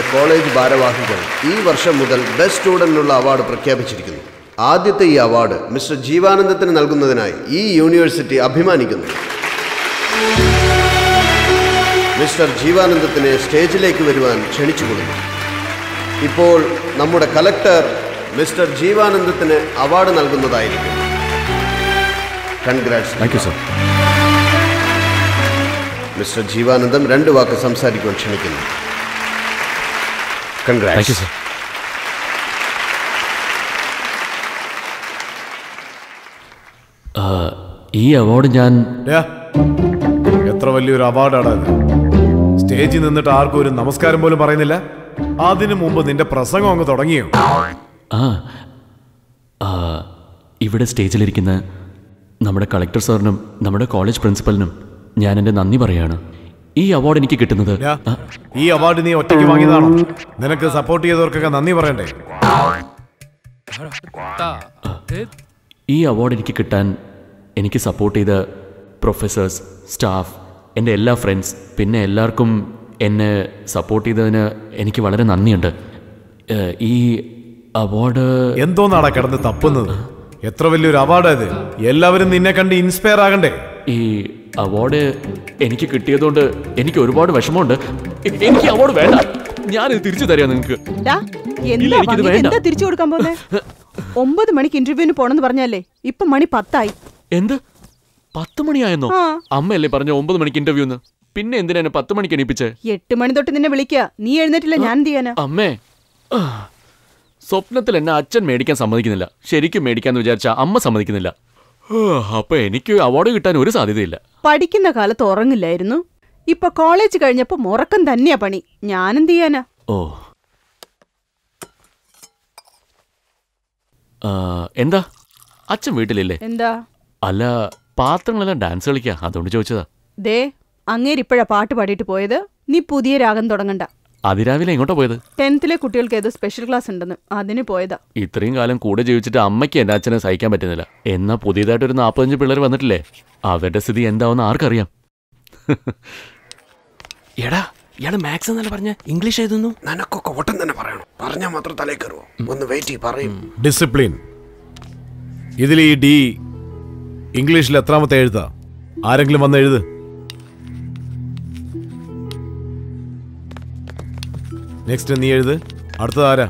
College ഭാരവാഹികൾ ഈ വർഷം മുതൽ ബെസ്റ്റ് സ്റ്റുഡന്റിനുള്ള അവാർഡ് പ്രഖ്യാപിച്ചിരിക്കുന്നു ആദ്യത്തെ ഈ അവാർഡ് മിസ്റ്റർ ജീവാനന്ദത്തിന് നൽകുന്നതിനായി ഈ യൂണിവേഴ്സിറ്റി അഭിമാനിക്കുന്നു മിസ്റ്റർ ജീവാനന്ദത്തിനെ സ്റ്റേജിലേക്ക് വരുവാൻ ക്ഷണിച്ചുകൊള്ളുന്നു ഇപ്പോൾ നമ്മുടെ കലക്ടർ മിസ്റ്റർ ജീവാനന്ദത്തിന് അവാർഡ് നൽകുന്നതായിരിക്കും congrats thank you sir mister Jeevanandam രണ്ട് വാക്ക് സംസാരിക്കുവാൻ ക്ഷണിക്കുന്നു താങ്ക് യു കൺഗ്രാറ്റ്സ് സർ ഈ അവാർഡ് ഞാൻ ഡാ, എത്ര വലിയൊരു അവാർഡാണ് അത് സ്റ്റേജിൽ നിന്നിട്ട് ആർക്കും ഒരു നമസ്കാരം പോലും പറയുന്നില്ല അതിനു മുമ്പ് നിന്റെ പ്രസംഗം അങ്ങ് തുടങ്ങിയോ ആ ആ, ഇവിടെ സ്റ്റേജിലിരിക്കുന്ന നമ്മുടെ കളക്ടർ സാറിനും നമ്മുടെ കോളേജ് പ്രിൻസിപ്പലിനും ഞാൻ എൻ്റെ നന്ദി പറയാണ് ഈ അവാർഡ് എനിക്ക് കിട്ടുന്നത് ഡാ, ആ, ഈ അവാർഡ് നീ ഒറ്റയ്ക്ക് വാങ്ങിയതാണോ നിനക്ക് സപ്പോർട്ട് ചെയ്തവർക്കൊക്കെ നന്ദി പറയണ്ടേ ഈ അവാർഡ് എനിക്ക് കിട്ടാൻ എനിക്ക് സപ്പോർട്ട് ചെയ്ത പ്രൊഫസേഴ്സ് സ്റ്റാഫ് എൻ്റെ എല്ലാ ഫ്രണ്ട്സ് പിന്നെ എല്ലാവർക്കും എന്നെ സപ്പോർട്ട് ചെയ്തതിന് എനിക്ക് വളരെ നന്ദിയുണ്ട് ഏഹ്, ഈ അവാർഡ് എന്തോന്നാടാ കിടന്ന് തപ്പുന്നത് എത്ര വലിയൊരു അവാർഡാ ഇത് എല്ലാവരും നിന്നെ കണ്ട് ഇൻസ്പയർ ആകണ്ടേ ഈ അവാർഡ് എനിക്ക് കിട്ടിയതുകൊണ്ട് എനിക്ക് ഒരുപാട് വിഷമമുണ്ട് എ- എനിക്ക് അവാർഡ് വേണ്ട ഞാനിത് തിരിച്ചു തരാം നിങ്ങൾക്ക് ഡാ, ഇല്ല, എന്താ എനിക്കിത് വാങ്ങിയത്? വേണ്ട. എന്താ തിരിച്ചു കൊടുക്കാൻ പോകുന്നേ ഒമ്പത് മണിക്ക് ഇന്റർവ്യൂവിന് പോണെന്ന് പറഞ്ഞല്ലേ ഇപ്പൊ മണി പത്തായി എന്ത് പത്ത് മണിയായെന്നോ ആ. അമ്മയല്ലേ പറഞ്ഞ ഒമ്പത് മണിക്ക് ഇന്റർവ്യൂ എന്ന് പിന്നെ എന്തിനാ എന്നെ പത്ത് മണിക്ക് എണീപ്പിച്ചേ എട്ട് മണി തൊട്ട് നിന്നെ വിളിക്കുക നീ എഴുന്നേറ്റില്ല ഞാൻ എന്ത് ചെയ്യാനാ അമ്മേ ആ. സ്വപ്നത്തിൽ എന്നെ അച്ഛൻ മേടിക്കാൻ സമ്മതിക്കുന്നില്ല ശരിക്കും മേടിക്കാന്ന് വിചാരിച്ച അമ്മ സമ്മതിക്കുന്നില്ല ആ, അപ്പൊ എനിക്ക് അവാർഡ് കിട്ടാൻ ഒരു സാധ്യതയില്ല പഠിക്കുന്ന കാലത്ത് ഉറങ്ങില്ലായിരുന്നു ഇപ്പൊ കോളേജ് കഴിഞ്ഞപ്പോ മുറക്കം തന്നെയാ പണി ഞാൻ എന്ത് ചെയ്യാനാ ഓ ആ, എന്താ അച്ഛൻ വീട്ടിലില്ലേ എന്താ അല്ല പാത്രങ്ങളെല്ലാം ഡാൻസ് കളിക്കാ അതുകൊണ്ട് ചോദിച്ചതാ ദേ അങ്ങേരിപ്പോഴാ പാട്ട് പാടിയിട്ട് പോയത് നീ പുതിയ രാഗം തുടങ്ങണ്ട അതിരാവിലെ എങ്ങോട്ടാ പോയത് ടെൻത്തിലെ കുട്ടികൾക്ക് ഏതോ സ്പെഷ്യൽ ക്ലാസ് ഉണ്ടെന്ന് അതിന് പോയതാ ഇത്രയും കാലം കൂടെ ജീവിച്ചിട്ട് അമ്മയ്ക്ക് എൻ്റെ അച്ഛനെ സഹിക്കാൻ പറ്റുന്നില്ല എന്നാ പുതിയതായിട്ട് ഒരു നാൽപ്പത്തഞ്ച് പിള്ളേർ വന്നിട്ടില്ലേ അവരുടെ സ്ഥിതി എന്താവെന്ന് ആർക്കറിയാം എടാ ഇയാള് മാത്സ് എന്നല്ല പറഞ്ഞ ഇംഗ്ലീഷ് എഴുതുന്നു നിനക്കൊക്കെ ഒട്ടം തന്നെ പറയണം പറഞ്ഞാൽ മാത്രം തലേ കയറുമോ ഒന്ന് വെയിറ്റ് ചെയ്യും പറയും ഡിസിപ്ലിൻ ഇതിൽ ഈ ഡി ഇംഗ്ലീഷിൽ എത്രാമത്തെ എഴുതാ ആരെങ്കിലും വന്ന് എഴുത് നെക്സ്റ്റ് നീ എഴുത് അടുത്തത് ആരാ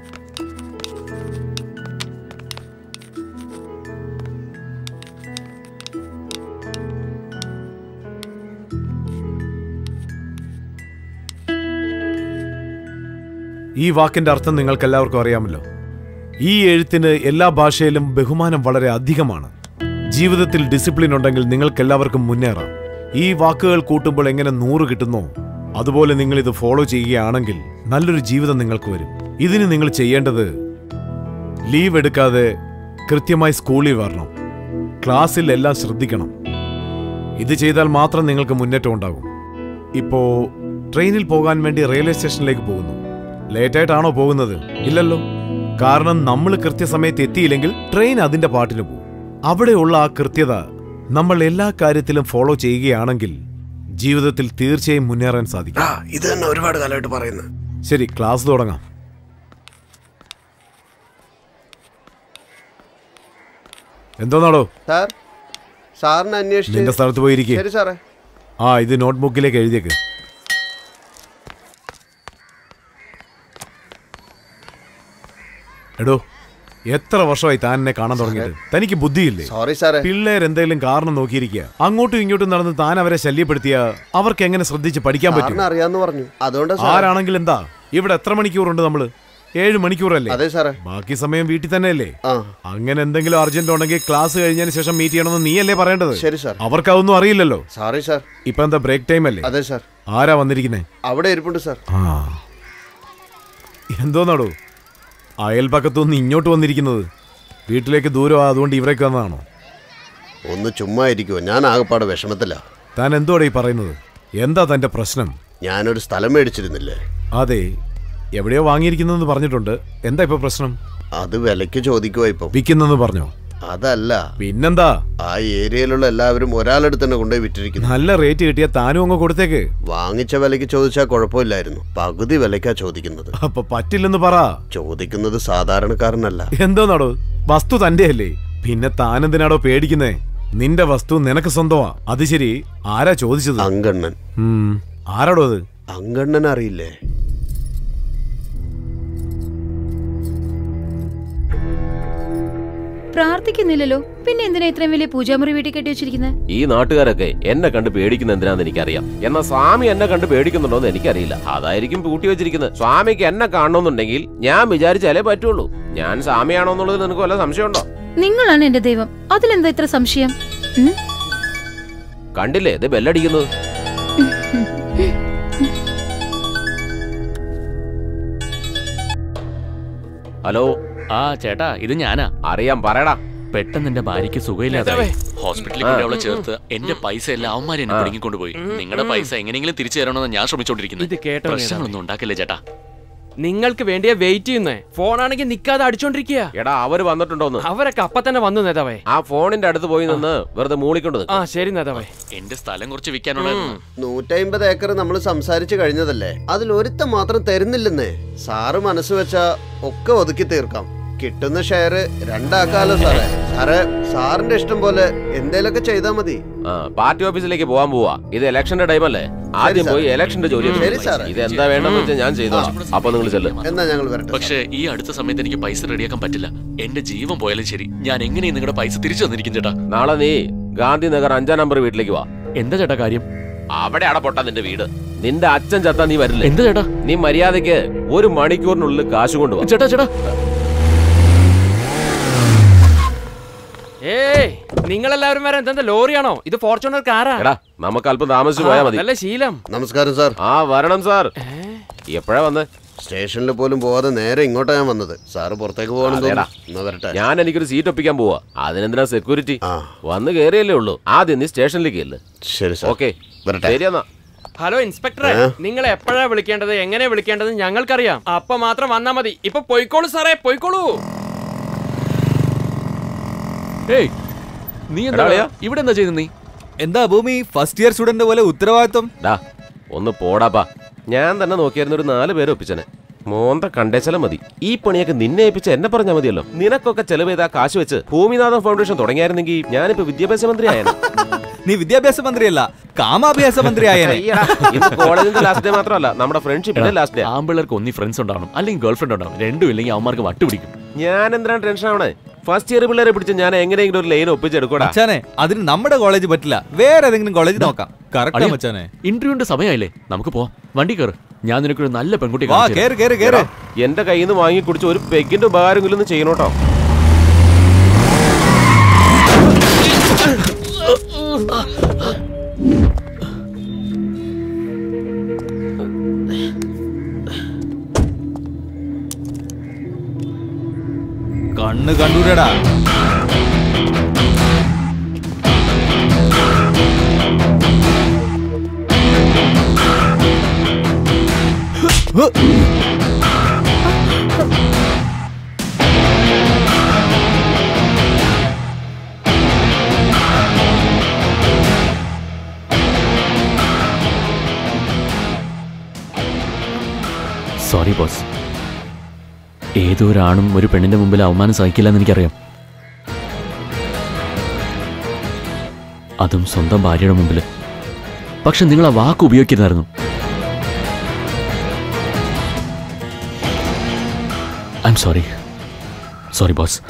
ഈ വാക്കിന്റെ അർത്ഥം നിങ്ങൾക്ക് എല്ലാവർക്കും അറിയാമല്ലോ ഈ എഴുത്തിന് എല്ലാ ഭാഷയിലും ബഹുമാനം വളരെ അധികമാണ് ജീവിതത്തിൽ ഡിസിപ്ലിൻ ഉണ്ടെങ്കിൽ നിങ്ങൾക്കെല്ലാവർക്കും മുന്നേറാം ഈ വാക്കുകൾ കൂട്ടുമ്പോൾ എങ്ങനെ നൂറ് കിട്ടുന്നോ അതുപോലെ നിങ്ങൾ ഇത് ഫോളോ ചെയ്യുകയാണെങ്കിൽ നല്ലൊരു ജീവിതം നിങ്ങൾക്ക് വരും ഇതിന് നിങ്ങൾ ചെയ്യേണ്ടത് ലീവ് എടുക്കാതെ കൃത്യമായി സ്കൂളിൽ വരണം ക്ലാസ്സിൽ എല്ലാം ശ്രദ്ധിക്കണം ഇത് ചെയ്താൽ മാത്രം നിങ്ങൾക്ക് മുന്നേറ്റം ഉണ്ടാകും ഇപ്പോ ട്രെയിനിൽ പോകാൻ വേണ്ടി റെയിൽവേ സ്റ്റേഷനിലേക്ക് പോകുന്നു ലേറ്റായിട്ടാണോ പോകുന്നത് ഇല്ലല്ലോ കാരണം നമ്മൾ കൃത്യസമയത്ത് എത്തിയില്ലെങ്കിൽ ട്രെയിൻ അതിന്റെ പാട്ടിന് പോകും അവിടെയുള്ള ആ കൃത്യത നമ്മൾ എല്ലാ കാര്യത്തിലും ഫോളോ ചെയ്യുകയാണെങ്കിൽ ജീവിതത്തിൽ തീർച്ചയായും മുന്നേറാൻ സാധിക്കും ആ ഇത് തന്നെ ഒരുപാട് കാലമായിട്ട് പറയുന്നത് ശരി ക്ലാസ് തുടങ്ങാം എന്തോന്നാടോ സാർ സാറിനെ അന്വേഷിച്ച് നിന്റെ സ്ഥലത്ത് പോയിരിക്കെ ശരി സാറേ ആ ഇത് നോട്ട്ബുക്കിലേക്ക് എഴുതിയേക്ക് എടോ എത്ര വർഷമായി താൻ എന്നെ കാണാൻ തുടങ്ങിയിട്ട് തനിക്ക് ബുദ്ധിയില്ലേ സോറി സാറേ പിള്ളേർ എന്തെങ്കിലും കാരണം നോക്കിയിരിക്കുക അങ്ങോട്ടും ഇങ്ങോട്ടും നടന്ന് താൻ അവരെ ശല്യപ്പെടുത്തിയ അവർക്ക് എങ്ങനെ ശ്രദ്ധിച്ച് പഠിക്കാൻ പറ്റും സാറിന് അറിയാന്ന് പറഞ്ഞു അതുകൊണ്ടാ സാർ ആരാണെങ്കിൽ എന്താ ഇവിടെ എത്ര മണിക്കൂറുണ്ട് നമ്മള് ഏഴ് മണിക്കൂറല്ലേ അതെ സാറേ ബാക്കി സമയം വീട്ടിൽ തന്നെയല്ലേ ആ അങ്ങനെ എന്തെങ്കിലും അർജന്റ് ഉണ്ടെങ്കിൽ ക്ലാസ് കഴിഞ്ഞതിന് ശേഷം മീറ്റ് ചെയ്യണമെന്ന് നീയല്ലേ പറയേണ്ടത് ശരി സാർ അവർക്ക് അതൊന്നും അറിയില്ലല്ലോ സോറി സാർ ഇപ്പൊ എന്താ ബ്രേക്ക് ടൈം അല്ലേ അതെ സാർ ആരാ വന്നിരിക്കുന്നേ അവിടെ ഇരിപ്പുണ്ട് സാർ ആ എന്തോന്നാടോ അയൽപക്കത്തുനിന്ന് ഇങ്ങോട്ട് വന്നിരിക്കുന്നത് വീട്ടിലേക്ക് ദൂരം അതുകൊണ്ട് ഇവിടേക്ക് വന്നതാണോ ഒന്ന് ചുമ്മാ ഇരിക്കുമോ ഞാൻ ആകപ്പാടെ വിഷമത്തില്ല താൻ എന്തോടെ ഈ പറയുന്നത് എന്താ തന്റെ പ്രശ്നം ഞാനൊരു സ്ഥലം മേടിച്ചിരുന്നില്ലേ അതെ എവിടെയോ വാങ്ങിയിരിക്കുന്നെന്ന് പറഞ്ഞിട്ടുണ്ട് എന്താ ഇപ്പൊ പ്രശ്നം അത് വിലയ്ക്ക് ചോദിക്കുവാ ഇപ്പം വിൽക്കുന്നെന്ന് പറഞ്ഞോ അതല്ല പിന്നെന്താ ആ ഏരിയയിലുള്ള എല്ലാവരും ഒരാളെടുത്ത് തന്നെ കൊണ്ടുപോയി വിറ്റിരിക്കുന്നു നല്ല റേറ്റ് കിട്ടിയ താനും അങ്ങ് കൊടുത്തേക്ക് വാങ്ങിച്ച വിലയ്ക്ക് ചോദിച്ചാൽ കുഴപ്പമില്ലായിരുന്നു പകുതി വിലയ്ക്കാ ചോദിക്കുന്നത് അപ്പൊ പറ്റില്ലെന്ന് പറ ചോദിക്കുന്നത് സാധാരണക്കാരനല്ല എന്തോന്നാടോ വസ്തു തന്റെ അല്ലേ പിന്നെ താനെന്തിനാടോ പേടിക്കുന്നേ നിന്റെ വസ്തു നിനക്ക് സ്വന്തമാ അത് ശരി ആരാ ചോദിച്ചത് അങ്കണ്ണൻ ഉം, ആരാടോ അത് അങ്കണ്ണൻ അറിയില്ലേ പ്രാർത്ഥിക്കുന്നില്ലല്ലോ പിന്നെ എന്തിനാ ഇത്രയും വലിയ പൂജാമുറി വീട്ടിൽ കെട്ടി വെച്ചിരിക്കുന്നത് ഈ നാട്ടുകാരൊക്കെ എന്നെ കണ്ട് പേടിക്കുന്ന എന്തിനാന്ന് എനിക്കറിയാം എന്നാൽ സ്വാമി എന്നെ കണ്ട് പേടിക്കുന്നുണ്ടോ എന്ന് എനിക്കറിയില്ല അതായിരിക്കും പൂട്ടി വെച്ചിരിക്കുന്നത് സ്വാമിക്ക് എന്നെ കാണണമെന്നുണ്ടെങ്കിൽ ഞാൻ വിചാരിച്ചാലേ പറ്റുള്ളൂ ഞാൻ സ്വാമിയാണോ എന്നുള്ളത് നിനക്ക് വല്ല സംശയമുണ്ടോ നിങ്ങളാണ് എന്റെ ദൈവം അതിലെന്താ ഇത്ര സംശയം ഉം? കണ്ടില്ലേ ഇത് ബെല്ലടിക്കുന്നത് ഹലോ ആ ചേട്ടാ ഇത് ഞാനാ അറിയാം പറയടാ പെട്ടെന്ന് എന്റെ ഭാര്യയ്ക്ക് സുഖമില്ലാതായി ഹോസ്പിറ്റലിൽ കൊണ്ട് അവളെ ചേർത്ത് എന്റെ പൈസ എല്ലാം അവന്മാർ എന്നെ പിടുങ്ങിക്കൊണ്ടുപോയി നിങ്ങളുടെ പൈസ എങ്ങനെയെങ്കിലും തിരിച്ചു തരണമെന്ന് ഞാൻ ശ്രമിച്ചോണ്ടിരിക്കുന്നത് ഇത് കേട്ടോ നേതാവേ. പ്രശ്നങ്ങളൊന്നും ഉണ്ടാക്കില്ലേ ചേട്ടാ നിങ്ങൾക്ക് വേണ്ടിയാ വെയിറ്റ് ചെയ്യുന്നേ ഫോണാണെങ്കിൽ നിക്കാതെ അടിച്ചോണ്ടിരിക്കുക എടാ അവര് വന്നിട്ടുണ്ടോന്ന് അവരൊക്കെ അപ്പൊ തന്നെ വന്നു നേതാവേ ആ ഫോണിന്റെ അടുത്ത് പോയി നിന്ന് വെറുതെ മൂളിക്കൊണ്ട് നിൽക്ക്. ആ ശരി നേതാവേ എന്റെ സ്ഥലം കുറച്ച് വിൽക്കാനുള്ളായിരുന്നു നൂറ്റമ്പത് ഏക്കർ നമ്മൾ സംസാരിച്ചു കഴിഞ്ഞതല്ലേ അതിൽ ഒരുത്തം മാത്രം തരുന്നില്ലെന്നേ സാറ് മനസ്സ് വെച്ചാ ഒക്കെ ഒതുക്കി തീർക്കാം കിട്ടുന്ന ഷെയർ രണ്ടാക്കാലോ സാറേ സാറേ സാറിന്റെ ഇഷ്ടം പോലെ എന്തേലൊക്കെ ചെയ്താൽ മതി ആ പാർട്ടി ഓഫീസിലേക്ക് പോകാൻ പോവാ ഇത് ഇലക്ഷന്റെ ടൈമല്ലേ ആദ്യം സാർ. പോയി ഇലക്ഷന്റെ ജോലി ശരി സാർ. ഇത് എന്താ വേണ്ടെന്ന് വെച്ചാൽ ഞാൻ ചെയ്തോളാം അപ്പൊ നിങ്ങൾ ചെല്ല് എന്നാ ഞങ്ങൾ വരട്ടെ പക്ഷേ ഈ അടുത്ത സമയത്ത് എനിക്ക് പൈസ റെഡിയാക്കാൻ പറ്റില്ല എന്റെ ജീവൻ പോയാലും ശരി ഞാൻ എങ്ങനെയും നിങ്ങളുടെ പൈസ തിരിച്ചു തന്നിരിക്കും ചേട്ടാ നാളെ നീ ഗാന്ധിനഗർ അഞ്ചാം നമ്പർ വീട്ടിലേക്ക് വാ എന്താ ചേട്ടാ കാര്യം അവിടെ അടപൊട്ട നിന്റെ വീട് നിന്റെ അച്ഛൻ ചത്താ നീ വരില്ലേ എന്താ ചേട്ടാ നീ മര്യാദയ്ക്ക് ഒരു മണിക്കൂറിനുള്ളിൽ കാശ് കൊണ്ടുവാ ചേട്ടാ ചേട്ടാ ഏയ് നിങ്ങളെല്ലാവരും വരാൻ എന്താ ലോറിയാണോ ഇത് ഫോർച്യൂണർ കാറാ എടാ നമുക്ക് അല്പം താമസിച്ചു പോയാ മതി നല്ല ശീലം നമസ്കാരം സാർ ആ വരണം സാർ എപ്പോഴാ വന്ന് സ്റ്റേഷനിൽ പോലും പോവാതെ നേരെ ഇങ്ങോട്ടാ ഞാൻ വന്നത് സാറ് പുറത്തേക്ക് പോകണം അതേടാ. എന്നാ വരട്ടെ ഞാൻ എനിക്കൊരു സീറ്റ് ഒപ്പിക്കാൻ പോവാ അതിനെന്തിനാ സെക്യൂരിറ്റി ആ. വന്ന് കേറിയല്ലേ ഉള്ളൂ ആദ്യം നീ സ്റ്റേഷനിലേക്ക് ഇല്ല ശരി സാർ ഓക്കെ വരട്ടെ ശരി എന്നാ ഹലോ ഇൻസ്പെക്ടറെ ഏ? നിങ്ങൾ എപ്പോഴാ വിളിക്കേണ്ടത് എങ്ങനെ വിളിക്കേണ്ടത് ഞങ്ങൾക്കറിയാം അപ്പൊ മാത്രം വന്നാ മതി ഇപ്പൊ പൊയ്ക്കോളൂ സാറേ പൊയ്ക്കോളൂ ഏയ് നീ എന്താ എടാ, അളിയാ. ഇവിടെ എന്താ ചെയ്ത നീ എന്താ ഭൂമി ഫസ്റ്റ് ഇയർ സ്റ്റുഡന്റ് പോലെ ഉത്തരവാദിത്വം ഡാ ഒന്ന് പോടാപ്പാ ഞാൻ തന്നെ നോക്കിയായിരുന്നു ഒരു നാല് പേരെ ഒപ്പിച്ചനെ മോന്ത കണ്ടേച്ചാല മതി ഈ പണിയൊക്കെ നിന്നെ ഏൽപ്പിച്ച് എന്നെ പറഞ്ഞാൽ മതിയല്ലോ നിനക്കൊക്കെ ചെലവ് ചെയ്ത കാശ് വെച്ച് ഭൂമിനാഥൻ ഫൗണ്ടേഷൻ തുടങ്ങിയായിരുന്നെങ്കിൽ ഞാനിപ്പോ വിദ്യാഭ്യാസ മന്ത്രി ആയേനെ നീ വിദ്യാഭ്യാസ മന്ത്രിയല്ല കാമാഭ്യാസ മന്ത്രി ആയേനെ അയ്യടാ, ഇത് കോളേജിന്റെ ലാസ്റ്റ് ഡേ മാത്രമല്ല നമ്മുടെ ഫ്രണ്ട്ഷിപ്പിന്റെ ലാസ്റ്റ് ഡേ ആമ്പിള്ളേർക്ക് ഒന്നി ഫ്രണ്ട്സ് ഉണ്ടാവണം അല്ലെങ്കിൽ ഗേൾ ഫ്രണ്ട് ഉണ്ടാവണം രണ്ടും ഇല്ലെങ്കിൽ അവന്മാർക്ക് വട്ടുപിടിക്കും ഞാൻ എന്തിനാണ് ടെൻഷൻ ആവണേ ഫസ്റ്റ് ഇയർ പിള്ളേരെ പിടിച്ച് ഞാൻ എങ്ങനെയെങ്കിലും ഒരു ലൈൻ ഒപ്പിച്ചെടുക്കൂടാ മച്ചാനെ അതിന് നമ്മുടെ കോളേജ് പറ്റില്ല വേറെ ഏതെങ്കിലും കോളേജ് നോക്കാം കറക്റ്റാ അളിയാ, മച്ചാനെ ഇന്റർവ്യൂവിന്റെ സമയമായില്ലേ നമുക്ക് പോവാം വണ്ടി കയറ് ഞാൻ നിനക്കൊരു നല്ല പെൺകുട്ടി വാ കാണിച്ചു തരാം. കേറ് കേറ് കേറ് എന്റെ കയ്യിൽ നിന്ന് വാങ്ങി കുടിച്ച് ഒരു പെഗിന്റെ ഉപകാരമെങ്കിലും ഒന്ന് ചെയ്യണോട്ടോ കണ്ണ് കണ്ടൂരടാ സോറി ബോസ് ഏതോ ഒരാണും ഒരു പെണ്ണിന്റെ മുമ്പിൽ അവമാനം സഹിക്കില്ലെന്ന് എനിക്കറിയാം അതും സ്വന്തം ഭാര്യയുടെ മുമ്പിൽ പക്ഷെ നിങ്ങൾ ആ വാക്ക് ഉപയോഗിക്കരുതായിരുന്നു I'm sorry sorry boss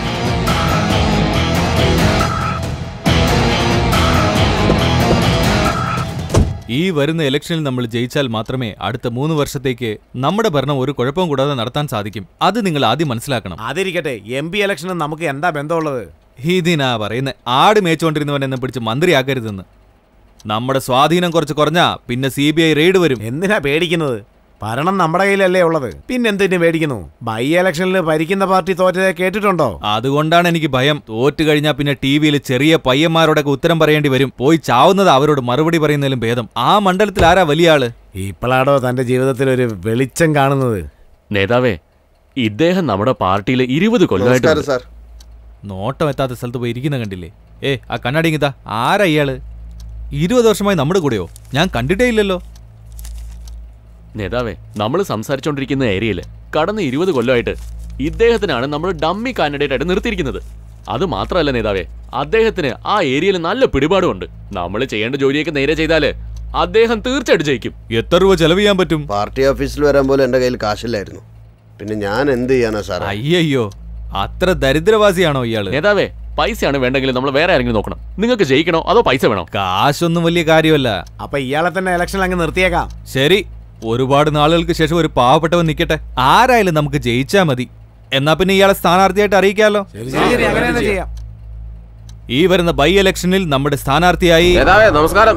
ഈ വരുന്ന ഇലക്ഷനിൽ നമ്മൾ ജയിച്ചാൽ മാത്രമേ അടുത്ത മൂന്ന് വർഷത്തേക്ക് നമ്മുടെ ഭരണം ഒരു കുഴപ്പവും കൂടാതെ നടത്താൻ സാധിക്കും അത് നിങ്ങൾ ആദ്യം മനസ്സിലാക്കണം അതിരിക്കട്ടെ എം പി ഇലക്ഷന് നമുക്ക് എന്താ ബന്ധമുള്ളത് ഇതിനാ പറയുന്നത് ആട് മേച്ചുകൊണ്ടിരുന്നവൻ എന്നെ പിടിച്ച് മന്ത്രിയാക്കരുതെന്ന് നമ്മുടെ സ്വാധീനം കുറച്ച് കുറഞ്ഞാ പിന്നെ സി ബി ഐ റെയ്ഡ് വരും എന്തിനാ പേടിക്കുന്നത് ഭരണം നമ്മുടെ കയ്യിലല്ലേ ഉള്ളത് പിന്നെന്തിനു പേടിക്കുന്നു ബൈ ഇലക്ഷനിൽ ഭരിക്കുന്ന പാർട്ടി തോറ്റതെ കേട്ടിട്ടുണ്ടോ അതുകൊണ്ടാണ് എനിക്ക് ഭയം തോറ്റു കഴിഞ്ഞാൽ പിന്നെ ടി വിയിൽ ചെറിയ പയ്യന്മാരോടൊക്കെ ഉത്തരം പറയേണ്ടി വരും പോയി ചാവുന്നത് അവരോട് മറുപടി പറയുന്നതിലും ഭേദം ആ മണ്ഡലത്തിൽ ആരാ വലിയ ആള് ഇപ്പോഴാടോ തന്റെ ജീവിതത്തിൽ ഒരു വെളിച്ചം കാണുന്നത് നേതാവേ ഇദ്ദേഹം നമ്മുടെ പാർട്ടിയിൽ ഇരുപത് കൊല്ലമായിട്ട് നമസ്കാരം സാർ നോട്ടം എത്താത്ത സ്ഥലത്ത് പോയി ഇരിക്കുന്ന കണ്ടില്ലേ ഏ ആ കണ്ണാടി ഇങ്ങിതാ ആരാ ഇയാള് ഇരുപത് വർഷമായി നമ്മുടെ കൂടെയോ ഞാൻ കണ്ടിട്ടേ ഇല്ലല്ലോ നേതാവേ നമ്മൾ സംസാരിച്ചുകൊണ്ടിരിക്കുന്ന ഏരിയയിൽ കടന്ന ഇരുപത് കൊല്ലമായിട്ട് ഇദ്ദേഹത്തിനാണ് നമ്മൾ ഡമ്മി കാൻഡിഡേറ്റ് ആയിട്ട് നിർത്തിയിരിക്കുന്നത് അത് മാത്രമല്ല നേതാവേ അദ്ദേഹത്തിന് ആ ഏരിയയിൽ നല്ല പിടിപാടുമുണ്ട് നമ്മൾ ചെയ്യേണ്ട ജോലിയൊക്കെ നേരെ ചെയ്താല് അദ്ദേഹം തീർച്ചയായിട്ടും ജയിക്കും എത്ര രൂപ ചെലവ് ചെയ്യാൻ പറ്റും പാർട്ടി ഓഫീസിൽ വരാൻ പോലും എൻ്റെ കയ്യിൽ കാശില്ലായിരുന്നു പിന്നെ ഞാൻ എന്ത് ചെയ്യാനാ സാറേ അയ്യയ്യോ അത്ര ദരിദ്രവാസിയാണോ ഇയാള് നേതാവേ പൈസയാണ് വേണ്ടെങ്കിൽ നമ്മൾ വേറെ ആരെങ്കിലും നോക്കണം നിങ്ങൾക്ക് ജയിക്കണോ അതോ പൈസ വേണോ കാശൊന്നും വലിയ കാര്യമല്ല അപ്പൊ ഇയാളെ തന്നെ ഇലക്ഷനിൽ അങ്ങ് നിർത്തിയേക്കാം ശരി ഒരുപാട് നാളുകൾക്ക് ശേഷം ഒരു പാവപ്പെട്ടവൻ നിൽക്കട്ടെ ആരായാലും നമുക്ക് ജയിച്ചാ മതി എന്നാ പിന്നെ ഇയാളെ സ്ഥാനാർത്ഥിയായിട്ട് അറിയിക്കാലോ ശരി ശരി അങ്ങനെ തന്നെ ചെയ്യാം ഈ വരുന്ന ബൈ ഇലക്ഷനിൽ നമ്മുടെ സ്ഥാനാർത്ഥിയായി നേതാവേ നമസ്കാരം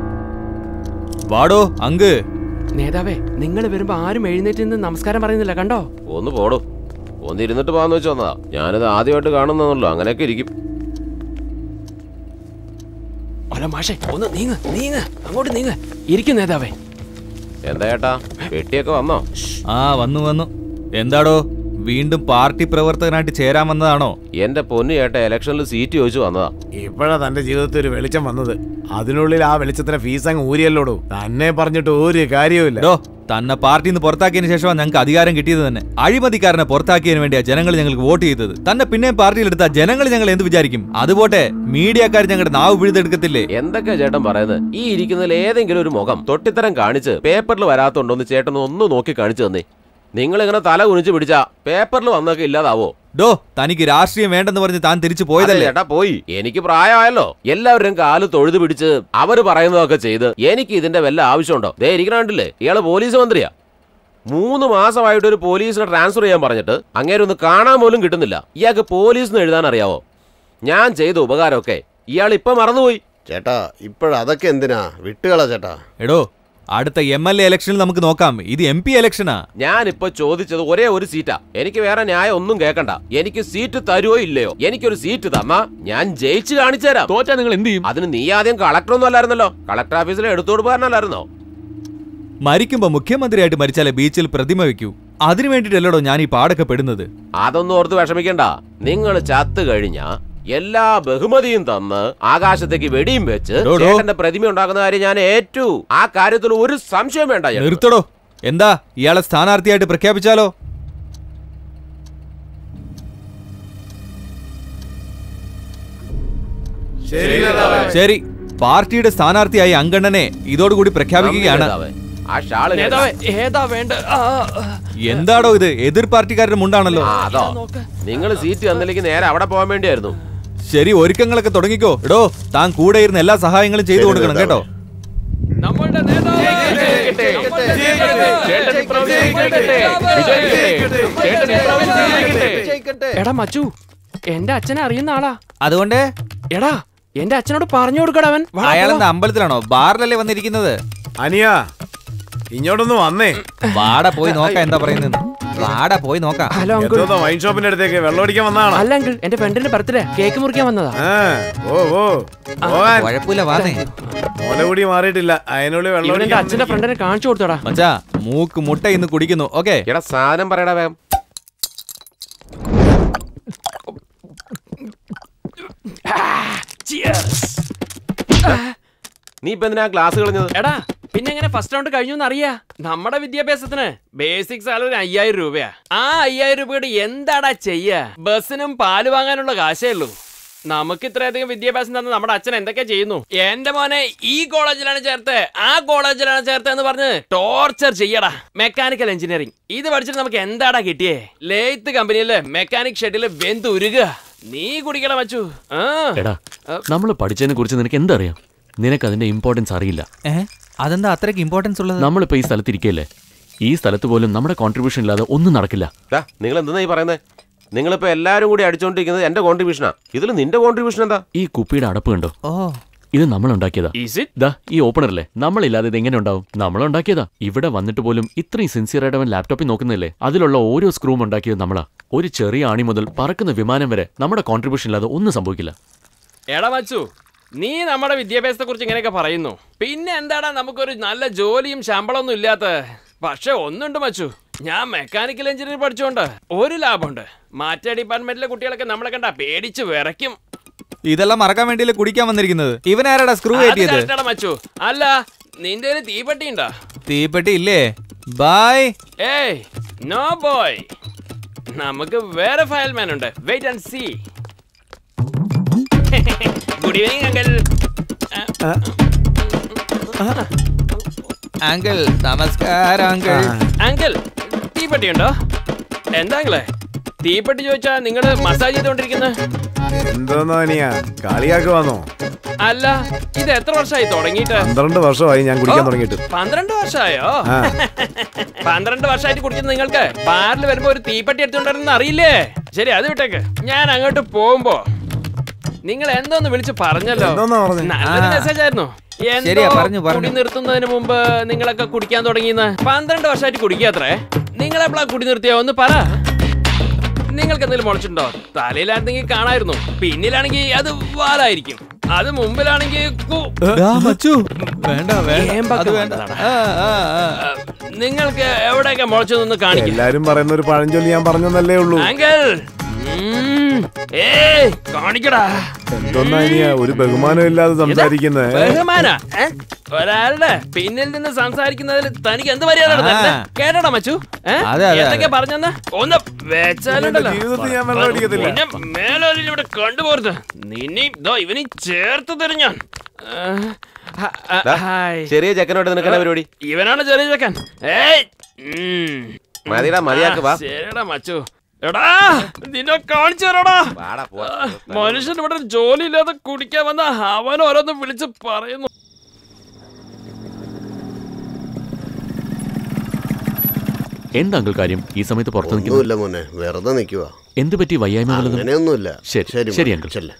വാടോ അങ്ക് നേതാവേ നിങ്ങൾ വരുമ്പോ ആരും എഴുന്നേറ്റ് നിന്ന് നമസ്കാരം പറയുന്നില്ല കണ്ടോ ഒന്ന് പോടൂ ഒന്ന് ഇരുന്നിട്ട് പോകാന്ന് വെച്ച് വന്നതാ ഞാനിത് ആദ്യമായിട്ട് കാണുന്നതാണല്ലോ അങ്ങനെയൊക്കെ ഇരിക്കും അല്ല മാഷേ ഒന്ന് നീങ്ങ് നീങ്ങ് അങ്ങോട്ട് നീങ്ങ് ഇരിക്കും നേതാവേ എന്താ ചേട്ടാ പെട്ടിയൊക്കെ വന്നോ ആ വന്നു വന്നു എന്താടോ വീണ്ടും പാർട്ടി പ്രവർത്തകനായിട്ട് ചേരാൻ വന്നതാണോ എന്റെ പൊന്നു ചേട്ടാ ഇലക്ഷനിൽ സീറ്റ് ചോദിച്ചു വന്നതാ ഇപ്പോഴാ തന്റെ ജീവിതത്തിൽ ഒരു വെളിച്ചം വന്നത് അതിനുള്ളിൽ ആ വെളിച്ചത്തിന്റെ ഫീസ് അങ്ങ് ഊരിയല്ലോടൂ തന്നെ പറഞ്ഞിട്ട് ഒരു കാര്യവുമില്ല ഡോ തന്നെ പാർട്ടിയിൽ നിന്ന് പുറത്താക്കിയതിനു ശേഷമാണ് ഞങ്ങൾക്ക് അധികാരം കിട്ടിയത് തന്നെ അഴിമതിക്കാരനെ പുറത്താക്കിയതിന് വേണ്ടിയാ ജനങ്ങൾ ഞങ്ങൾക്ക് വോട്ട് ചെയ്തത് തന്നെ പിന്നെയും പാർട്ടിയിലെടുത്ത ജനങ്ങൾ ഞങ്ങൾ എന്ത് വിചാരിക്കും അതുപോട്ടെ മീഡിയക്കാർ ഞങ്ങളുടെ നാവ് പിഴുതെടുക്കത്തില്ലേ എന്തൊക്കെ ചേട്ടൻ പറയുന്നത് ഈ ഇരിക്കുന്നതിൽ ഏതെങ്കിലും ഒരു മുഖം തൊട്ടിത്തരം കാണിച്ച് പേപ്പറിൽ വരാത്തോണ്ടോന്ന് ചേട്ടൻ ഒന്ന് നോക്കി കാണിച്ചു തന്നേ നിങ്ങൾ ഇങ്ങനെ തല കുനിച്ച് പിടിച്ചാ പേപ്പറിൽ വന്നൊക്കെ ഇല്ലാതാവോ ഡോ തനിക്ക് രാഷ്ട്രീയം വേണ്ടെന്ന് പറഞ്ഞ് താൻ തിരിച്ചു അതെ പോയതല്ലേ ചേട്ടാ പോയി എനിക്ക് പ്രായമായല്ലോ എല്ലാവരും കാല് തൊഴുത് പിടിച്ച് അവര് പറയുന്നതൊക്കെ ചെയ്ത് എനിക്ക് ഇതിന്റെ വല്ല ആവശ്യമുണ്ടോ ദേ ഇരിക്കണില്ലേ ഇയാള് പോലീസ് മന്ത്രിയാ മൂന്ന് മാസമായിട്ട് ഒരു പോലീസിനെ ട്രാൻസ്ഫർ ചെയ്യാൻ പറഞ്ഞിട്ട് അങ്ങേരെ ഒന്ന് കാണാൻ പോലും കിട്ടുന്നില്ല ഇയാൾക്ക് പോലീസിന് എഴുതാൻ അറിയാവോ ഞാൻ ചെയ്ത ഉപകാരമൊക്കെ ഇയാൾ ഇപ്പൊ മറന്നുപോയി ചേട്ടാ ഇപ്പോഴതൊക്കെ എന്തിനാ വിട്ടുകളാ ചേട്ടാ എടോ അടുത്ത എം എൽ എ ഇലക്ഷനിൽ നമുക്ക് നോക്കാം ഇത് എം പി ഇലക്ഷനാ ഞാനിപ്പോ ചോദിച്ചത് ഒരേ ഒരു സീറ്റാ എനിക്ക് വേറെ ന്യായം ഒന്നും കേൾക്കണ്ട എനിക്ക് സീറ്റ് തരുവോ ഇല്ലയോ എനിക്കൊരു സീറ്റ് തന്നാ ഞാൻ ജയിച്ചു കാണിച്ചു തരാം തോറ്റാ നിങ്ങൾ എന്ത് ചെയ്യും അതിന് നീ ആദ്യം കളക്ടർ ഒന്നും അല്ലായിരുന്നല്ലോ കളക്ടർ ഓഫീസിൽ എടുത്തുകൊടുക്കാരനല്ലായിരുന്നോ മരിക്കുമ്പോ മുഖ്യമന്ത്രിയായിട്ട് മരിച്ചാലേ ബീച്ചിൽ പ്രതിമ വെക്കൂ അതിനു വേണ്ടിയിട്ടല്ലടോ ഞാൻ ഈ പാടൊക്കെ പെടുന്നത് അതൊന്നും ഓർത്ത് വിഷമിക്കണ്ട നിങ്ങൾ ചത്തു കഴിഞ്ഞ എല്ലാ ബഹുമതിയും തന്ന് ആകാശത്തേക്ക് വെടിയും വെച്ച് ഡോ, ഡോ. ചേട്ടന്റെ പ്രതിമ ഉണ്ടാക്കുന്ന കാര്യം ഞാൻ ഏറ്റു ആ കാര്യത്തിൽ ഒരു സംശയം വേണ്ട ചേട്ടന്. നിർത്തടോ എന്താ ഇയാളെ സ്ഥാനാർത്ഥിയായിട്ട് പ്രഖ്യാപിച്ചാലോ ശരി പാർട്ടിയുടെ സ്ഥാനാർത്ഥിയായി അങ്കണ്ണനെ ഇതോടുകൂടി പ്രഖ്യാപിക്കുകയാണ് നേതാവേ, ആ ഷാള് കേട്ടോ. നേതാവേ ഏതാ വേണ്ട ആ, ആ. എന്താടോ ഇത് എതിർ പാർട്ടിക്കാരുടെ മുണ്ടാണല്ലോ ആ, അതോ നിങ്ങൾ സീറ്റ് തന്നില്ലെങ്കിൽ നേരെ അവിടെ പോകാൻ വേണ്ടിയായിരുന്നു ശരി ഒരുക്കങ്ങളൊക്കെ തുടങ്ങിക്കോ എടോ താൻ കൂടെ ഇരുന്ന് എല്ലാ സഹായങ്ങളും ചെയ്തു കൊടുക്കണം കേട്ടോ നമ്മളുടെ നേതാവ് ജയിക്കട്ടെ. നമ്മളുടെ നേതാവ് ചേട്ടൻ ഇപ്രാവശ്യം ജയിക്കട്ടെ. വിജയിക്കട്ടെ. ചേട്ടൻ ഇപ്രാവശ്യം ജയിക്കട്ടെ. ജയിക്കട്ടെ എടാ മച്ചു എന്റെ അച്ഛനെ അറിയുന്ന ആളാ അതുകൊണ്ട് എടാ എന്റെ അച്ഛനോട് പറഞ്ഞു കൊടുക്കടാ അവൻ വാ, അയാളെന്താ പോവാം. അമ്പലത്തിലാണോ ബാറിലല്ലേ വന്നിരിക്കുന്നത് അനിയ ഇങ്ങോട്ടൊന്ന് വന്നേ വാട പോയി നോക്കാം എന്താ പറയുന്നത് വാട പോയി നോക്കാം ഹലോ അങ്കിൾ എന്തോ വൈൻ ഷോപ്പിന്റെ അടുത്തേക്ക് വെള്ളം അടിക്കാൻ വന്നതാണോ അല്ല അങ്കിൾ എന്റെ ഫ്രണ്ടിന്റെ ബർത്ത്ഡേ കേക്ക് മുറിക്കാൻ വന്നതാ ആ, ഓ ഓ പോകാൻ കുഴപ്പമില്ല വാന്നേ മുല കൂടി മാറിയിട്ടില്ല അതിനുള്ളിൽ വെള്ളം ഇവൻ എന്റെ അടിക്കാൻ അച്ഛന്റെ ഫ്രണ്ടിനെ കാണിച്ചു കൊടുത്തോടാ മച്ചാ മൂക്ക് മുട്ട ഇന്ന് കുടിക്കുന്നു ഓക്കെ എടാ സാധനം പറയടാ വേഗം നീ ഇപ്പൊ എന്തിനാ ക്ലാസ് കളഞ്ഞത് എടാ പിന്നെ എങ്ങനെ ഫസ്റ്റ് റൗണ്ട് കഴിഞ്ഞു അറിയാ നമ്മുടെ വിദ്യാഭ്യാസത്തിന് ബേസിക് സാലറി അയ്യായിരം രൂപയാ ആ അയ്യായിരം രൂപയുടെ എന്താടാ ചെയ്യാ ബസ്സിനും പാല് വാങ്ങാനുള്ള കാശേ ഉള്ളൂ നമുക്ക് ഇത്രയധികം വിദ്യാഭ്യാസം തന്ന നമ്മുടെ അച്ഛൻ എന്തൊക്കെ ചെയ്യുന്നു എന്റെ മോനെ ഈ കോളേജിലാണ് ചേർത്ത് ആ കോളേജിലാണ് ചേർത്ത് എന്ന് പറഞ്ഞ് ടോർച്ചർ ചെയ്യടാ മെക്കാനിക്കൽ എഞ്ചിനീയറിംഗ് ഇത് പഠിച്ചിട്ട് നമുക്ക് എന്താടാ കിട്ടിയേ ലേത്ത് കമ്പനിയില് മെക്കാനിക് ഷെഡില് വെന്ത് ഉരുക നീ കുടിക്കണ മച്ചു ആ എടാ നമ്മൾ പഠിച്ചതിനെ കുറിച്ച് നിനക്ക് എന്തറിയാം നിനക്ക് അതിന്റെ ഇമ്പോർട്ടൻസ് അറിയില്ല ഏ അതെന്താ അത്രയ്ക്ക് ഇമ്പോർട്ടൻസ് ഉള്ളത് നമ്മളിപ്പോ ഈ സ്ഥലത്ത് ഇരിക്കല്ലേ ഈ സ്ഥലത്ത് പോലും നമ്മുടെ കോൺട്രിബ്യൂഷൻ ഇല്ലാതെ ഒന്നും നടക്കില്ല നിങ്ങൾ എന്തെന്നാ ഈ പറയുന്നത് നിങ്ങളിപ്പോ എല്ലാരും കൂടി അടിച്ചോണ്ടിരിക്കുന്നത് എന്റെ കോൺട്രിബ്യൂഷനാ ഇതിൽ നിന്റെ കോൺട്രിബ്യൂഷൻ എന്താ ഈ കുപ്പിയുടെ അടപ്പ് കണ്ടോ ഓ ഇത് നമ്മൾ ഉണ്ടാക്കിയതാ Is it? ദാ ഈ ഓപ്പണറല്ലേ നമ്മളില്ലാതെ ഇത് എങ്ങനെ ഉണ്ടാവും നമ്മൾ ഉണ്ടാക്കിയതാ ഇവിടെ വന്നിട്ട് പോലും ഇത്രയും സിൻസിയർ ആയിട്ട് അവൻ ലാപ്ടോപ്പിൽ നോക്കുന്നില്ലേ അതിലുള്ള ഓരോ സ്ക്രൂവും ഉണ്ടാക്കിയത് നമ്മളാ ഒരു ചെറിയ ആണി മുതൽ പറക്കുന്ന വിമാനം വരെ നമ്മുടെ കോൺട്രിബ്യൂഷൻ ഇല്ലാതെ ഒന്നും സംഭവിക്കില്ല എടാ മച്ചു നീ നമ്മുടെ വിദ്യാഭ്യാസത്തെ കുറിച്ച് ഇങ്ങനെയൊക്കെ പറയുന്നു പിന്നെ എന്താടാ നമുക്കൊരു നല്ല ജോലിയും ശമ്പളമൊന്നും ഇല്ലാത്ത പക്ഷെ ഒന്നുണ്ട് മച്ചു ഞാൻ മെക്കാനിക്കൽ എഞ്ചിനീയർ പഠിച്ചോണ്ട് ഒരു ലാഭമുണ്ട് മറ്റേ ഡിപ്പാർട്ട്മെന്റിലെ കുട്ടികളൊക്കെ നമ്മളെ കണ്ട പേടിച്ച് വിറയ്ക്കും ഇതെല്ലാം മറക്കാൻ വേണ്ടിയല്ലേ കുടിക്കാൻ വന്നിരിക്കുന്നത് ഇവനാരടാ സ്ക്രൂ അത് കയറ്റിയത് correct ആണ് മച്ചു അല്ല നിന്റെ കയ്യില് തീപ്പെട്ടി ഉണ്ടോ തീപ്പെട്ടി ഇല്ലേ ബായ് ഏയ് നോ ബോയ് നമുക്ക് വേറെ ഫയൽമാൻ ഉണ്ട് wait and see good evening uncle uncle നമസ്കാരം അങ്കിൾ അങ്കിൾ തീപ്പെട്ടി ഉണ്ടോ എന്താ അങ്കിളെ തീപ്പെട്ടി ചോദിച്ചാ നിങ്ങള് മസാജ് ചെയ്തോണ്ടിരിക്കുന്നത് എന്തോന്നോ അനിയാ കളിയാക്കുവാന്നോ അല്ല ഇത് എത്ര വർഷമായി തുടങ്ങിയിട്ട് പന്ത്രണ്ട് വർഷമായി ഞാൻ കുടിക്കാൻ തുടങ്ങിയിട്ട് പന്ത്രണ്ട് വർഷമായോ ആ. പന്ത്രണ്ട് വർഷമായിട്ട് കുടിക്കുന്ന നിങ്ങൾക്ക് ബാറിൽ വരുമ്പോ ഒരു തീപ്പെട്ടി എടുത്തോണ്ടിരുന്ന അറിയില്ലേ ശരി അത് വിട്ടേക്ക് ഞാൻ അങ്ങോട്ട് പോകുമ്പോ നിങ്ങൾ എന്തോന്ന് വിളിച്ച് പറഞ്ഞല്ലോ എന്തോന്നാ പറഞ്ഞേ? നല്ലൊരു ആ. മെസ്സേജ് ആയിരുന്നു എന്തോ ശരിയാ, പറഞ്ഞു, പറഞ്ഞു. കുടി നിർത്തുന്നതിന് മുമ്പ് നിങ്ങളൊക്കെ കുടിക്കാൻ തുടങ്ങിയെന്ന് പന്ത്രണ്ട് വർഷമായിട്ട് കുടിക്കാത്രേ നിങ്ങൾ എപ്പോഴാ കുടി നിർത്തിയോ ഒന്ന് പറ നിങ്ങൾക്ക് എന്തെങ്കിലും മുളച്ചിട്ടുണ്ടോ തലയിലായിരുന്നെങ്കിൽ കാണായിരുന്നു പിന്നിലാണെങ്കിൽ അത് വാലായിരിക്കും അത് മുമ്പിലാണെങ്കിൽ കു- ദാ, മച്ചു വേണ്ട വേണ്ട ഏമ്പക്കം അത് വേണ്ട വന്നതാടാ. ആ, ആ, ആ. നിങ്ങൾക്ക് എവിടെയൊക്കെ മുളച്ചതൊന്ന് കാണിക്കാം എല്ലാരും പറയുന്ന ഒരു പഴഞ്ചൊല്ലി ഞാൻ പറഞ്ഞെന്നല്ലേ ഉള്ളൂ ആങ്കിൾ ഏയ് കാണിക്കടാ എന്തോന്നാ ഇനിയാ ഒരു ബഹുമാനം ഇല്ലാതെ സംസാരിക്കുന്നത് ബഹുമാന ഏ? ഒരാളുടെ പിന്നിൽ നിന്ന് സംസാരിക്കുന്നതിൽ തനിക്ക് എന്ത് മര്യാദ ആ. കേട്ടോടാ മച്ചു ഏ? അതെ, അതെ, എന്തൊക്കെ പറഞ്ഞെന്ന് ഒന്ന് വെച്ചാലുണ്ടല്ലോ എന്റെ ജീവിതത്തിൽ ഞാൻ വെള്ളം അടിക്കത്തില്ല. പിന്നെ മേലൊരു ഇവിടെ കണ്ടുപോരുത് നിന്നെ ദോ ഇവനെ ചേർത്ത് തരും ഞാൻ ആ, ഹ- ആ, ദാ, ഹായ്. ചെറിയ ചെക്കനോട്ട് നിൽക്കുന്ന പരിപാടി ഇവനാണ് ചെറിയ ചെക്കൻ ഏയ് ഉം. മതിടാ മതിയാക്ക് വാ ആ, ശരിടാ മച്ചു എടാ നിന്നെ കാണിച്ചു തരാടാ വാടാ, പോവാ. ആ, മനുഷ്യൻ ഇവിടെ ഒരു ജോലി ഇല്ലാതെ കുടിക്കാൻ വന്ന അവൻ ഓരോന്ന് വിളിച്ച് പറയുന്നു എന്താ അങ്കിൾ കാര്യം ഈ സമയത്ത് പുറത്ത് നിൽക്കുന്നു ഒന്നുമില്ല മോനെ വെറുതെ നിൽക്കുക എന്ത് പറ്റി വയ്യായ്മ വല്ലതും അങ്ങനെയൊന്നുമില്ല ശരി, ശരി ശരി, മോനെ, അങ്കിൾ. ചെല്ല്.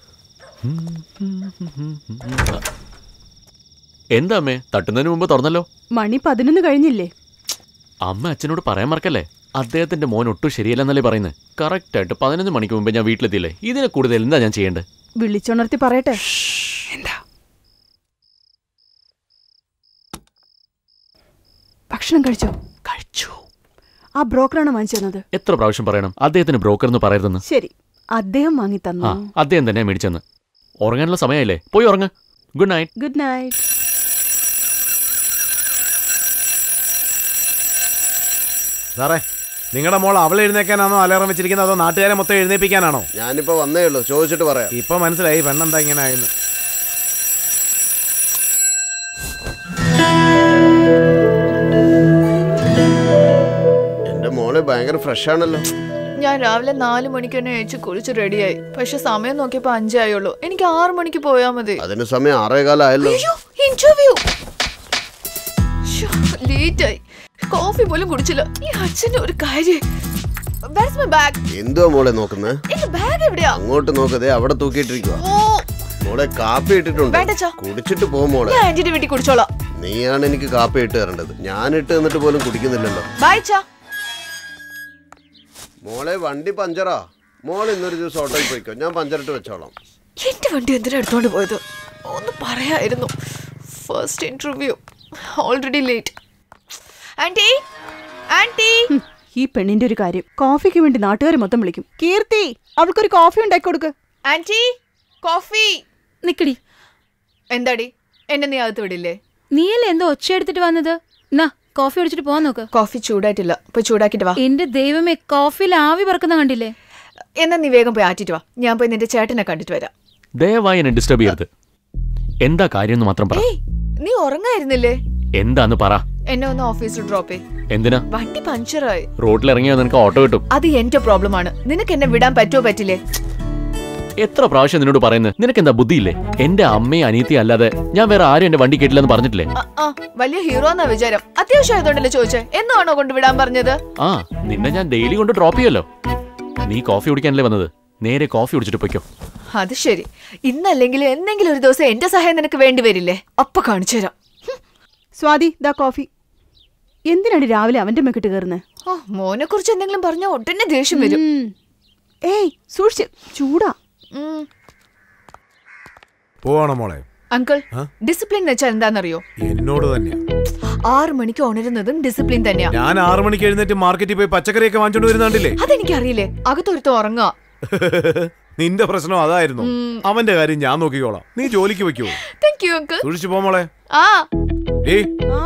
എന്താ അമ്മേ തട്ടുന്നതിന് മുമ്പ് തുറന്നല്ലോ മണി പതിനൊന്ന് കഴിഞ്ഞില്ലേ അമ്മ അച്ഛനോട് പറയാൻ മറക്കല്ലേ അദ്ദേഹത്തിന്റെ മോൻ ഒട്ടും ശരിയല്ലെന്നല്ലേ പറയുന്നത് കറക്റ്റ് ആയിട്ട് പതിനൊന്ന് മണിക്ക് മുമ്പ് ഞാൻ വീട്ടിലെത്തിയില്ലേ ഇതിനെ കൂടുതൽ എന്താ ഞാൻ ചെയ്യേണ്ടത് വിളിച്ചുണർത്തി പറയട്ടെ എന്താ ഭക്ഷണം കഴിച്ചോ കഴിച്ചു ആ ബ്രോക്കറാണ് വാങ്ങിച്ചു തന്നത് എത്ര പ്രാവശ്യം പറയണം അദ്ദേഹത്തിന് ബ്രോക്കർ എന്ന് പറയരുതെന്ന് ശരി അദ്ദേഹം വാങ്ങി ആ തന്നു അദ്ദേഹം തന്നെ മേടിച്ചെന്ന് ഉറങ്ങാനുള്ള സമയമായില്ലേ പോയി ഉറങ്ങ് ഗുഡ് നൈറ്റ് ഗുഡ് നൈറ്റ് സാറേ നിങ്ങളുടെ മോൾ അവൾ എഴുന്നേക്കാനാണോ അലാറം വെച്ചിരിക്കുന്നത് അതോ നാട്ടുകാരെ മൊത്തം എഴുന്നേപ്പിക്കാനാണോ ഞാനിപ്പോ വന്നേ ഉള്ളൂ ചോദിച്ചിട്ട് പറയാം ഇപ്പൊ മനസ്സിലായി പെണ്ണെന്താ ഇങ്ങനെ ആയെന്ന് എന്റെ മോള് ഭയങ്കര ഫ്രഷ് ആണല്ലോ ഞാൻ രാവിലെ നാല് മണിക്ക് തന്നെ എഴുച്ച് കുളിച്ച് റെഡിയായി പക്ഷെ സമയം നോക്കിയപ്പോ അഞ്ചായുള്ളൂ എനിക്ക് ആറു മണിക്ക് പോയാ മതി അതിന് സമയം ആറേകാലായല്ലോ അയ്യോ ഇന്റർവ്യൂ ലേറ്റായി കോഫി പോലും കുടിച്ചില്ല ഈ അച്ഛന്റെ ഒരു കാര്യം മൈ ബാഗ് എന്തുവാ മോളെ നോക്കുന്നത് എന്റെ ബാഗ് എവിടെയാ അങ്ങോട്ട് നോക്കതേ അവിടെ തൂക്കിയിട്ടിരിക്കുക ഓ മോളെ കാപ്പി ഇട്ടിട്ടുണ്ട് വേണ്ട അച്ഛാ. കുടിച്ചിട്ട് പോ മോളെ ഞാൻ ആന്റിന്റെ വീട്ടിൽ കുടിച്ചോളാം നീയാണ് എനിക്ക് കാപ്പി ഇട്ട് തരേണ്ടത് ഞാൻ ഇട്ട് തന്നിട്ട് പോലും കുടിക്കുന്നില്ലല്ലോ ബൈ ചാ മോളെ വണ്ടി പഞ്ചറാ മോൾ ഇന്നൊരു ദിവസം ഓട്ടോയിൽ പോയിക്കോ ഞാൻ പഞ്ചറിട്ട് വെച്ചോളാം എന്റെ വണ്ടി എന്തിനാ എടുത്തോണ്ട് പോയത് ഒന്ന് പറയായിരുന്നു first interview already late aunty aunty ഹും, ഈ പെണ്ണിന്റെ ഒരു കാര്യം കോഫിക്ക് വേണ്ടി നാട്ടുകാർ മൊത്തം വിളിക്കും കീർത്തി അവൾക്കൊരു കോഫി ഉണ്ടാക്കി കൊടുക്ക് ആന്റി കോഫി നിക്കടി എന്താടി എന്നെ നീ അകത്ത് വിടില്ലേ നീയല്ലേ എന്തോ ഒച്ച എടുത്തിട്ട് വന്നത് നാ കോഫി കുടിച്ചിട്ട് പോവാൻ നോക്ക് കോഫി ചൂടായിട്ടില്ല പോയി ചൂടാക്കിട്ട് വാ എന്റെ ദൈവമേ കോഫിയിൽ ആവി പറക്കുന്ന കണ്ടില്ലേ എന്നാ നീ വേഗം പോയി ആറ്റിട്ട് വാ ഞാൻ പോയി നിന്റെ ചേട്ടനെ കണ്ടിട്ട് വരാം ദയവായി എന്നെ ഡിസ്റ്റർബ് ചെയ്യരുത് എന്താ കാര്യം എന്ന് മാത്രം പറ ഏയ് നീ ഉറങ്ങായിരുന്നില്ലേ എന്താന്ന് പറ എന്നെ ഒന്ന് ഓഫീസിൽ ഡ്രോപ്പ് ചെയ് എന്തിനാ വണ്ടി പഞ്ചറായി റോട്ടിൽ ഇറങ്ങിയാൽ നിനക്ക് ഓട്ടോ കിട്ടും അത് എന്റെ പ്രോബ്ലം ആണ് നിനക്ക് എന്നെ വിടാൻ പറ്റുമോ പറ്റില്ലേ എത്ര പ്രാവശ്യം നിന്നോട് പറയുന്നത് നിനക്ക് എന്താ ബുദ്ധിയില്ലേ എന്റെ അമ്മയും അനിയത്തിയും അല്ലാതെ ഞാൻ വേറെ ആരും എന്റെ വണ്ടി കേട്ടില്ലെന്ന് പറഞ്ഞിട്ടില്ലേ ആ, ആ വലിയ ഹീറോ എന്നാ വിചാരം അത്യാവശ്യം ആയതുകൊണ്ടല്ലേ ചോദിച്ചേ എന്നാണോ കൊണ്ടുവിടാൻ പറഞ്ഞത് ആ നിന്നെ ഞാൻ ഡെയിലി കൊണ്ട് ഡ്രോപ്പ് ചെയ്യല്ലോ നീ കോഫി കുടിക്കാനല്ലേ വന്നത് നേരെ കോഫി കുടിച്ചിട്ട് പൊയ്ക്കോ അത് ശരി ഇന്നല്ലെങ്കിൽ എന്തെങ്കിലും ഒരു ദിവസം എന്റെ സഹായം നിനക്ക് വേണ്ടി വരില്ലേ അപ്പൊ കാണിച്ചു തരാം സ്വാതി ദാ കോഫി എന്തിനാണ് രാവിലെ അവന്റെ മെക്കിട്ട് കയറുന്നത് ഓ മോനെ കുറിച്ച് എന്തെങ്കിലും പറഞ്ഞാൽ ഉടനെ ദേഷ്യം വരും ഏയ് സൂക്ഷിച്ച് ചൂടാ ഉം. പോവാണോ മോളെ അങ്കിൾ ആ? ഡിസിപ്ലിൻ എന്ന് വെച്ചാൽ എന്താണെന്നറിയോ എന്നോട് തന്നെയാ ആറു മണിക്ക് ഉണരുന്നതും ഡിസിപ്ലിൻ തന്നെയാ ഞാൻ ആറു മണിക്ക് എഴുന്നേറ്റ് മാർക്കറ്റിൽ പോയി പച്ചക്കറിയൊക്കെ വാങ്ങിച്ചോണ്ട് വരുന്നുണ്ടില്ലേ അതെനിക്കറിയില്ലേ അകത്തൊരുത്ത ഉറങ്ങാ നിന്റെ പ്രശ്നം അതായിരുന്നു അവന്റെ കാര്യം ഞാൻ നോക്കിക്കോളാം നീ ജോലിക്ക് വെക്കുവോ താങ്ക് യു അങ്കിൾ സൂക്ഷിച്ചു പോമോളെ ആ ഏയ്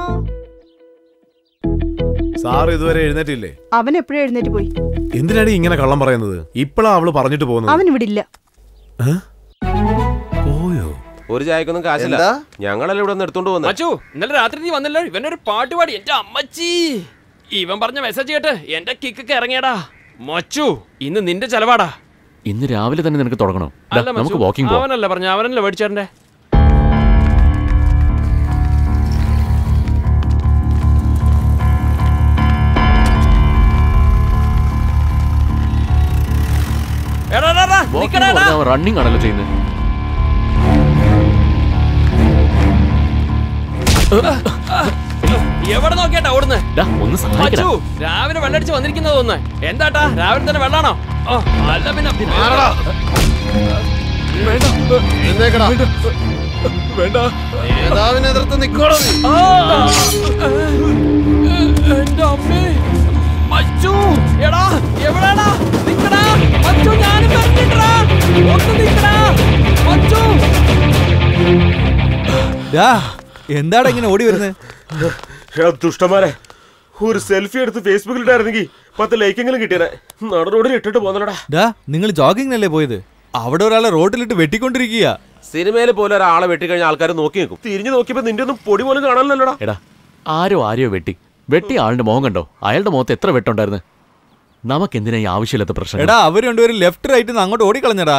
സാർ ഇതുവരെ എഴുന്നേറ്റില്ലേ അവൻ എപ്പോഴും എഴുന്നേറ്റ് പോയി എന്തിനാണ് ഈ ഇങ്ങനെ കള്ളം പറയുന്നത് ഇപ്പഴാ അവള് പറഞ്ഞിട്ട് പോകുന്നത് അവൻ ഇവിടെ ഇല്ല ഏ? പോയോ ഒരു ചായക്കൊന്നും കാശില്ല എന്താ? ഞങ്ങളല്ലേ ഇവിടെ നിന്ന് എടുത്തോണ്ട് പോകുന്നത് മച്ചു ഇന്നലെ രാത്രി നീ വന്നല്ലോ ഇവന്റെ ഒരു പാട്ട് പാടി എന്റെ അമ്മച്ചി ഇവൻ പറഞ്ഞ മെസ്സേജ് കേട്ട് എന്റെ കിക്കൊക്കെ ഇറങ്ങിയടാ മച്ചു ഇന്ന് നിന്റെ ചെലവാടാ ഇന്ന് രാവിലെ തന്നെ നിനക്ക് തുടങ്ങണോ ദാ, അല്ല നമുക്ക് മച്ചു വാക്കിംഗ് പോവാം അവനല്ല പറഞ്ഞ അവനല്ലേ മേടിച്ചേരന്റെ എടാ, എടാ, എടാ, നിക്കടാ, എടാ. റണ്ണിങ് ആണല്ലോ ചെയ്യുന്നത് എവിടെ നോക്കിയാട്ടാ ഓടുന്നേ ഡാ, ഒന്ന് സഹായിക്കടാ മച്ചു രാവിലെ വെള്ളടിച്ച് വന്നിരിക്കുന്നത് ഒന്ന് എന്താട്ടാ രാവിലെ തന്നെ വെള്ളാണോ ഓ അല്ല പിന്നെ എഴുന്നേക്കടാ. നേതാവിനെ എതിർത്ത് നിക്കോളൂ നീ. ആ! എന്റെ അമ്മേ മച്ചു എടാ എവിടെടാ നിക്കടാ മച്ചു ഞാനും പറഞ്ഞിട്ടാ ഒന്ന് നിക്കടാ മച്ചു ഡാ, എന്താടാ ഇങ്ങനെ ഓടി വരുന്നത് ദുഷ്ടന്മാരെ ഒരു സെൽഫി എടുത്ത് ഫേസ്ബുക്കിൽ ഇട്ടായിരുന്നെങ്കിൽ പത്ത് ലൈക്കെങ്കിലും കിട്ടിയനെ നട റോഡിൽ ഇട്ടിട്ട് പോന്നടാ ഡാ നിങ്ങൾ ജോഗിങ്ങിനല്ലേ പോയത് അവിടെ ഒരാളെ റോഡിലിട്ട് വെട്ടിക്കൊണ്ടിരിക്കുക സിനിമയിൽ പോലെ ഒരാളെ വെട്ടിക്കഴിഞ്ഞ ആൾക്കാർ നോക്കി നിൽക്കും തിരിഞ്ഞു നോക്കിയപ്പോ നിന്റെ ഒന്നും പൊടി പോലും കാണാനല്ലോടാ എടാ ആരോ ആരെയോ വെട്ടി വെട്ടി ആളുടെ മുഖം കണ്ടോ അയാളുടെ മുഖത്ത് എത്ര വെട്ടുണ്ടായിരുന്നു നമുക്കെന്തിനാ ഈ ആവശ്യമില്ലാത്ത പ്രശ്നം എടാ അവർ രണ്ടുപേരും ലെഫ്റ്റ് റൈറ്റ് അങ്ങോട്ട് ഓടിക്കളഞ്ഞടാ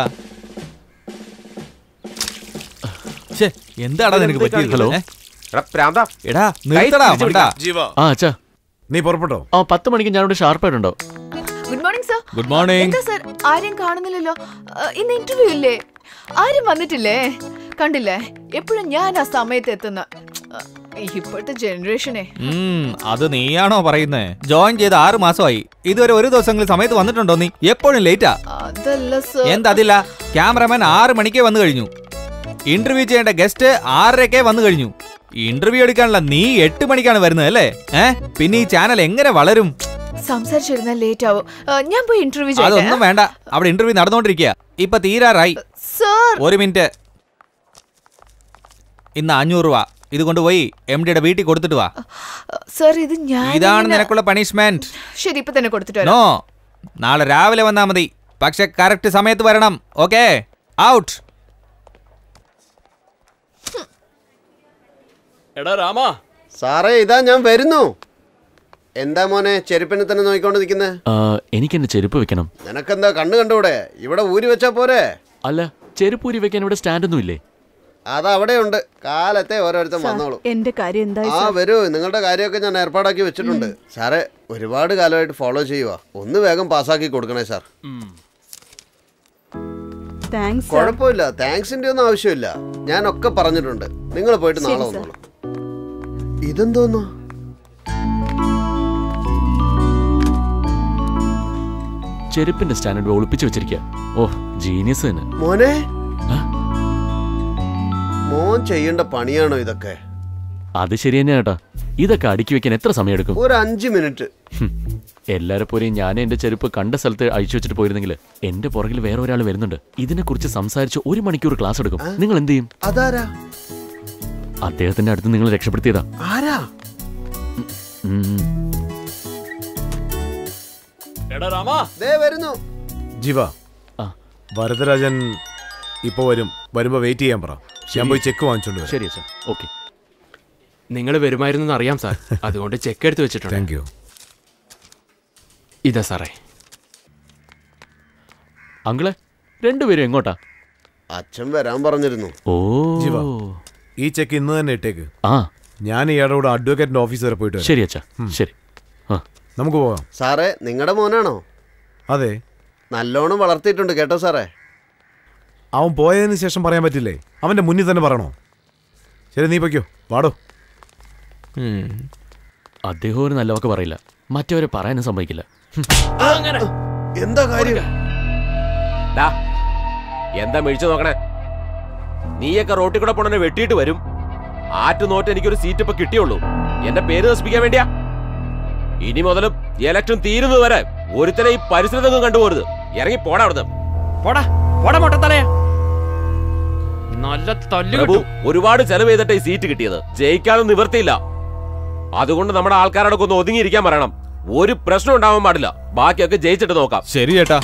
ഛേ എന്താടാ നിനക്ക് പറ്റിയത് ഹലോ? ഏ? എടാ പ്രാന്ത എടാ നിർത്തടാ പിടിച്ച് മണ്ടാ. ജീവ ആ അച്ഛാ നീ പുറപ്പെട്ടോ ആ പത്ത് മണിക്ക് ഞാനിവിടെ ഷാർപ്പായിട്ടുണ്ടോ good morning sir good morning എന്താ സർ ആരെയും കാണുന്നില്ലല്ലോ ആ, ഇന്ന് ഇന്റർവ്യൂ ഇല്ലേ ആരും വന്നിട്ടില്ലേ കണ്ടില്ലേ എപ്പോഴും ഞാൻ ആ സമയത്ത് എത്തുന്ന ആ, ഇപ്പോഴത്തെ ജനറേഷനെ ഉം, അത് നീയാണോ പറയുന്നേ ജോയിൻ ചെയ്ത് ആറ് മാസമായി ഇതുവരെ ഒരു ദിവസങ്ങളിൽ സമയത്ത് വന്നിട്ടുണ്ടോ നീ എപ്പോഴും ലേറ്റാ അതല്ല സർ എന്തതില്ല ക്യാമറമാൻ ആറ് മണിക്കേ വന്നു കഴിഞ്ഞു ഇന്റർവ്യൂ ചെയ്യേണ്ട ഗസ്റ്റ് ആറരക്കേ വന്നു കഴിഞ്ഞു ഇന്റർവ്യൂ എടുക്കാനുള്ള നീ എട്ട് മണിക്കാണ് വരുന്നത് അല്ലേ ഏ പിന്നെ ഈ ചാനൽ എങ്ങനെ വളരും സംസാരിച്ചിരുന്നാൽ ലേറ്റ് ആവും ആ, ഞാൻ പോയി ഇന്റർവ്യൂ ചെയ്യട്ടെ അതൊന്നും വേണ്ട അവിടെ ഇന്റർവ്യൂ നടന്നുകൊണ്ടിരിക്കുക ഇപ്പൊ തീരാറായി സർ ഒരു മിനിറ്റ് ഇന്ന് അഞ്ഞൂറ് രൂപ ഇത് കൊണ്ടുപോയി എം ഡിയുടെ വീട്ടിൽ കൊടുത്തിട്ട് വാ സർ ഇത് ഞാൻ ഇതാണ് എങ്ങനെ- നിനക്കുള്ള പണിഷ്മെന്റ് ശരി ഇപ്പൊ തന്നെ കൊടുത്തിട്ട് വരാം നോ നാളെ രാവിലെ വന്നാ മതി പക്ഷെ കറക്റ്റ് സമയത്ത് വരണം ഓക്കെ ഔട്ട് എടാ രാമാ സാറേ ഇതാ ഞാൻ വരുന്നു എന്താ മോനെ ചെരുപ്പിനെ തന്നെ നോക്കിക്കൊണ്ട് നിൽക്കുന്നത് ആ, എനിക്കെന്റെ ചെരുപ്പ് വെക്കണം നിനക്കെന്താ കണ്ണു കണ്ടൂടെ ഇവിടെ ഊരി വെച്ചാ പോരെ അല്ല ചെരുപ്പ് ഊരി വെക്കാൻ ഇവിടെ സ്റ്റാൻഡൊന്നും ഇല്ലേ അത് അവിടെയുണ്ട് കാലത്തെ ഓരോരുത്തൻ വന്നോളൂ എന്റെ കാര്യം എന്തായി ആ വരൂ നിങ്ങളുടെ കാര്യമൊക്കെ ഞാൻ ഏർപ്പാടാക്കി വെച്ചിട്ടുണ്ട് സാറേ ഒരുപാട് കാലമായിട്ട് ഫോളോ ചെയ്യുക ഒന്ന് വേഗം പാസ്സാക്കി കൊടുക്കണേ സാർ താങ്ക്സ് കുഴപ്പമില്ല താങ്ക്സിന്റെ ഒന്നും ആവശ്യമില്ല ഞാനൊക്കെ പറഞ്ഞിട്ടുണ്ട് നിങ്ങൾ പോയിട്ട് നാളെ ശരി, സർ. വന്നോളൂ ഇതെന്തോന്നോ ചെരുപ്പിന്റെ സ്റ്റാൻഡ് ഒളിപ്പിച്ച് വെച്ചിരിക്കുക ഓ ജീനിയസ് തന്നെ മോനെ ആ? മോൻ ചെയ്യേണ്ട പണിയാണോ ഇതൊക്കെ അത് ശരി തന്നെയാ കേട്ടാ ഇതൊക്കെ അടുക്കി വെക്കാൻ എത്ര സമയം എടുക്കും ഒരു അഞ്ച് മിനിറ്റ് ഹും. എല്ലാരെ പോലെയും ഞാൻ എന്റെ ചെരുപ്പ് കണ്ട സ്ഥലത്ത് അഴിച്ചു വെച്ചിട്ട് പോയിരുന്നെങ്കിൽ എന്റെ പുറകിൽ വേറെ ഒരാൾ വരുന്നുണ്ട് ഇതിനെക്കുറിച്ച് സംസാരിച്ച് ഒരു മണിക്കൂർ ക്ലാസ് എടുക്കും നിങ്ങൾ എന്ത് ചെയ്യും അതാരാ അദ്ദേഹത്തിന്റെ അടുത്ത് നിങ്ങൾ രക്ഷപ്പെടുത്തിയതാ ആരാ ഉം. എടാ രാമാ ദേ വരുന്നു ജീവ ആ. വരദരാജൻ ഇപ്പൊ വരും വരുമ്പോ വെയിറ്റ് ചെയ്യാൻ പറ ഞാൻ പോയി ചെക്ക് വാങ്ങിച്ചോണ്ട് വരാം ശരി അച്ഛാ ഓക്കെ നിങ്ങൾ വരുമായിരുന്നു അറിയാം സാർ അതുകൊണ്ട് ചെക്ക് എടുത്ത് വെച്ചിട്ടുണ്ട് താങ്ക് യു ഇതാ സാറേ അങ്കിളെ രണ്ടുപേരും എങ്ങോട്ടാ അച്ഛൻ വരാൻ പറഞ്ഞിരുന്നു ഓ ജീവ. ഈ ചെക്ക് ഇന്ന് തന്നെ ഇട്ടേക്ക് ആ ഞാൻ ഇയാളുടെ കൂടെ അഡ്വക്കേറ്റിന്റെ ഓഫീസ് വരെ പോയിട്ട് വരാം ശരി അച്ഛാ ശരി ആ നമുക്ക് പോകാം സാറേ നിങ്ങളുടെ മോനാണോ അതെ നല്ലോണം വളർത്തിയിട്ടുണ്ട് കേട്ടോ സാറേ അവൻ പോയതിന് ശേഷം പറയാൻ പറ്റില്ലേ അവന്റെ മുന്നിൽ തന്നെ പറയണോ ശരി നീ പൊയ്ക്കോ വാടോ അദ്ദേഹം ഒരു നല്ല വാക്ക് പറയില്ല മറ്റവരെ പറയാനും സമ്മതിക്കില്ല ഹും. അങ്ങനെ എന്താ കാര്യം ഡാ എന്താ മേടിച്ചു നോക്കണേ നീയൊക്കെ റോട്ടിൽ കൂടെ പോണെ വെട്ടിയിട്ട് വരും ആറ്റു നോട്ട് എനിക്കൊരു സീറ്റ് ഇപ്പൊ കിട്ടിയുള്ളൂ എന്റെ പേര് നശിപ്പിക്കാൻ വേണ്ടിയാ ഇനി മുതലും ഇലക്ഷൻ തീരുന്നത് വരെ ഒരുത്തനെ ഈ പരിസരത്തൊന്നും കണ്ടുപോരുത് ഇറങ്ങി പോടാ അവിടുന്ന് പോടാ പോടാ മൊട്ടത്തലയാ നല്ല തല്ലു പ്രഭു കിട്ടും ഒരുപാട് ചെലവ് ചെയ്തിട്ട് ഈ സീറ്റ് കിട്ടിയത് ജയിക്കാനും നിവർത്തിയില്ല അതുകൊണ്ട് നമ്മുടെ ആൾക്കാരോടൊക്കെ ഒന്ന് ഒതുങ്ങിയിരിക്കാൻ പറയണം ഒരു പ്രശ്നം ഉണ്ടാവാൻ പാടില്ല ബാക്കിയൊക്കെ ജയിച്ചിട്ട് നോക്കാം ശരി ചേട്ടാ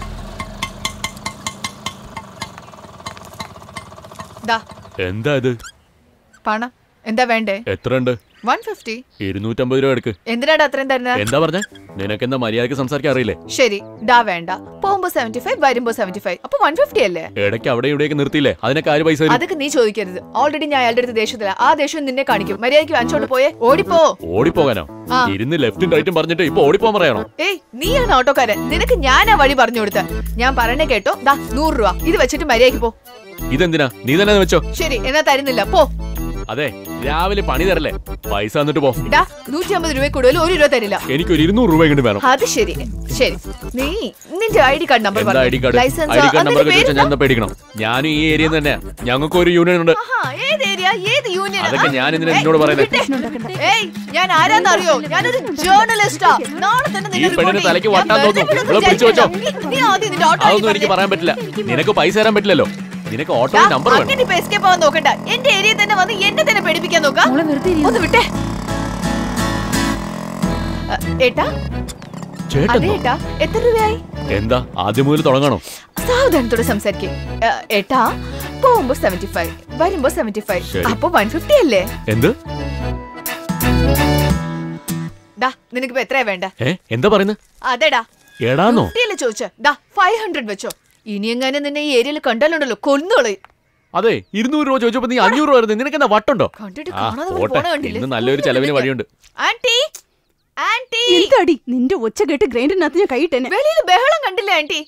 ദാ എന്താ ഇത് പണം എന്താ വേണ്ടേ എത്ര ഉണ്ട് വൺ ഫിഫ്റ്റി ഇരുന്നൂറ്റമ്പത് രൂപ എടുക്ക് എന്തിനാടാ അത്രയും തരുന്നത് എന്താ പറഞ്ഞ നിനക്കെന്താ മര്യാദക്ക് സംസാരിക്കാൻ അറിയില്ലേ ശരി ഡാ വേണ്ട പോകുമ്പോ സെവന്റി ഫൈവ് വരുമ്പോ സെവന്റി ഫൈവ് അപ്പൊ വൺ ഫിഫ്റ്റി അല്ലേ ഇടയ്ക്ക് അവിടെ ഇവിടെയൊക്കെ നിർത്തിയില്ലേ അതിനൊക്കെ ആര് പൈസ തരും അതൊക്കെ നീ ചോദിക്കരുത് ഓൾറെഡി ഞാൻ അയാളുടെ അടുത്ത് ദേഷ്യത്തില ആ ദേഷ്യം നിന്നെ കാണിക്കും മര്യാദയ്ക്ക് വാങ്ങിച്ചോണ്ട് പോയേ ഓടിപ്പോ ഓടിപ്പോകാനോ ആ. ഇരുന്ന് ലെഫ്റ്റും റൈറ്റും പറഞ്ഞിട്ട് ഇപ്പൊ ഓടിപ്പോകാൻ പറയണോ ഏയ് നീയാണ് ഓട്ടോക്കാരൻ നിനക്ക് ഞാനാ വഴി പറഞ്ഞു കൊടുത്ത ഞാൻ പറയണേ കേട്ടോ ദാ നൂറ് രൂപ ഇത് വെച്ചിട്ട് മര്യാദയ്ക്ക് പോ ഇതെന്തിനാ നീ തന്നെ അത് വെച്ചോ ശരി എന്നാ തരുന്നില്ല പോ അതെ രാവിലെ പണി തരല്ലേ പൈസ തന്നിട്ട് പോ ഡാ നൂറ്റി അമ്പത് രൂപ കൂടുതൽ ഒരു രൂപ തരില്ല എനിക്കൊരു ഇരുന്നൂറ് രൂപ ഇങ്ങോട്ട് വേണം അത് ശരി ശരി നീ നിന്റെ ഐ ഡി കാർഡ് നമ്പർ എന്താ I D card license I D card number അതിന്റെ ചോദിച്ചാൽ ഞാൻ പേരെന്താ? എന്താ പേടിക്കണം ഞാനും ഈ ഏരിയയിൽ തന്നെ ഞങ്ങൾക്ക് ഒരു യൂണിയൻ ഉണ്ട് ആഹാ, ഏത് ഏരിയ ഏത് യൂണിയൻ അതൊക്കെ ഞാൻ എന്തിനാ നിന്നോട് പറയുന്നത് ഏയ് ഞാൻ ആരാന്നറിയോ ഞാനൊരു ജേർണലിസ്റ്റാ നാളെ തന്നെ ഈ നിന്നെ report പെണ്ണിന് ചെയ്യും. തലയ്ക്ക് ഞാൻ വട്ടാൻ വെറുതെ തോന്നുന്നു വിടുമെന്ന് ഇവിടെ പിടിച്ചു വെച്ചോ വിചാരിക്കണ്ട. നീ ആദ്യം നിന്റെ ഓട്ടോ അതൊന്നും എനിക്ക് പറയാൻ പറ്റില്ല നിനക്ക് പൈസ തരാൻ പറ്റില്ലല്ലോ നിനക്ക് ഓട്ടോ നമ്പർ വേണം അങ്ങനെ ഇപ്പൊ എസ്കേപ്പ് ആവാൻ നോക്കണ്ട എന്റെ ഏരിയ തന്നെ വന്ന് എന്നെ തന്നെ പേടിപ്പിക്കാൻ നോക്കാം മോളെ വെറുതെ ഇരി. ഒന്ന് വിട്ടേ അ, ഏട്ടാ അതെ ചേട്ടൻ ഏട്ടാ എത്ര രൂപയായി എന്താ ആദ്യം മുതൽ തുടങ്ങണോ സാവധാനത്തോടെ സംസാരിക്കേ ഏട്ടാ പോകുമ്പോ സെവന്റി ഫൈവ് വരുമ്പോ സെവന്റി ഫൈവ് ശരി. അപ്പൊ വൺ ഫിഫ്റ്റി അല്ലേ എന്ത് ഡാ നിനക്കിപ്പോ എത്രയാ വേണ്ട ഏ എന്താ പറയുന്നത് അതെടാ എടാന്നോ ഫിഫ്റ്റിയല്ലേ ചോദിച്ച ദാ ഫൈവ് ഹൺഡ്രഡ് വെച്ചോ ഇനി എങ്ങാനും നിന്നെ ഈ ഏരിയയിൽ കണ്ടാലുണ്ടല്ലോ കൊന്നുകളെ അതെ ഇരുന്നൂറ് രൂപ ചോദിച്ചപ്പോ നീ അഞ്ഞൂറ് രൂപ വരുന്നത് നിനക്ക് എന്താ വട്ടുണ്ടോ കണ്ടിട്ട് ആ കാണാതെ പോട്ടെ പോണ കണ്ടില്ലേ ഇന്ന് നല്ലൊരു ചെലവിന് വഴിയുണ്ട് ആന്റി ആന്റി എന്താടി നിന്റെ ഒച്ച കേട്ട് ഗ്രൈൻഡറിനകത്ത് ഞാൻ കൈയിട്ടേനെ വെളിയിൽ ബഹളം കണ്ടില്ലേ ആന്റി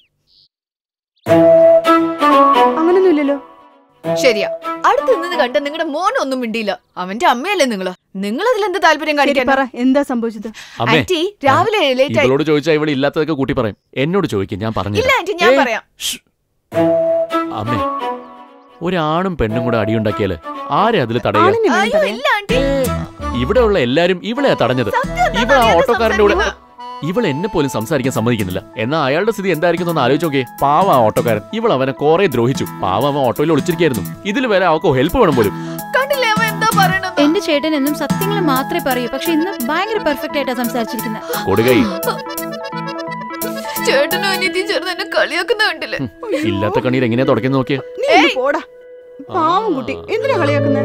അങ്ങനൊന്നുമില്ലല്ലോ ശരിയാ അടുത്ത് നിന്ന് കണ്ട നിങ്ങളുടെ മോനൊന്നും മിണ്ടിയില്ല അവന്റെ അമ്മയല്ലേ നിങ്ങള് നിങ്ങൾ അതിൽ എന്ത് താല്പര്യം ശരി കാണിക്കാൻ പറ എന്താ സംഭവിച്ചത് അമ്മേ ആന്റി രാവിലെ ലേറ്റ് ആയി ഇവളോട് ചോദിച്ചാൽ ഇവള് ഇല്ലാത്തതൊക്കെ കൂട്ടി പറയും എന്നോട് ചോദിക്കും ഞാൻ പറഞ്ഞു ഇല്ല ആന്റി ഞാൻ പറയാം അമ്മേ ഒരാണും പെണ്ണും കൂടെ അടിയുണ്ടാക്കിയാല് ആരെ അതിൽ തടയുക ആളിനെ വേണം അയ്യോ പറയാൻ. ഇല്ല ആന്റി ഇവിടെ ഉള്ള എല്ലാരും ഇവളെയാ തടഞ്ഞത് സത്യം എന്താ ഇവൾ ആ അറിയാതെ ഓട്ടോക്കാരന്റെ കൂടെ സംസാരിക്കുന്നത്? ഇവൾ എന്നെ പോലും സംസാരിക്കാൻ സമ്മതിക്കുന്നില്ല എന്നാ അയാളുടെ സ്ഥിതി എന്തായിരിക്കും എന്ന് ആലോചിച്ച് നോക്കിയേ പാവ ആ ഓട്ടോക്കാരൻ ഇവൾ അവനെ കുറെ ദ്രോഹിച്ചു പാവ അവൻ ഓട്ടോയിൽ ഒളിച്ചിരിക്കായിരുന്നു ഇതിൽ വരെ അവൾക്ക് ഹെൽപ്പ് വേണം പോലും കണ്ടില്ലേ അവൻ എന്താ പറയണത് എന്റെ ചേട്ടൻ എന്നും സത്യങ്ങൾ മാത്രമേ പറയൂ പക്ഷെ ഇന്ന് ഭയങ്കര പെർഫെക്റ്റ് ആയിട്ടാ സംസാരിച്ചിരിക്കുന്നത് കൊടുകൈ ചേട്ടനും അനിയത്തിയും ചേർന്ന് എന്നെ കളിയാക്കുന്ന കണ്ടില്ലേ ഇല്ലാത്ത കണ്ണീർ എങ്ങനെയാ തുടക്കം നോക്കിയേ നീ ഒന്ന് പോടാ പാവം കുട്ടി എന്തിനാ കളിയാക്കുന്നേ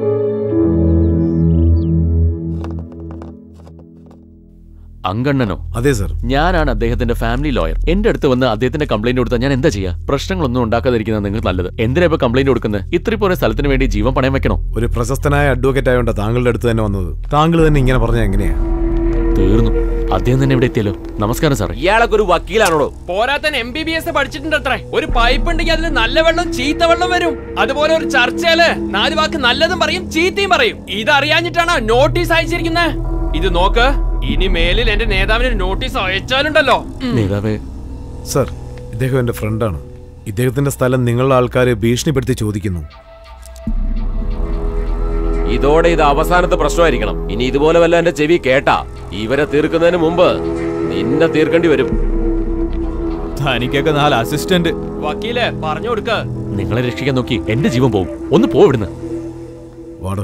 അങ്കണ്ണനോ അതെ സർ ഞാനാണ് അദ്ദേഹത്തിന്റെ ഫാമിലി ലോയർ എന്റെ അടുത്ത് വന്ന് അദ്ദേഹത്തിന്റെ കംപ്ലൈന്റ് കൊടുത്താൽ ഞാൻ എന്താ ചെയ്യാ പ്രശ്നങ്ങളൊന്നും ഉണ്ടാക്കാതിരിക്കുന്നത് നിങ്ങൾക്ക് നല്ലത് എന്തിനാ ഇപ്പൊ കംപ്ലൈന്റ് കൊടുക്കുന്നത് ഇത്ര പോലെ സ്ഥലത്തിന് വേണ്ടി ജീവൻ പണയം വെക്കണോ ഒരു പ്രശസ്തനായ അഡ്വക്കേറ്റ് ആയതുകൊണ്ട് താങ്കളുടെ അടുത്ത് തന്നെ വന്നത് താങ്കൾ തന്നെ ഇങ്ങനെ പറഞ്ഞാൽ എങ്ങനെയാ തീർന്നു അദ്ദേഹം തന്നെ ഇവിടെ എത്തിയല്ലോ നമസ്കാരം സാറേ ഇയാളൊക്കെ ഒരു വക്കീലാണോടോ പോരാത്തൻ എം ബി ബി എസ് പഠിച്ചിട്ടുണ്ട് അത്രേ ഒരു പൈപ്പ് ഉണ്ടെങ്കിൽ അതിൽ നല്ല വെള്ളം ചീത്ത വെള്ളം വരും അതുപോലെ ഒരു ചർച്ചയില് നാല് വാക്ക് നല്ലതും പറയും ചീത്തയും പറയും ഇതറിയാഞ്ഞിട്ടാണോ നോട്ടീസ് അയച്ചിരിക്കുന്നത് ഇത് നോക്ക് ഇനി മേലിൽ എന്റെ നേതാവിന് നോട്ടീസ് അയച്ചാലുണ്ടല്ലോ നേതാവേ സർ ഇദ്ദേഹം എൻ്റെ ഫ്രണ്ടാണ് ഇദ്ദേഹത്തിന്റെ സ്ഥലം നിങ്ങളുടെ ആൾക്കാരെ ഭീഷണിപ്പെടുത്തി ചോദിക്കുന്നു ഇതോടെ ഇത് അവസാനത്തെ പ്രശ്നമായിരിക്കണം ഇനി ഇതുപോലെ വല്ല എന്റെ ചെവി കേട്ടാ ഇവരെ തീർക്കുന്നതിന് മുമ്പ് നിന്നെ തീർക്കേണ്ടി വരും തനിക്കൊക്കെ നാല് അസിസ്റ്റന്റ് വക്കീല് പറഞ്ഞു കൊടുക്ക നിങ്ങളെ രക്ഷിക്കാൻ നോക്കി എന്റെ ജീവൻ പോവും ഒന്ന് പോ ഇവിടുന്ന് വാടോ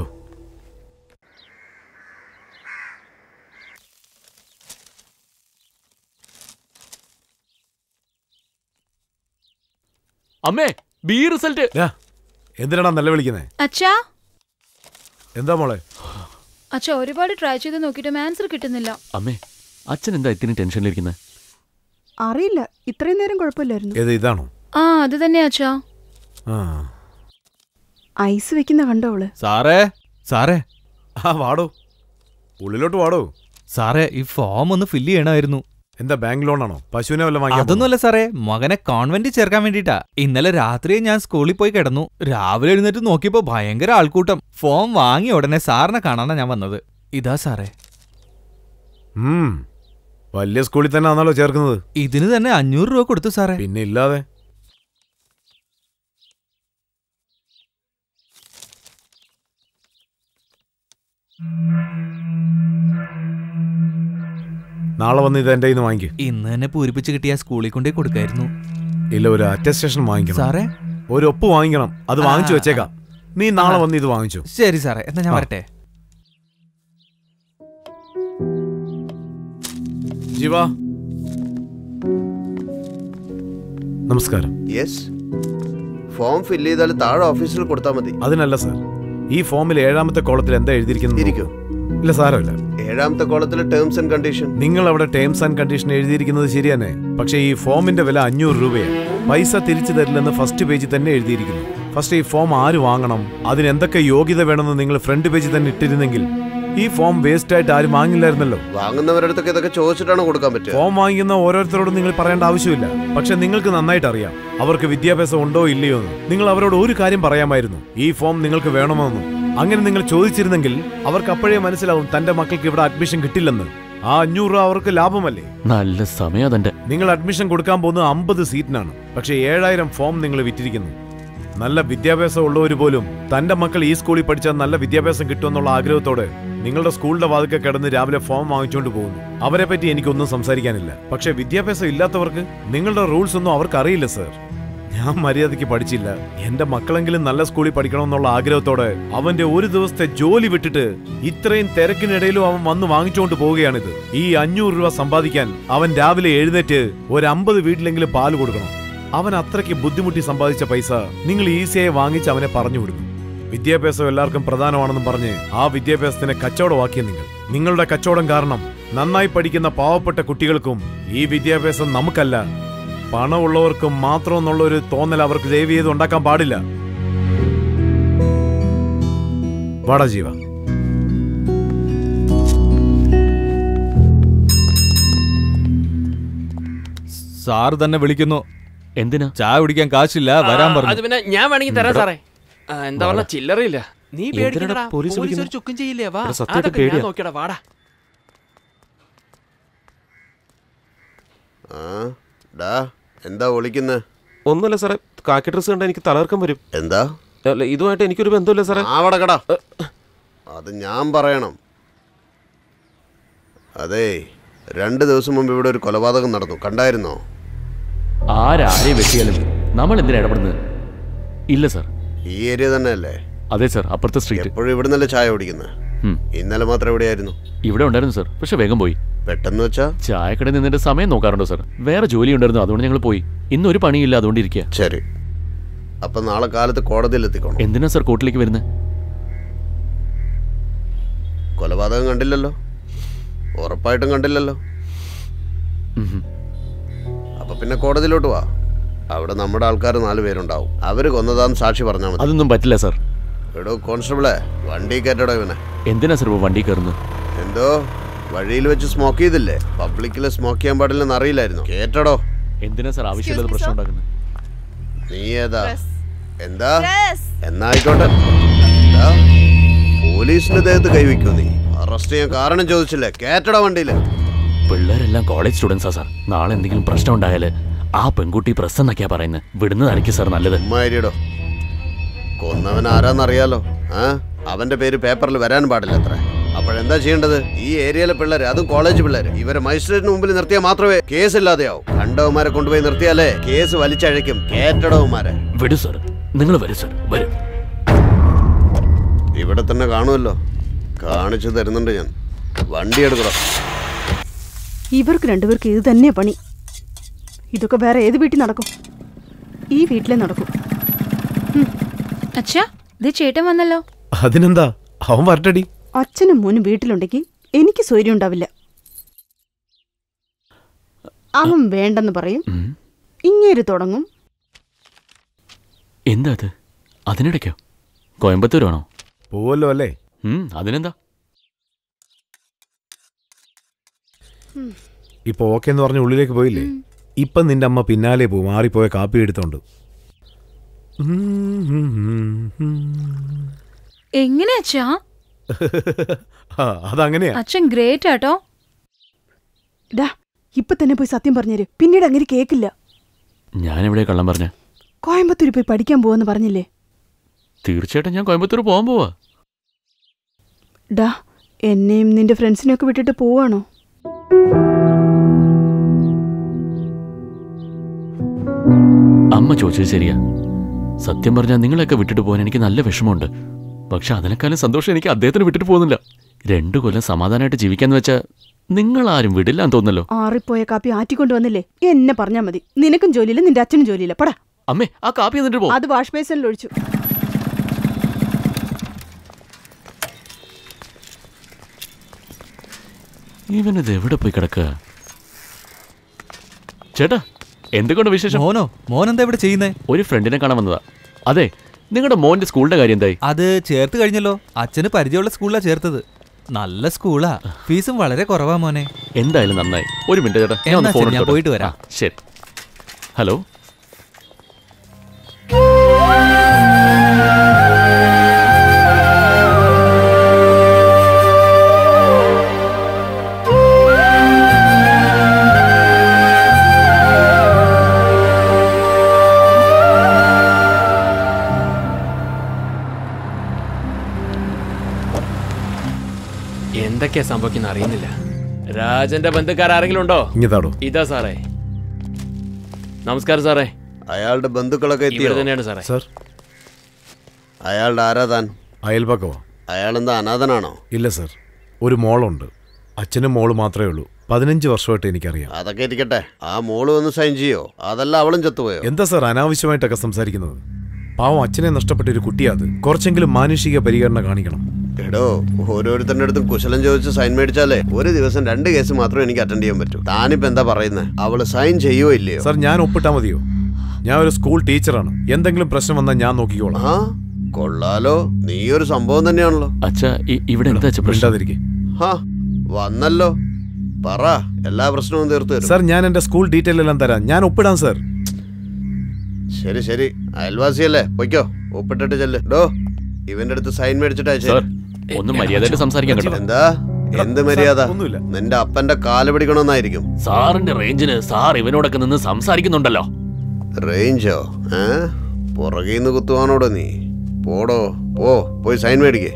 അമ്മേ ബി റിസൾട്ട് യാ, എന്തിനാടാ നല്ല വിളിക്കുന്നേ അച്ഛാ എന്താ മോളെ അച്ഛാ ഒരുപാട് ട്രൈ ചെയ്ത് നോക്കിയിട്ടും ആൻസർ കിട്ടുന്നില്ല അമ്മേ അച്ഛൻ എന്താ ഇത്തിരി ടെൻഷനിലിരിക്കുന്നത് അറിയില്ല ഇത്രയും നേരം കുഴപ്പമില്ലായിരുന്നു ഏത് ഇതാണോ ആ അത് തന്നെ അച്ഛാ ആ ഐസ് വെക്കുന്ന കണ്ടോ അവള് സാറേ സാറേ ആ വാടോ ഉള്ളിലോട്ട് വാടോ സാറേ ഈ ഫോം ഒന്ന് ഫില്ല് ചെയ്യണമായിരുന്നു എന്താ ബാങ്ക് ലോണാണോ പശുവിനെ വല്ല വാങ്ങിയാ അതൊന്നുമല്ല സാറേ മകനെ കോൺവെന്റിൽ ചേർക്കാൻ വേണ്ടിട്ടാ ഇന്നലെ രാത്രി ഞാൻ സ്കൂളിൽ പോയി കിടന്നു രാവിലെ എഴുന്നേറ്റ് നോക്കിയപ്പോ ഭയങ്കര ആൾക്കൂട്ടം ഫോം വാങ്ങിയ ഉടനെ സാറിനെ കാണാനാ ഞാൻ വന്നത് ഇതാ സാറേ ഉം വലിയ സ്കൂളിൽ തന്നെ ആണല്ലോ ചേർക്കുന്നത് ഇതിന് തന്നെ അഞ്ഞൂറ് രൂപ കൊടുത്തു സാറേ പിന്നെ ഇല്ലാതെ നാളെ വന്ന് ഇത് എൻ്റെ നിന്ന് വാങ്ങിക്കും ഇന്ന് തന്നെ പൂരിപ്പിച്ച് കിട്ടിയ സ്കൂളിൽ കൊണ്ടേ കൊടുക്കായിരുന്നു ഇല്ല ഒരു അറ്റസ്റ്റേഷൻ വാങ്ങിക്കണം സാറേ ഒരു ഒപ്പ് വാങ്ങിക്കണം അത് വാങ്ങിച്ചു വെച്ചേക്കാം നീ നാളെ വന്ന് ഇത് വാങ്ങിച്ചു ശരി സാറേ എന്നാ ഞാൻ ആ. വരട്ടെ ജീവ നമസ്കാരം യെസ് ഫോം ഫില്ല് ചെയ്താൽ താഴെ ഓഫീസിൽ കൊടുത്താൽ മതി അതിനല്ല സർ ഈ ഫോമിൽ ഏഴാമത്തെ കോളത്തിൽ എന്താ എഴുതിയിരിക്കുന്നത് ഇരിക്കൂ. ഇല്ല സാരമില്ല ഏഴാമത്തെ കോളത്തിലെ ടേംസ് ആൻഡ് കണ്ടീഷൻ നിങ്ങൾ അവിടെ ടേംസ് ആൻഡ് കണ്ടീഷൻ എഴുതിയിരിക്കുന്നത് ശരി തന്നെ പക്ഷേ ഈ ഫോമിന്റെ വില അഞ്ഞൂറ് രൂപയാണ് പൈസ തിരിച്ചു തരില്ലെന്ന് ഫസ്റ്റ് പേജിൽ തന്നെ എഴുതിയിരിക്കുന്നു ഫസ്റ്റ് ഈ ഫോം ആര് വാങ്ങണം അതിന് എന്തൊക്കെ യോഗ്യത വേണമെന്ന് നിങ്ങൾ ഫ്രണ്ട് പേജിൽ തന്നെ ഇട്ടിരുന്നെങ്കിൽ ഈ ഫോം വേസ്റ്റ് ആയിട്ട് ആരും വാങ്ങില്ലായിരുന്നല്ലോ വാങ്ങുന്നവരുടെ അടുത്തൊക്കെ ഇതൊക്കെ ചോദിച്ചിട്ടാണ് കൊടുക്കാൻ പറ്റുക ഫോം വാങ്ങിക്കുന്ന ഓരോരുത്തരോടും നിങ്ങൾ പറയേണ്ട ആവശ്യമില്ല പക്ഷെ നിങ്ങൾക്ക് നന്നായിട്ട് അറിയാം അവർക്ക് വിദ്യാഭ്യാസം ഉണ്ടോ ഇല്ലയോ എന്ന് നിങ്ങൾ അവരോട് ഒരു കാര്യം പറയാമായിരുന്നു ഈ ഫോം നിങ്ങൾക്ക് വേണമെന്നും അങ്ങനെ നിങ്ങൾ ചോദിച്ചിരുന്നെങ്കിൽ അവർക്ക് അപ്പോഴേ മനസ്സിലാവും തന്റെ മക്കൾക്ക് ഇവിടെ അഡ്മിഷൻ കിട്ടില്ലെന്ന് ആ അഞ്ഞൂറ് രൂപ അവർക്ക് ലാഭമല്ലേ നല്ല സമയം അതെന്റെ നിങ്ങൾ അഡ്മിഷൻ കൊടുക്കാൻ പോകുന്നത് അമ്പത് സീറ്റിനാണ് പക്ഷെ ഏഴായിരം ഫോം നിങ്ങൾ വിറ്റിരിക്കുന്നു നല്ല വിദ്യാഭ്യാസം ഉള്ളവർ പോലും തന്റെ മക്കൾ ഈ സ്കൂളിൽ പഠിച്ചാൽ നല്ല വിദ്യാഭ്യാസം കിട്ടുമെന്നുള്ള ആഗ്രഹത്തോടെ നിങ്ങളുടെ സ്കൂളിന്റെ വാതിക്കെ കിടന്ന് രാവിലെ ഫോം വാങ്ങിച്ചുകൊണ്ട് പോകുന്നു അവരെ പറ്റി എനിക്കൊന്നും സംസാരിക്കാനില്ല പക്ഷെ വിദ്യാഭ്യാസം ഇല്ലാത്തവർക്ക് നിങ്ങളുടെ റൂൾസ് ഒന്നും അവർക്ക് അറിയില്ല സർ ഞാൻ മര്യാദയ്ക്ക് പഠിച്ചില്ല എന്റെ മക്കളെങ്കിലും നല്ല സ്കൂളിൽ പഠിക്കണമെന്നുള്ള ആഗ്രഹത്തോടെ അവന്റെ ഒരു ദിവസത്തെ ജോലി വിട്ടിട്ട് ഇത്രയും തിരക്കിനിടയിലും അവൻ വന്ന് വാങ്ങിച്ചുകൊണ്ട് പോവുകയാണിത് ഈ അഞ്ഞൂറ് രൂപ സമ്പാദിക്കാൻ അവൻ രാവിലെ എഴുന്നേറ്റ് ഒരു അമ്പത് വീട്ടിലെങ്കിലും പാല് കൊടുക്കണം അവൻ അത്രയ്ക്ക് ബുദ്ധിമുട്ടി സമ്പാദിച്ച പൈസ നിങ്ങൾ ഈസിയായി വാങ്ങിച്ച് അവനെ പറഞ്ഞു വിടുന്നു വിദ്യാഭ്യാസം എല്ലാവർക്കും പ്രധാനമാണെന്നും പറഞ്ഞ് ആ വിദ്യാഭ്യാസത്തിനെ കച്ചവടമാക്കിയ നിങ്ങൾ നിങ്ങളുടെ കച്ചവടം കാരണം നന്നായി പഠിക്കുന്ന പാവപ്പെട്ട കുട്ടികൾക്കും ഈ വിദ്യാഭ്യാസം നമുക്കല്ല പണമുള്ളവർക്കും മാത്രം എന്നുള്ള ഒരു തോന്നൽ അവർക്ക് ദയവ് ചെയ്ത് ഉണ്ടാക്കാൻ പാടില്ല വാടാ ജീവ സാർ തന്നെ വിളിക്കുന്നു എന്തിനാ ചായ കുടിക്കാൻ കാശില്ല വരാൻ ആ, അത് പറഞ്ഞു പിന്നെ ഞാൻ വേണമെങ്കിൽ തരാം സാറേ ആ, എന്താ പറഞ്ഞ ചില്ലറയില്ല നീ എന്തിനാടാ പേടിക്കണ്ടടാ പോലീസ് പോലീസ് ഒരു വിളിക്കുന്നെ? ചുക്കും ചെയ്യില്ലേ വാ എടാ, സത്യമായിട്ട് അതൊക്കെ ഞാൻ പേടിയാ. നോക്കിയടാ വാടാ ആ ഡാ എന്താ വിളിക്കുന്നത് ഒന്നുമില്ല സാറേ കാക്കി ഡ്രസ് കണ്ട എനിക്ക് തലർക്കം വരും എന്താ അല്ല ഇതുമായിട്ട് എനിക്കൊരു ബന്ധമില്ല സാറേ ആവട കടാ അത് ഞാൻ പറയണം അതെ രണ്ട് ദിവസം മുമ്പ് ഇവിടെ ഒരു കൊലപാതകം നടന്നു കണ്ടായിരുന്നോ ആരാരെ വെട്ടിയാലും നമ്മൾ എന്തിനാ ഇടപെടുന്നത് ഇല്ല സാർ ഈ ഏരിയ തന്നെയല്ലേ അതെ സാർ അപ്പുറത്തെ സ്ട്രീറ്റ് എപ്പോഴും ഇവിടെ നിന്നല്ലേ ചായ കുടിക്കുന്നത് ഉം. ഇന്നലെ മാത്രം എവിടെയായിരുന്നു ഇവിടെ ഉണ്ടായിരുന്നു സാർ പക്ഷെ വേഗം പോയി പെട്ടെന്ന് വെച്ചാ ചായക്കടയിൽ നിന്നിട്ട് സമയം നോക്കാറുണ്ടോ സാർ വേറെ ജോലി ഉണ്ടായിരുന്നു അതുകൊണ്ട് ഞങ്ങൾ പോയി ഇന്ന് ഒരു പണിയില്ല അതുകൊണ്ട് ഇരിക്കുക ശരി അപ്പൊ നാളെ കാലത്ത് കോടതിയിൽ എത്തിക്കോണം എന്തിനാ സാർ കോർട്ടിലേക്ക് വരുന്നത് കൊലപാതകം കണ്ടില്ലല്ലോ ഉറപ്പായിട്ടും കണ്ടില്ലല്ലോ അപ്പൊ പിന്നെ കോടതിയിലോട്ട് വാ അവിടെ നമ്മുടെ ആൾക്കാർ നാല് പേരുണ്ടാവും അവര് കൊന്നതാന്ന് സാക്ഷി പറഞ്ഞാൽ മതി അതൊന്നും പറ്റില്ല സാർ എടോ കോൺസ്റ്റബിളെ വണ്ടി കയറ്റടോ ഇവനെ എന്തിനാ സാർ ഇപ്പോൾ വണ്ടി കയറുന്നത് എന്തോ വഴിയിൽ വെച്ച് സ്മോക്ക് ചെയ്തില്ലേ പബ്ലിക്കിൽ സ്മോക്ക് ചെയ്യാൻ പാടില്ലെന്ന് അറിയില്ലായിരുന്നു കേട്ടടോ എന്തിനാ സാർ ആവശ്യമില്ലാത്ത പ്രശ്നം ഉണ്ടാക്കുന്നത് നീ ഏതാ എന്താ എന്നായിക്കോട്ടെ എന്താ പോലീസിന്റെ ദേഹത്ത് കൈവയ്ക്കോ നീ അറസ്റ്റ് ചെയ്യാൻ കാരണം ചോദിച്ചില്ലേ കേട്ടടോ വണ്ടിയില് പിള്ളേരെല്ലാം കോളേജ് സ്റ്റുഡൻസാ സാർ നാളെ എന്തെങ്കിലും പ്രശ്നം ഉണ്ടായാല് ആ പെൺകുട്ടി പ്രസ് എന്നൊക്കെയാ പറയുന്നത് വിടുന്നതായിരിക്കും സാർ നല്ലത് ഉമ്മാരിയടോ കൊന്നവൻ ആരാന്നറിയാലോ ആ അവന്റെ പേര് പേപ്പറിൽ വരാൻ പാടില്ല അത്ര അപ്പോഴെന്താ ചെയ്യേണ്ടത് ഈ ഏരിയയിലെ പിള്ളേര് അതും കോളേജ് പിള്ളേര് ഇവരെ മജിസ്ട്രേറ്റിന് മുമ്പിൽ നിർത്തിയാൽ മാത്രമേ കേസ് ഇല്ലാതെയാവും കണ്ടവന്മാരെ കൊണ്ടുപോയി നിർത്തിയാലേ കേസ് വലിച്ചഴയ്ക്കും കേട്ടടവന്മാരെ വിടു സാർ നിങ്ങൾ വരും സാർ വരും ഇവിടെ തന്നെ കാണുമല്ലോ കാണിച്ചു തരുന്നുണ്ട് ഞാൻ വണ്ടി എടുക്കണം ഇവർക്ക് രണ്ടുപേർക്ക് ഇത് തന്നെ പണി ഇതൊക്കെ വേറെ ഏത് വീട്ടിൽ നടക്കും ഈ വീട്ടിലേ നടക്കും അച്ഛാ ഇത് ചേട്ടൻ വന്നല്ലോ അതിനെന്താ അവൻ വരട്ടടി അച്ഛനും മോനും വീട്ടിലുണ്ടെങ്കിൽ എനിക്ക് സ്വൈര്യം ഉണ്ടാവില്ല അവൻ വേണ്ടെന്ന് പറയും ഉം. ഇങ്ങേര് തുടങ്ങും എന്താ അത് അതിനിടയ്ക്കോ കോയമ്പത്തൂരാണോ പോവല്ലോ അല്ലേ ഉം, അതിനെന്താ ഇപ്പൊ ഓക്കെ എന്ന് പറഞ്ഞ ഉള്ളിലേക്ക് പോയില്ലേ ഇപ്പൊ നിന്റെ അമ്മ പിന്നാലെ പോവും മാറിപ്പോയ കാപ്പി എടുത്തോണ്ട് എങ്ങനെ അച്ഛാ ആ, അതങ്ങനെയാ അച്ഛൻ ഗ്രേറ്റ് ആട്ടോ ഡാ ഇപ്പൊ തന്നെ പോയി സത്യം പറഞ്ഞേര് പിന്നീട് അങ്ങനെ കേക്കില്ല ഞാനെവിടെ കള്ളം പറഞ്ഞ കോയമ്പത്തൂർ പോയി പഠിക്കാൻ പോവാന്ന് പറഞ്ഞില്ലേ തീർച്ചയായിട്ടും ഞാൻ കോയമ്പത്തൂർ പോകാൻ പോവാ ഡാ എന്നെയും നിന്റെ ഫ്രണ്ട്സിനെയൊക്കെ വിട്ടിട്ട് പോവാണോ അമ്മ ചോദിച്ചത് ശരിയാ സത്യം പറഞ്ഞാൽ നിങ്ങളെയൊക്കെ വിട്ടിട്ട് പോകാൻ എനിക്ക് നല്ല വിഷമമുണ്ട് പക്ഷെ അതിനേക്കാളും സന്തോഷം എനിക്ക് അദ്ദേഹത്തിന് വിട്ടിട്ട് പോകുന്നില്ല രണ്ടു കൊല്ലം സമാധാനമായിട്ട് ജീവിക്കാന്ന് വെച്ചാൽ നിങ്ങളാരും വിടില്ലാന്ന് തോന്നല്ലോ ആറിപ്പോയ കാപ്പി ആറ്റിക്കൊണ്ട് വന്നില്ലേ എന്നെ പറഞ്ഞാ മതി നിനക്കും ജോലിയില്ല നിന്റെ അച്ഛനും ജോലിയില്ല പടാ അമ്മേ ആ കാപ്പി എന്നിട്ട് പോ അത് വാഷ് ബേസിനിൽ ഒഴിച്ചു ഇവനിത് എവിടെ പോയി കിടക്കുക ചേട്ടാ എന്തുകൊണ്ട് വിശേഷം മോനോ മോൻ എന്താ ഇവിടെ ചെയ്യുന്നേ ഒരു ഫ്രണ്ടിനെ കാണാൻ വന്നതാ അതെ നിങ്ങളുടെ മോന്റെ സ്കൂളിന്റെ കാര്യം എന്തായി അത് ചേർത്ത് കഴിഞ്ഞല്ലോ അച്ഛന് പരിചയമുള്ള സ്കൂളിലാ ചേർത്തത് നല്ല സ്കൂളാ ഫീസും വളരെ കുറവാ മോനെ എന്തായാലും നന്നായി ഒരു മിനിറ്റ് ചേട്ടാ ഞാൻ ഒന്ന് എന്നാ ഫോൺ ശരി, ഞാൻ എടുത്തോട്ടെ. പോയിട്ട് വരാം. ആ, ശരി ഹലോ എന്തൊക്കെയാ സംഭവിക്കുന്ന അറിയുന്നില്ല രാജന്റെ ബന്ധുക്കാർ ആരെങ്കിലും ഉണ്ടോ ഇങ്ങതാടോ ഇതാ സാറേ നമസ്കാരം സാറേ അയാളുടെ ബന്ധുക്കളൊക്കെ ഇവിടെ എത്തിയോ തന്നെയാണ് സാറേ സർ അയാളുടെ ആരാ താൻ അയൽപക്കമോ അയാളെന്താ അനാഥനാണോ ഇല്ല സർ ഒരു മോളുണ്ട് അച്ഛനും മോള് മാത്രമേ ഉള്ളൂ പതിനഞ്ച് വർഷമായിട്ട് എനിക്കറിയാം അതൊക്കെ ഇരിക്കട്ടെ ആ മോള് വന്ന് സൈൻ ചെയ്യോ അതല്ല അവളും ചത്തുപോയോ എന്താ സർ അനാവശ്യമായിട്ടൊക്കെ സംസാരിക്കുന്നത് പാവം അച്ഛനെ നഷ്ടപ്പെട്ട ഒരു കുട്ടിയാ അത് കുറച്ചെങ്കിലും മാനുഷിക പരിഗണന കാണിക്കണം എടോ ഓരോരുത്തരുടെ അടുത്തും കുശലം ചോദിച്ച് സൈൻ മേടിച്ചാലേ ഒരു ദിവസം രണ്ട് കേസ് മാത്രമേ എനിക്ക് അറ്റൻഡ് ചെയ്യാൻ പറ്റൂ താനിപ്പോ എന്താ പറയുന്നത് അവള് സൈൻ ചെയ്യോ ഇല്ലയോ സർ ഞാൻ ഒപ്പിട്ടാ മതിയോ ഞാൻ ഒരു സ്കൂൾ ടീച്ചറാണ് എന്തെങ്കിലും പ്രശ്നം വന്നാൽ ഞാൻ നോക്കിക്കോളാം ആ കൊള്ളാലോ നീ ഒരു സംഭവം തന്നെയാണല്ലോ അച്ഛാ ഇ- ഇവിടെ എന്താ അച്ഛാ പ്രശ്നം മിണ്ടാതിരിക്കെ ഹാ വന്നല്ലോ പറ എല്ലാ പ്രശ്നവും തീർത്തു തരും സർ ഞാൻ എന്റെ സ്കൂൾ ഡീറ്റെയിൽ എല്ലാം തരാം ഞാൻ ഒപ്പിടാം സർ ശരി ശരി അയൽവാസിയല്ലേ പൊയ്ക്കോ ഒപ്പിട്ടിട്ട് ചെല്ല് ഡോ ഇവന്റെ അടുത്ത് സൈൻ മേടിച്ചിട്ട് സാർ അയച്ചേ ഒന്ന് മര്യാദയായിട്ട് സംസാരിക്കാൻ കേട്ടോ എന്താ എന്ത് മര്യാദ സാർ, ഒന്നുമില്ല. നിന്റെ അപ്പന്റെ കാല് പിടിക്കണമെന്നായിരിക്കും സാറിന്റെ റേഞ്ചിന് സാർ ഇവനോടൊക്കെ നിന്ന് സംസാരിക്കുന്നുണ്ടല്ലോ റേഞ്ചോ ഏ പുറകീന്ന് കുത്തുവാനോടോ നീ പോടോ പോ പോയി സൈൻ മേടിക്കേ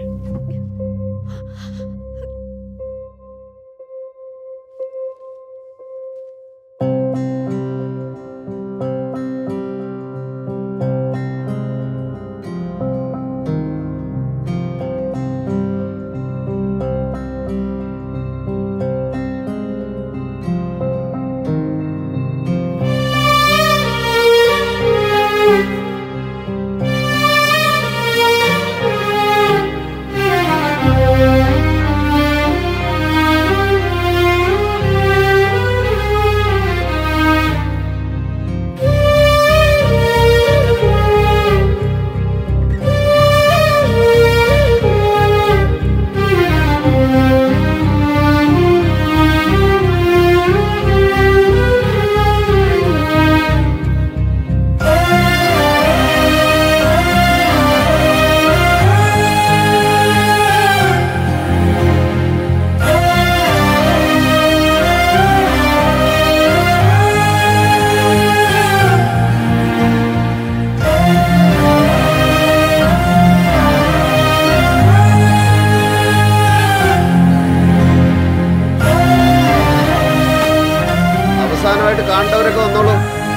അവസാനമായിട്ട് കാണേണ്ടവരൊക്കെ വന്നോളൂ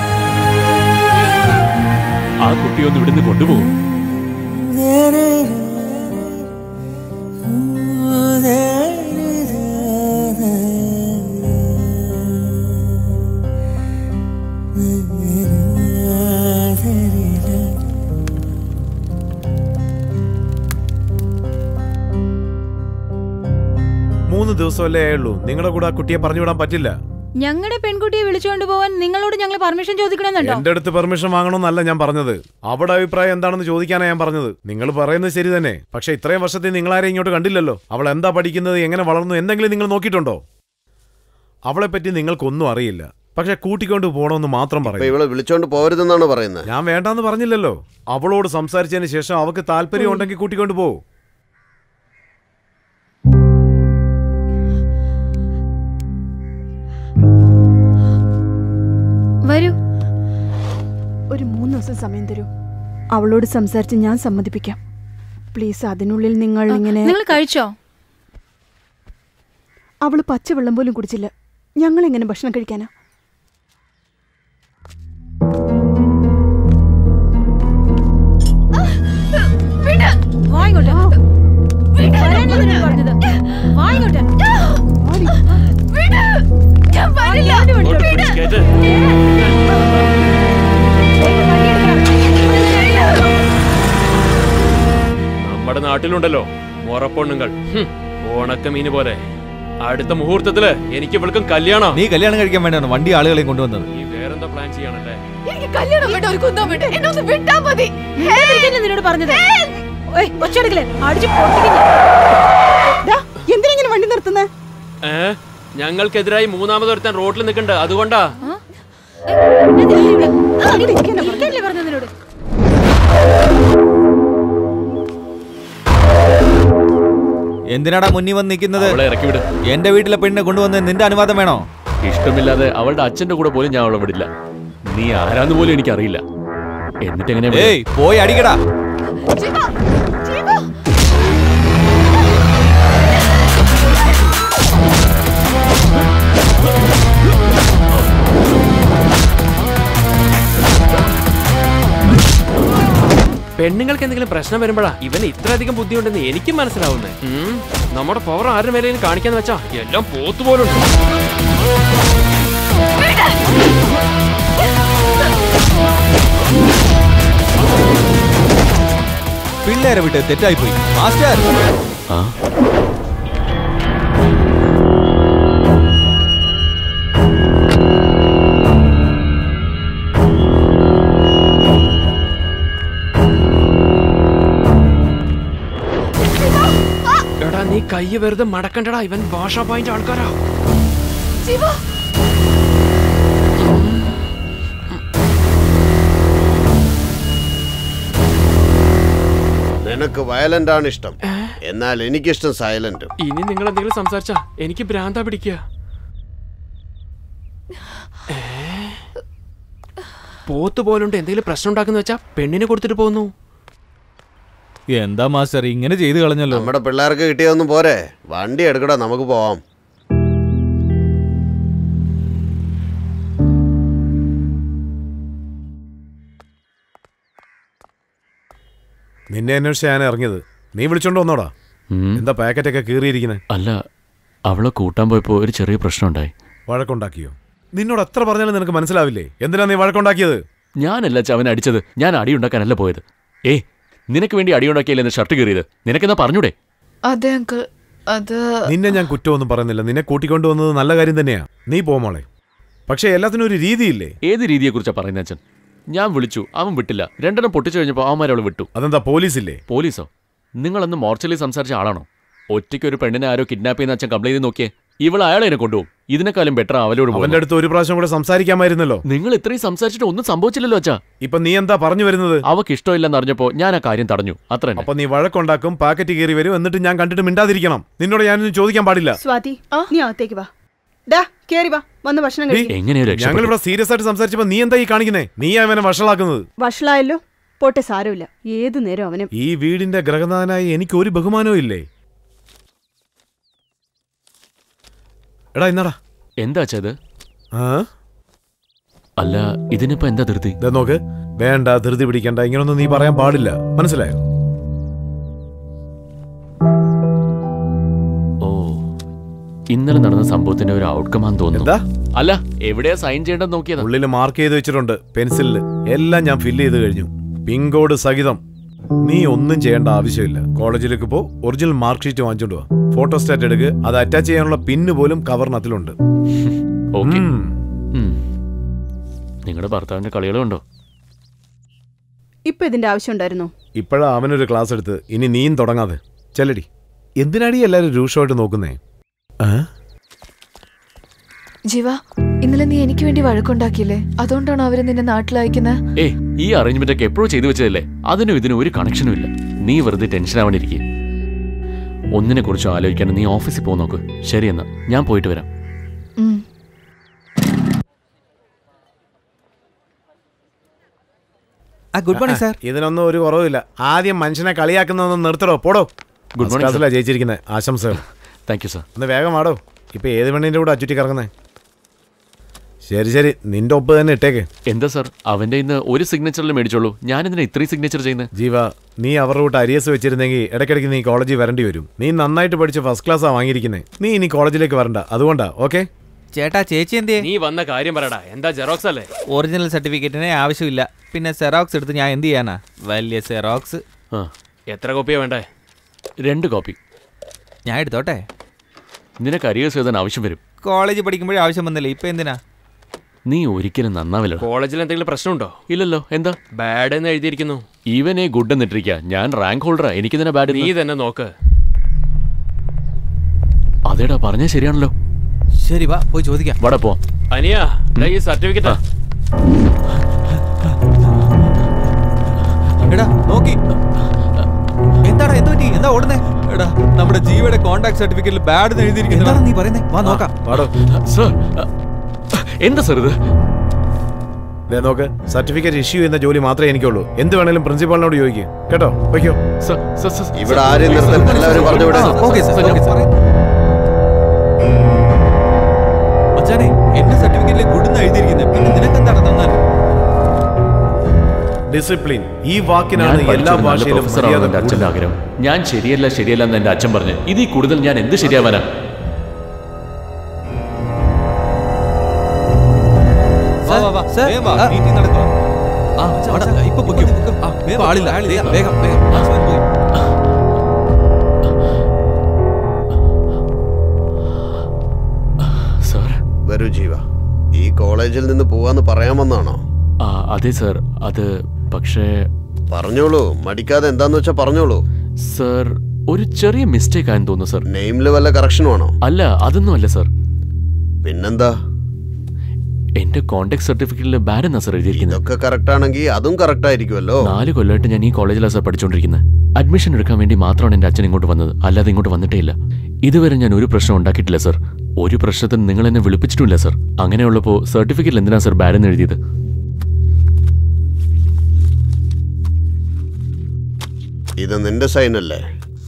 ആ കുട്ടിയൊന്ന് ഇവിടുന്ന് കൊണ്ടുപോകും മൂന്ന് ദിവസമല്ലേ ആയുള്ളൂ നിങ്ങളുടെ കൂടെ ആ കുട്ടിയെ പറഞ്ഞു വിടാൻ പറ്റില്ല ഞങ്ങളുടെ പെൺകുട്ടിയെ വിളിച്ചുകൊണ്ട് പോവാൻ നിങ്ങളോട് ഞങ്ങൾ പെർമിഷൻ ചോദിക്കണമെന്നുണ്ടോ എന്റെ അടുത്ത് പെർമിഷൻ വാങ്ങണമെന്നല്ല ഞാൻ പറഞ്ഞത് അവിടെ അഭിപ്രായം എന്താണെന്ന് ചോദിക്കാനാണ് ഞാൻ പറഞ്ഞത് നിങ്ങൾ പറയുന്നത് ശരി തന്നെ പക്ഷെ ഇത്രയും വർഷത്തിൽ നിങ്ങളാരെയും ഇങ്ങോട്ട് കണ്ടില്ലല്ലോ അവൾ എന്താ പഠിക്കുന്നത് എങ്ങനെ വളർന്നു എന്തെങ്കിലും നിങ്ങൾ നോക്കിയിട്ടുണ്ടോ അവളെ പറ്റി നിങ്ങൾക്കൊന്നും അറിയില്ല പക്ഷെ കൂട്ടിക്കൊണ്ട് പോകണമെന്ന് മാത്രം അപ്പൊ പറയും ഇവളെ വിളിച്ചോണ്ട് പോരുതെന്നാണ് പറയുന്നത് ഞാൻ വേണ്ടാന്ന് പറഞ്ഞില്ലല്ലോ അവളോട് സംസാരിച്ചതിന് ശേഷം അവൾക്ക് താല്പര്യം ഉണ്ടെങ്കിൽ കൂട്ടിക്കൊണ്ട് പോ വരൂ ഒരു മൂന്ന് ദിവസം സമയം തരൂ അവളോട് സംസാരിച്ച് ഞാൻ സമ്മതിപ്പിക്കാം പ്ലീസ് അതിനുള്ളിൽ നിങ്ങൾ ഇങ്ങനെ നിങ്ങൾ കഴിച്ചോ അവള് പച്ചവെള്ളം പോലും കുടിച്ചില്ല ഞങ്ങൾ എങ്ങനെ ഭക്ഷണം കഴിക്കാനാ നാട്ടിലുണ്ടല്ലോ മുറപ്പൊണ്ണുങ്ങൾ ഹും, ഉണക്കമീന് പോലെ അടുത്ത മുഹൂർത്തത്തില് എനിക്ക് ഇവൾക്കും കല്യാണം നീ കല്യാണം കഴിക്കാൻ വേണ്ടിയാണ് വണ്ടി ആളുകളെയും കൊണ്ടുവന്നത് നീ വേറെന്താ പ്ലാൻ ചെയ്യാണല്ലേ എനിക്ക് കല്യാണം വേണ്ട ഒരു കുന്തം വേണ്ട എന്നെ ഒന്ന് വിട്ടാ മതി നിന്നോട് പറഞ്ഞത് ഓയ്, ഒച്ചയെടുക്കല്ലേ അടിച്ച് പൊട്ടിക്കും ഞാൻ. ദാ, എന്തിനാ ഇങ്ങനെ വണ്ടി നിർത്തുന്നേ ഏ ഞങ്ങൾക്കെതിരായി മൂന്നാമതൊരുത്തൻ റോഡിൽ നിൽക്കണ്ട അതുകൊണ്ടാ ഇരിക്കല്ലേ പറഞ്ഞു നിന്നോട് എന്തിനാടാ മുന്നിൽ വന്ന് നിൽക്കുന്നത് അവളെ ഇറക്കി വിട് എന്റെ വീട്ടിലെ പെണ്ണിനെ കൊണ്ടുവന്ന് നിന്റെ അനുവാദം വേണോ ഇഷ്ടമില്ലാതെ അവളുടെ അച്ഛന്റെ കൂടെ പോലും ഞാൻ അവളെ വിടില്ല നീ ആരാന്ന് പോലും എനിക്കറിയില്ല എന്നിട്ട് എങ്ങനെ ഏയ് പോയി അടിക്കടാ ജീവ ജീവ പെണ്ണുങ്ങൾക്ക് എന്തെങ്കിലും പ്രശ്നം വരുമ്പോഴാ ഇവന് ഇത്രയധികം ബുദ്ധിയുണ്ടെന്ന് എനിക്കും മനസ്സിലാവുന്നേ ഉം, നമ്മുടെ പവർ ആരുടെ മേലെയും കാണിക്കാന്ന് വെച്ചാ എല്ലാം പോത്തുപോലുണ്ട് പിള്ളേരെ വിട്ട് തെറ്റായി പോയി മാസ്റ്റർ ആ എടാ നീ കൈ വെറുതെ മടക്കണ്ടടാ ഇവൻ ഭാഷാ പോയിന്റ് ആൾക്കാരാ ജീവ നിനക്ക് വയലന്റ് ആണ് ഇഷ്ടം എന്നാൽ എനിക്കിഷ്ടം സൈലന്റ് ഇനി നിങ്ങൾ എന്തെങ്കിലും സംസാരിച്ചാ എനിക്ക് ഭ്രാന്ത പിടിക്കുക ഏ? പോത്ത് പോലുണ്ട് എന്തെങ്കിലും പ്രശ്നം ഉണ്ടാക്കുന്ന വെച്ചാ പെണ്ണിനെ കൊടുത്തിട്ട് പോകുന്നു എന്താ മാസ്റ്റർ ഇങ്ങനെ ചെയ്തു കളഞ്ഞല്ലോ നമ്മുടെ പിള്ളേർക്ക് കിട്ടിയതൊന്നും പോരെ വണ്ടി എടുക്കടാ നമുക്ക് പോവാം നിന്നെ അന്വേഷിച്ച് ഞാൻ ഇറങ്ങിയത് നീ വിളിച്ചോണ്ട് വന്നോടാ ഉം. എന്താ പാക്കറ്റൊക്കെ കീറിയിരിക്കുന്നത് അല്ല അവളെ കൂട്ടാൻ പോയപ്പോ ഒരു ചെറിയ പ്രശ്നം ഉണ്ടായി വഴക്കുണ്ടാക്കിയോ നിന്നോട് എത്ര പറഞ്ഞാലും നിനക്ക് മനസ്സിലാവില്ലേ എന്തിനാ നീ വഴക്കുണ്ടാക്കിയത് ഞാനല്ല ചവൻ അടിച്ചത് ഞാൻ അടി ഉണ്ടാക്കാനല്ല പോയത് ഏയ് നിനക്ക് വേണ്ടി അടി ഉണ്ടാക്കിയല്ലേ ഷർട്ട് കീറിയത് നിനക്കെന്നാ പറഞ്ഞൂടെ അതെ അങ്കിൾ അത് നിന്നെ ഞാൻ കുറ്റമൊന്നും പറയുന്നില്ല നിന്നെ കൂട്ടിക്കൊണ്ടുവന്നത് നല്ല കാര്യം തന്നെയാ നീ പോ മോളെ പക്ഷെ എല്ലാത്തിനും ഒരു രീതിയില്ലേ ഏത് രീതിയെക്കുറിച്ചാ പറയുന്നത് അച്ഛൻ ഞാൻ വിളിച്ചു അവൻ വിട്ടില്ല രണ്ടെണ്ണം പൊട്ടിച്ചു കഴിഞ്ഞപ്പോൾ അവന്മാരെ അവൾ വിട്ടു അതെന്താ പോലീസില്ലേ പോലീസോ നിങ്ങളന്ന് മോർച്ചലിൽ സംസാരിച്ച ആളാണോ ഒറ്റയ്ക്ക് ഒരു പെണ്ണിനെ ആരോ കിഡ്നാപ്പ് ചെയ്യുന്ന അച്ഛൻ കംപ്ലൈന്റ് ചെയ്ത് നോക്കിയേ ഇവൾ അയാളെ എന്നെ കൊണ്ടുപോകും ഇതിനെക്കാളും ബെറ്റർ അവലോട് അവന്റെ പോകും അടുത്ത് ഒരു പ്രാവശ്യം കൂടെ സംസാരിക്കാമായിരുന്നല്ലോ നിങ്ങൾ ഇത്രയും സംസാരിച്ചിട്ട് ഒന്നും സംഭവിച്ചില്ലല്ലോ അച്ഛാ ഇപ്പൊ നീ എന്താ പറഞ്ഞു വരുന്നത് അവക്ക് ഇഷ്ടമില്ലെന്ന് അറിഞ്ഞപ്പോ ഞാൻ ആ കാര്യം തടഞ്ഞു അത്ര തന്നെ അപ്പൊ നീ വഴക്കുണ്ടാക്കും പാക്കറ്റ് കയറി വരും എന്നിട്ട് ഞാൻ കണ്ടിട്ട് മിണ്ടാതിരിക്കണം നിന്നോട് ഞാനൊന്നും ചോദിക്കാൻ പാടില്ല സ്വാതി നീ അകത്തേക്ക് വാ ഡാ കേറി വാ വന്ന് ഭക്ഷണം കഴിക്കും എങ്ങനെയോ ഞങ്ങൾ രക്ഷപ്പെട്ടു ഇവിടെ സീരിയസ് ആയിട്ട് സംസാരിച്ചപ്പോ നീ എന്താ ഈ കാണിക്കുന്നേ നീ അവനെ വഷളാക്കുന്നത് വഷളായല്ലോ പോട്ടെ സാരമില്ല ഏത് നേരം അവനും ഈ വീടിന്റെ ഗ്രഹനാഥനായി എനിക്ക് ഒരു ബഹുമാനവും ഇല്ലേ എടാ ഇന്നടാ എന്താ അച്ഛാ ഇത് ആ അല്ല ഇതിനിപ്പോ എന്താ ധൃതി ദേ നോക്ക് വേണ്ട ധൃതി പിടിക്കണ്ട ഇങ്ങനൊന്നും നീ പറയാൻ പാടില്ല മനസ്സിലായോ ഓ ഇന്നലെ നടന്ന സംഭവത്തിന്റെ ഒരു ഔട്ട്കം ആണെന്ന് തോന്നുന്നു എന്താ അല്ല എവിടെയാ സൈൻ ചെയ്യേണ്ടെന്ന് നോക്കിയതാ ഉള്ളിൽ മാർക്ക് ചെയ്ത് വെച്ചിട്ടുണ്ട് പെൻസിലില് എല്ലാം ഞാൻ ഫില്ല് ചെയ്ത് കഴിഞ്ഞു പിൻ കോഡ് സഹിതം നീ ഒന്നും ചെയ്യേണ്ട ആവശ്യമില്ല കോളേജിലേക്ക് പോ ഒറിജിനൽ മാർക്ക് ഷീറ്റ് വാങ്ങിച്ചോണ്ട് വാ ഫോട്ടോ സ്റ്റാറ്റ് എടുക്ക് അത് അറ്റാച്ച് ചെയ്യാനുള്ള പിന്ന് പോലും കവറിനകത്തിലുണ്ട് ഓക്കെ ഉം. നിങ്ങളുടെ ഭർത്താവിന്റെ കളികളുണ്ടോ ഇപ്പൊ ഇതിന്റെ ആവശ്യം ഉണ്ടായിരുന്നോ ഇപ്പോഴാ അവനൊരു ക്ലാസ് എടുത്ത് ഇനി നീയും തുടങ്ങാതെ ചെല്ലടി എന്തിനാടി എല്ലാരും രൂക്ഷമായിട്ട് നോക്കുന്നേ ആ? ജീവ ഇന്നലെ നീ എനിക്ക് വേണ്ടി വഴക്കുണ്ടാക്കിയില്ലേ അതുകൊണ്ടാണോ അവര് നിന്നെ നാട്ടിൽ അയക്കുന്നത് ഏയ് ഈ അറേഞ്ച്മെന്റ് ഒക്കെ എപ്പോഴും ചെയ്തു വെച്ചതല്ലേ അതിനും ഇതിനും ഒരു കണക്ഷനും ഇല്ല നീ വെറുതെ ടെൻഷൻ ആവാണ്ടിരിക്കുക ഒന്നിനെ കുറിച്ചും ആലോചിക്കാൻ നീ ഓഫീസിൽ പോ നോക്ക് ശരി എന്നാ ഞാൻ പോയിട്ട് വരാം ഗുഡ് മോർണിംഗ് സാർ ഇതിനൊന്നും ഒരു കുറവില്ല ആദ്യം മനുഷ്യനെ കളിയാക്കുന്നതൊന്നും നിർത്തടോ പോടോ Good morning, ക്ലാസ്സിലാ ജയിച്ചിരിക്കുന്നത് ആശംസകൾ താങ്ക് യു സാർ ഒന്ന് വേഗം ആടോ ഇപ്പൊ ഏത് പെണ്ണിന്റെ കൂടെ ചുറ്റി കറങ്ങുന്നേ ശരി ശരി നിന്റെ ഒപ്പ് തന്നെ ഇട്ടേക്ക് എന്താ സാർ അവന്റെ ഇന്ന് ഒരു സിഗ്നേച്ചറിൽ മേടിച്ചോളൂ ഞാൻ എന്തിനാ ഇത്രയും സിഗ്നേച്ചർ ചെയ്യുന്നത് ജീവ നീ അവരുടെ കൂട്ട് അരിയസ് വെച്ചിരുന്നെങ്കിൽ ഇടയ്ക്കിടയ്ക്ക് നീ കോളേജിൽ വരേണ്ടി വരും നീ നന്നായിട്ട് പഠിച്ച് ഫസ്റ്റ് ക്ലാസ്സാ വാങ്ങിയിരിക്കുന്നത് നീ ഇനി കോളേജിലേക്ക് വരണ്ട അതുകൊണ്ടാ ഓക്കെ ചേട്ടാ ചേച്ചി എന്തേ നീ വന്ന കാര്യം പറയടാ എന്താ ജെറോക്സ് അല്ലേ ഒറിജിനൽ സർട്ടിഫിക്കറ്റിനെ ആവശ്യമില്ല പിന്നെ സെറോക്സ് എടുത്ത് ഞാൻ എന്ത് ചെയ്യാനാ വലിയ സെറോക്സ് എത്ര കോപ്പിയാ വേണ്ടേ രണ്ട് കോപ്പി ഞാൻ എടുത്തോട്ടെ നിനക്ക് അരിയേഴ്സ് എഴുതാൻ ആവശ്യം വരും കോളേജിൽ പഠിക്കുമ്പോഴേ ആവശ്യം വന്നില്ല ഇപ്പൊ എന്തിനാ നീ ഒരിക്കലും നന്നാവില്ല കോളേജിൽ എന്തെങ്കിലും പ്രശ്നമുണ്ടോ ഇല്ലല്ലോ എന്താ ബാഡ് എന്ന് എഴുതിയിരിക്കുന്നു ഈവൻ എ ഗുഡ് എന്നിട്ടിരിക്കുക ഞാൻ റാങ്ക് ഹോൾഡറാ എനിക്ക് തന്നെ ബാഡ് നീ തന്നെ നോക്ക് അതേടാ പറഞ്ഞ ശരിയാണല്ലോ ശരി വാ പോയി ചോദിക്കാം വട പോ അനിയ ദാ ഈ സർട്ടിഫിക്കറ്റ് എടാ നോക്കി എന്താടാ എന്ത് പറ്റി എന്താ ഓടുന്നേ എടാ നമ്മുടെ ജീവയുടെ കോണ്ടാക്ട് സർട്ടിഫിക്കറ്റിൽ ബാഡ് എഴുതിയിരിക്കുന്നു എന്താണ് നീ പറയുന്നേ വാ നോക്കാം പാടോ സർ എന്താ സർ ഇത് ദേ നോക്ക് സർട്ടിഫിക്കറ്റ് ഇഷ്യൂ ചെയ്യുന്ന ജോലി മാത്രമേ എനിക്കുള്ളൂ എന്ത് വേണേലും പ്രിൻസിപ്പാളിനോട് ചോദിക്കും കേട്ടോ വയ്ക്കോ സർ സർ സർ ഇവിടെ ആരെയും നിർത്തരുത് എല്ലാവരും പറഞ്ഞു വിടാം ഓക്കെ സാർ ഓക്കെ സാർ മച്ചാനെ എന്റെ സർട്ടിഫിക്കറ്റിൽ ഗുഡ് എഴുതിയിരിക്കുന്നത് പിന്നെ നിനക്കെന്താണ് തന്നാൽ ഡിസിപ്ലിൻ ഈ ഞാൻ വാക്കിനാണ് എല്ലാ പഠിച്ചൊരു നല്ല ഭാഷയിലും പ്രൊഫസർ മര്യാദ ആവണമെന്ന് അച്ഛൻ്റെ കൂടുതൽ. ആഗ്രഹം ഞാൻ ശരിയല്ല ശരിയല്ല എന്ന് എന്റെ അച്ഛൻ പറഞ്ഞു ഇതിൽ കൂടുതൽ ഞാൻ എന്ത് ശരിയാവാനാ വാ വാ വാ വേഗം വാ മീറ്റിംഗ് നടക്കുക ആ മച്ചാ ഇപ്പൊ പൊക്കും ആ വേഗം ആളില്ല വേഗം വേഗം വേഗം ആ, പോയി സർ വരൂ ജീവ ഈ കോളേജിൽ നിന്ന് പോവാന്ന് പറയാമെന്നാണോ ആ അതെ സർ അത് പക്ഷേ പറഞ്ഞോളൂ മടിക്കാതെ എന്താന്ന് വെച്ചാ പറഞ്ഞോളൂ സർ ഒരു ചെറിയ മിസ്റ്റേക്ക് ആയെന്ന് തോന്നുന്നു സർ നെയിമില് വല്ല കറക്ഷനും ആണോ അല്ല അതൊന്നും അല്ല സർ പിന്നെന്താ എന്റെ കോണ്ടാക്ട് സർട്ടിഫിക്കറ്റിൽ ബാഡ് എന്നാ സർ എഴുതിയിരിക്കുന്നത് ഇതൊക്കെ കറക്റ്റ് ആണെങ്കിൽ അതും കറക്റ്റ് ആയിരിക്കുമല്ലോ നാല് കൊല്ലമായിട്ട് ഞാൻ ഈ കോളേജിലാണ് സർ പഠിച്ചുകൊണ്ടിരിക്കുന്നത് അഡ്മിഷൻ എടുക്കാൻ വേണ്ടി മാത്രമാണ് എൻ്റെ അച്ഛൻ ഇങ്ങോട്ട് വന്നത് അല്ലാതെ ഇങ്ങോട്ട് വന്നിട്ടേ ഇല്ല ഇതുവരെ ഞാൻ ഒരു പ്രശ്നം ഉണ്ടാക്കിയിട്ടില്ല സർ ഒരു പ്രശ്നത്തിന് നിങ്ങൾ എന്നെ വിളിപ്പിച്ചിട്ടില്ല സർ അങ്ങനെയുള്ളപ്പോൾ സർട്ടിഫിക്കറ്റിൽ എന്തിനാ സർ ബാഡ് എന്ന് എഴുതിയത് ഇത് നിന്റെ സൈൻ അല്ലേ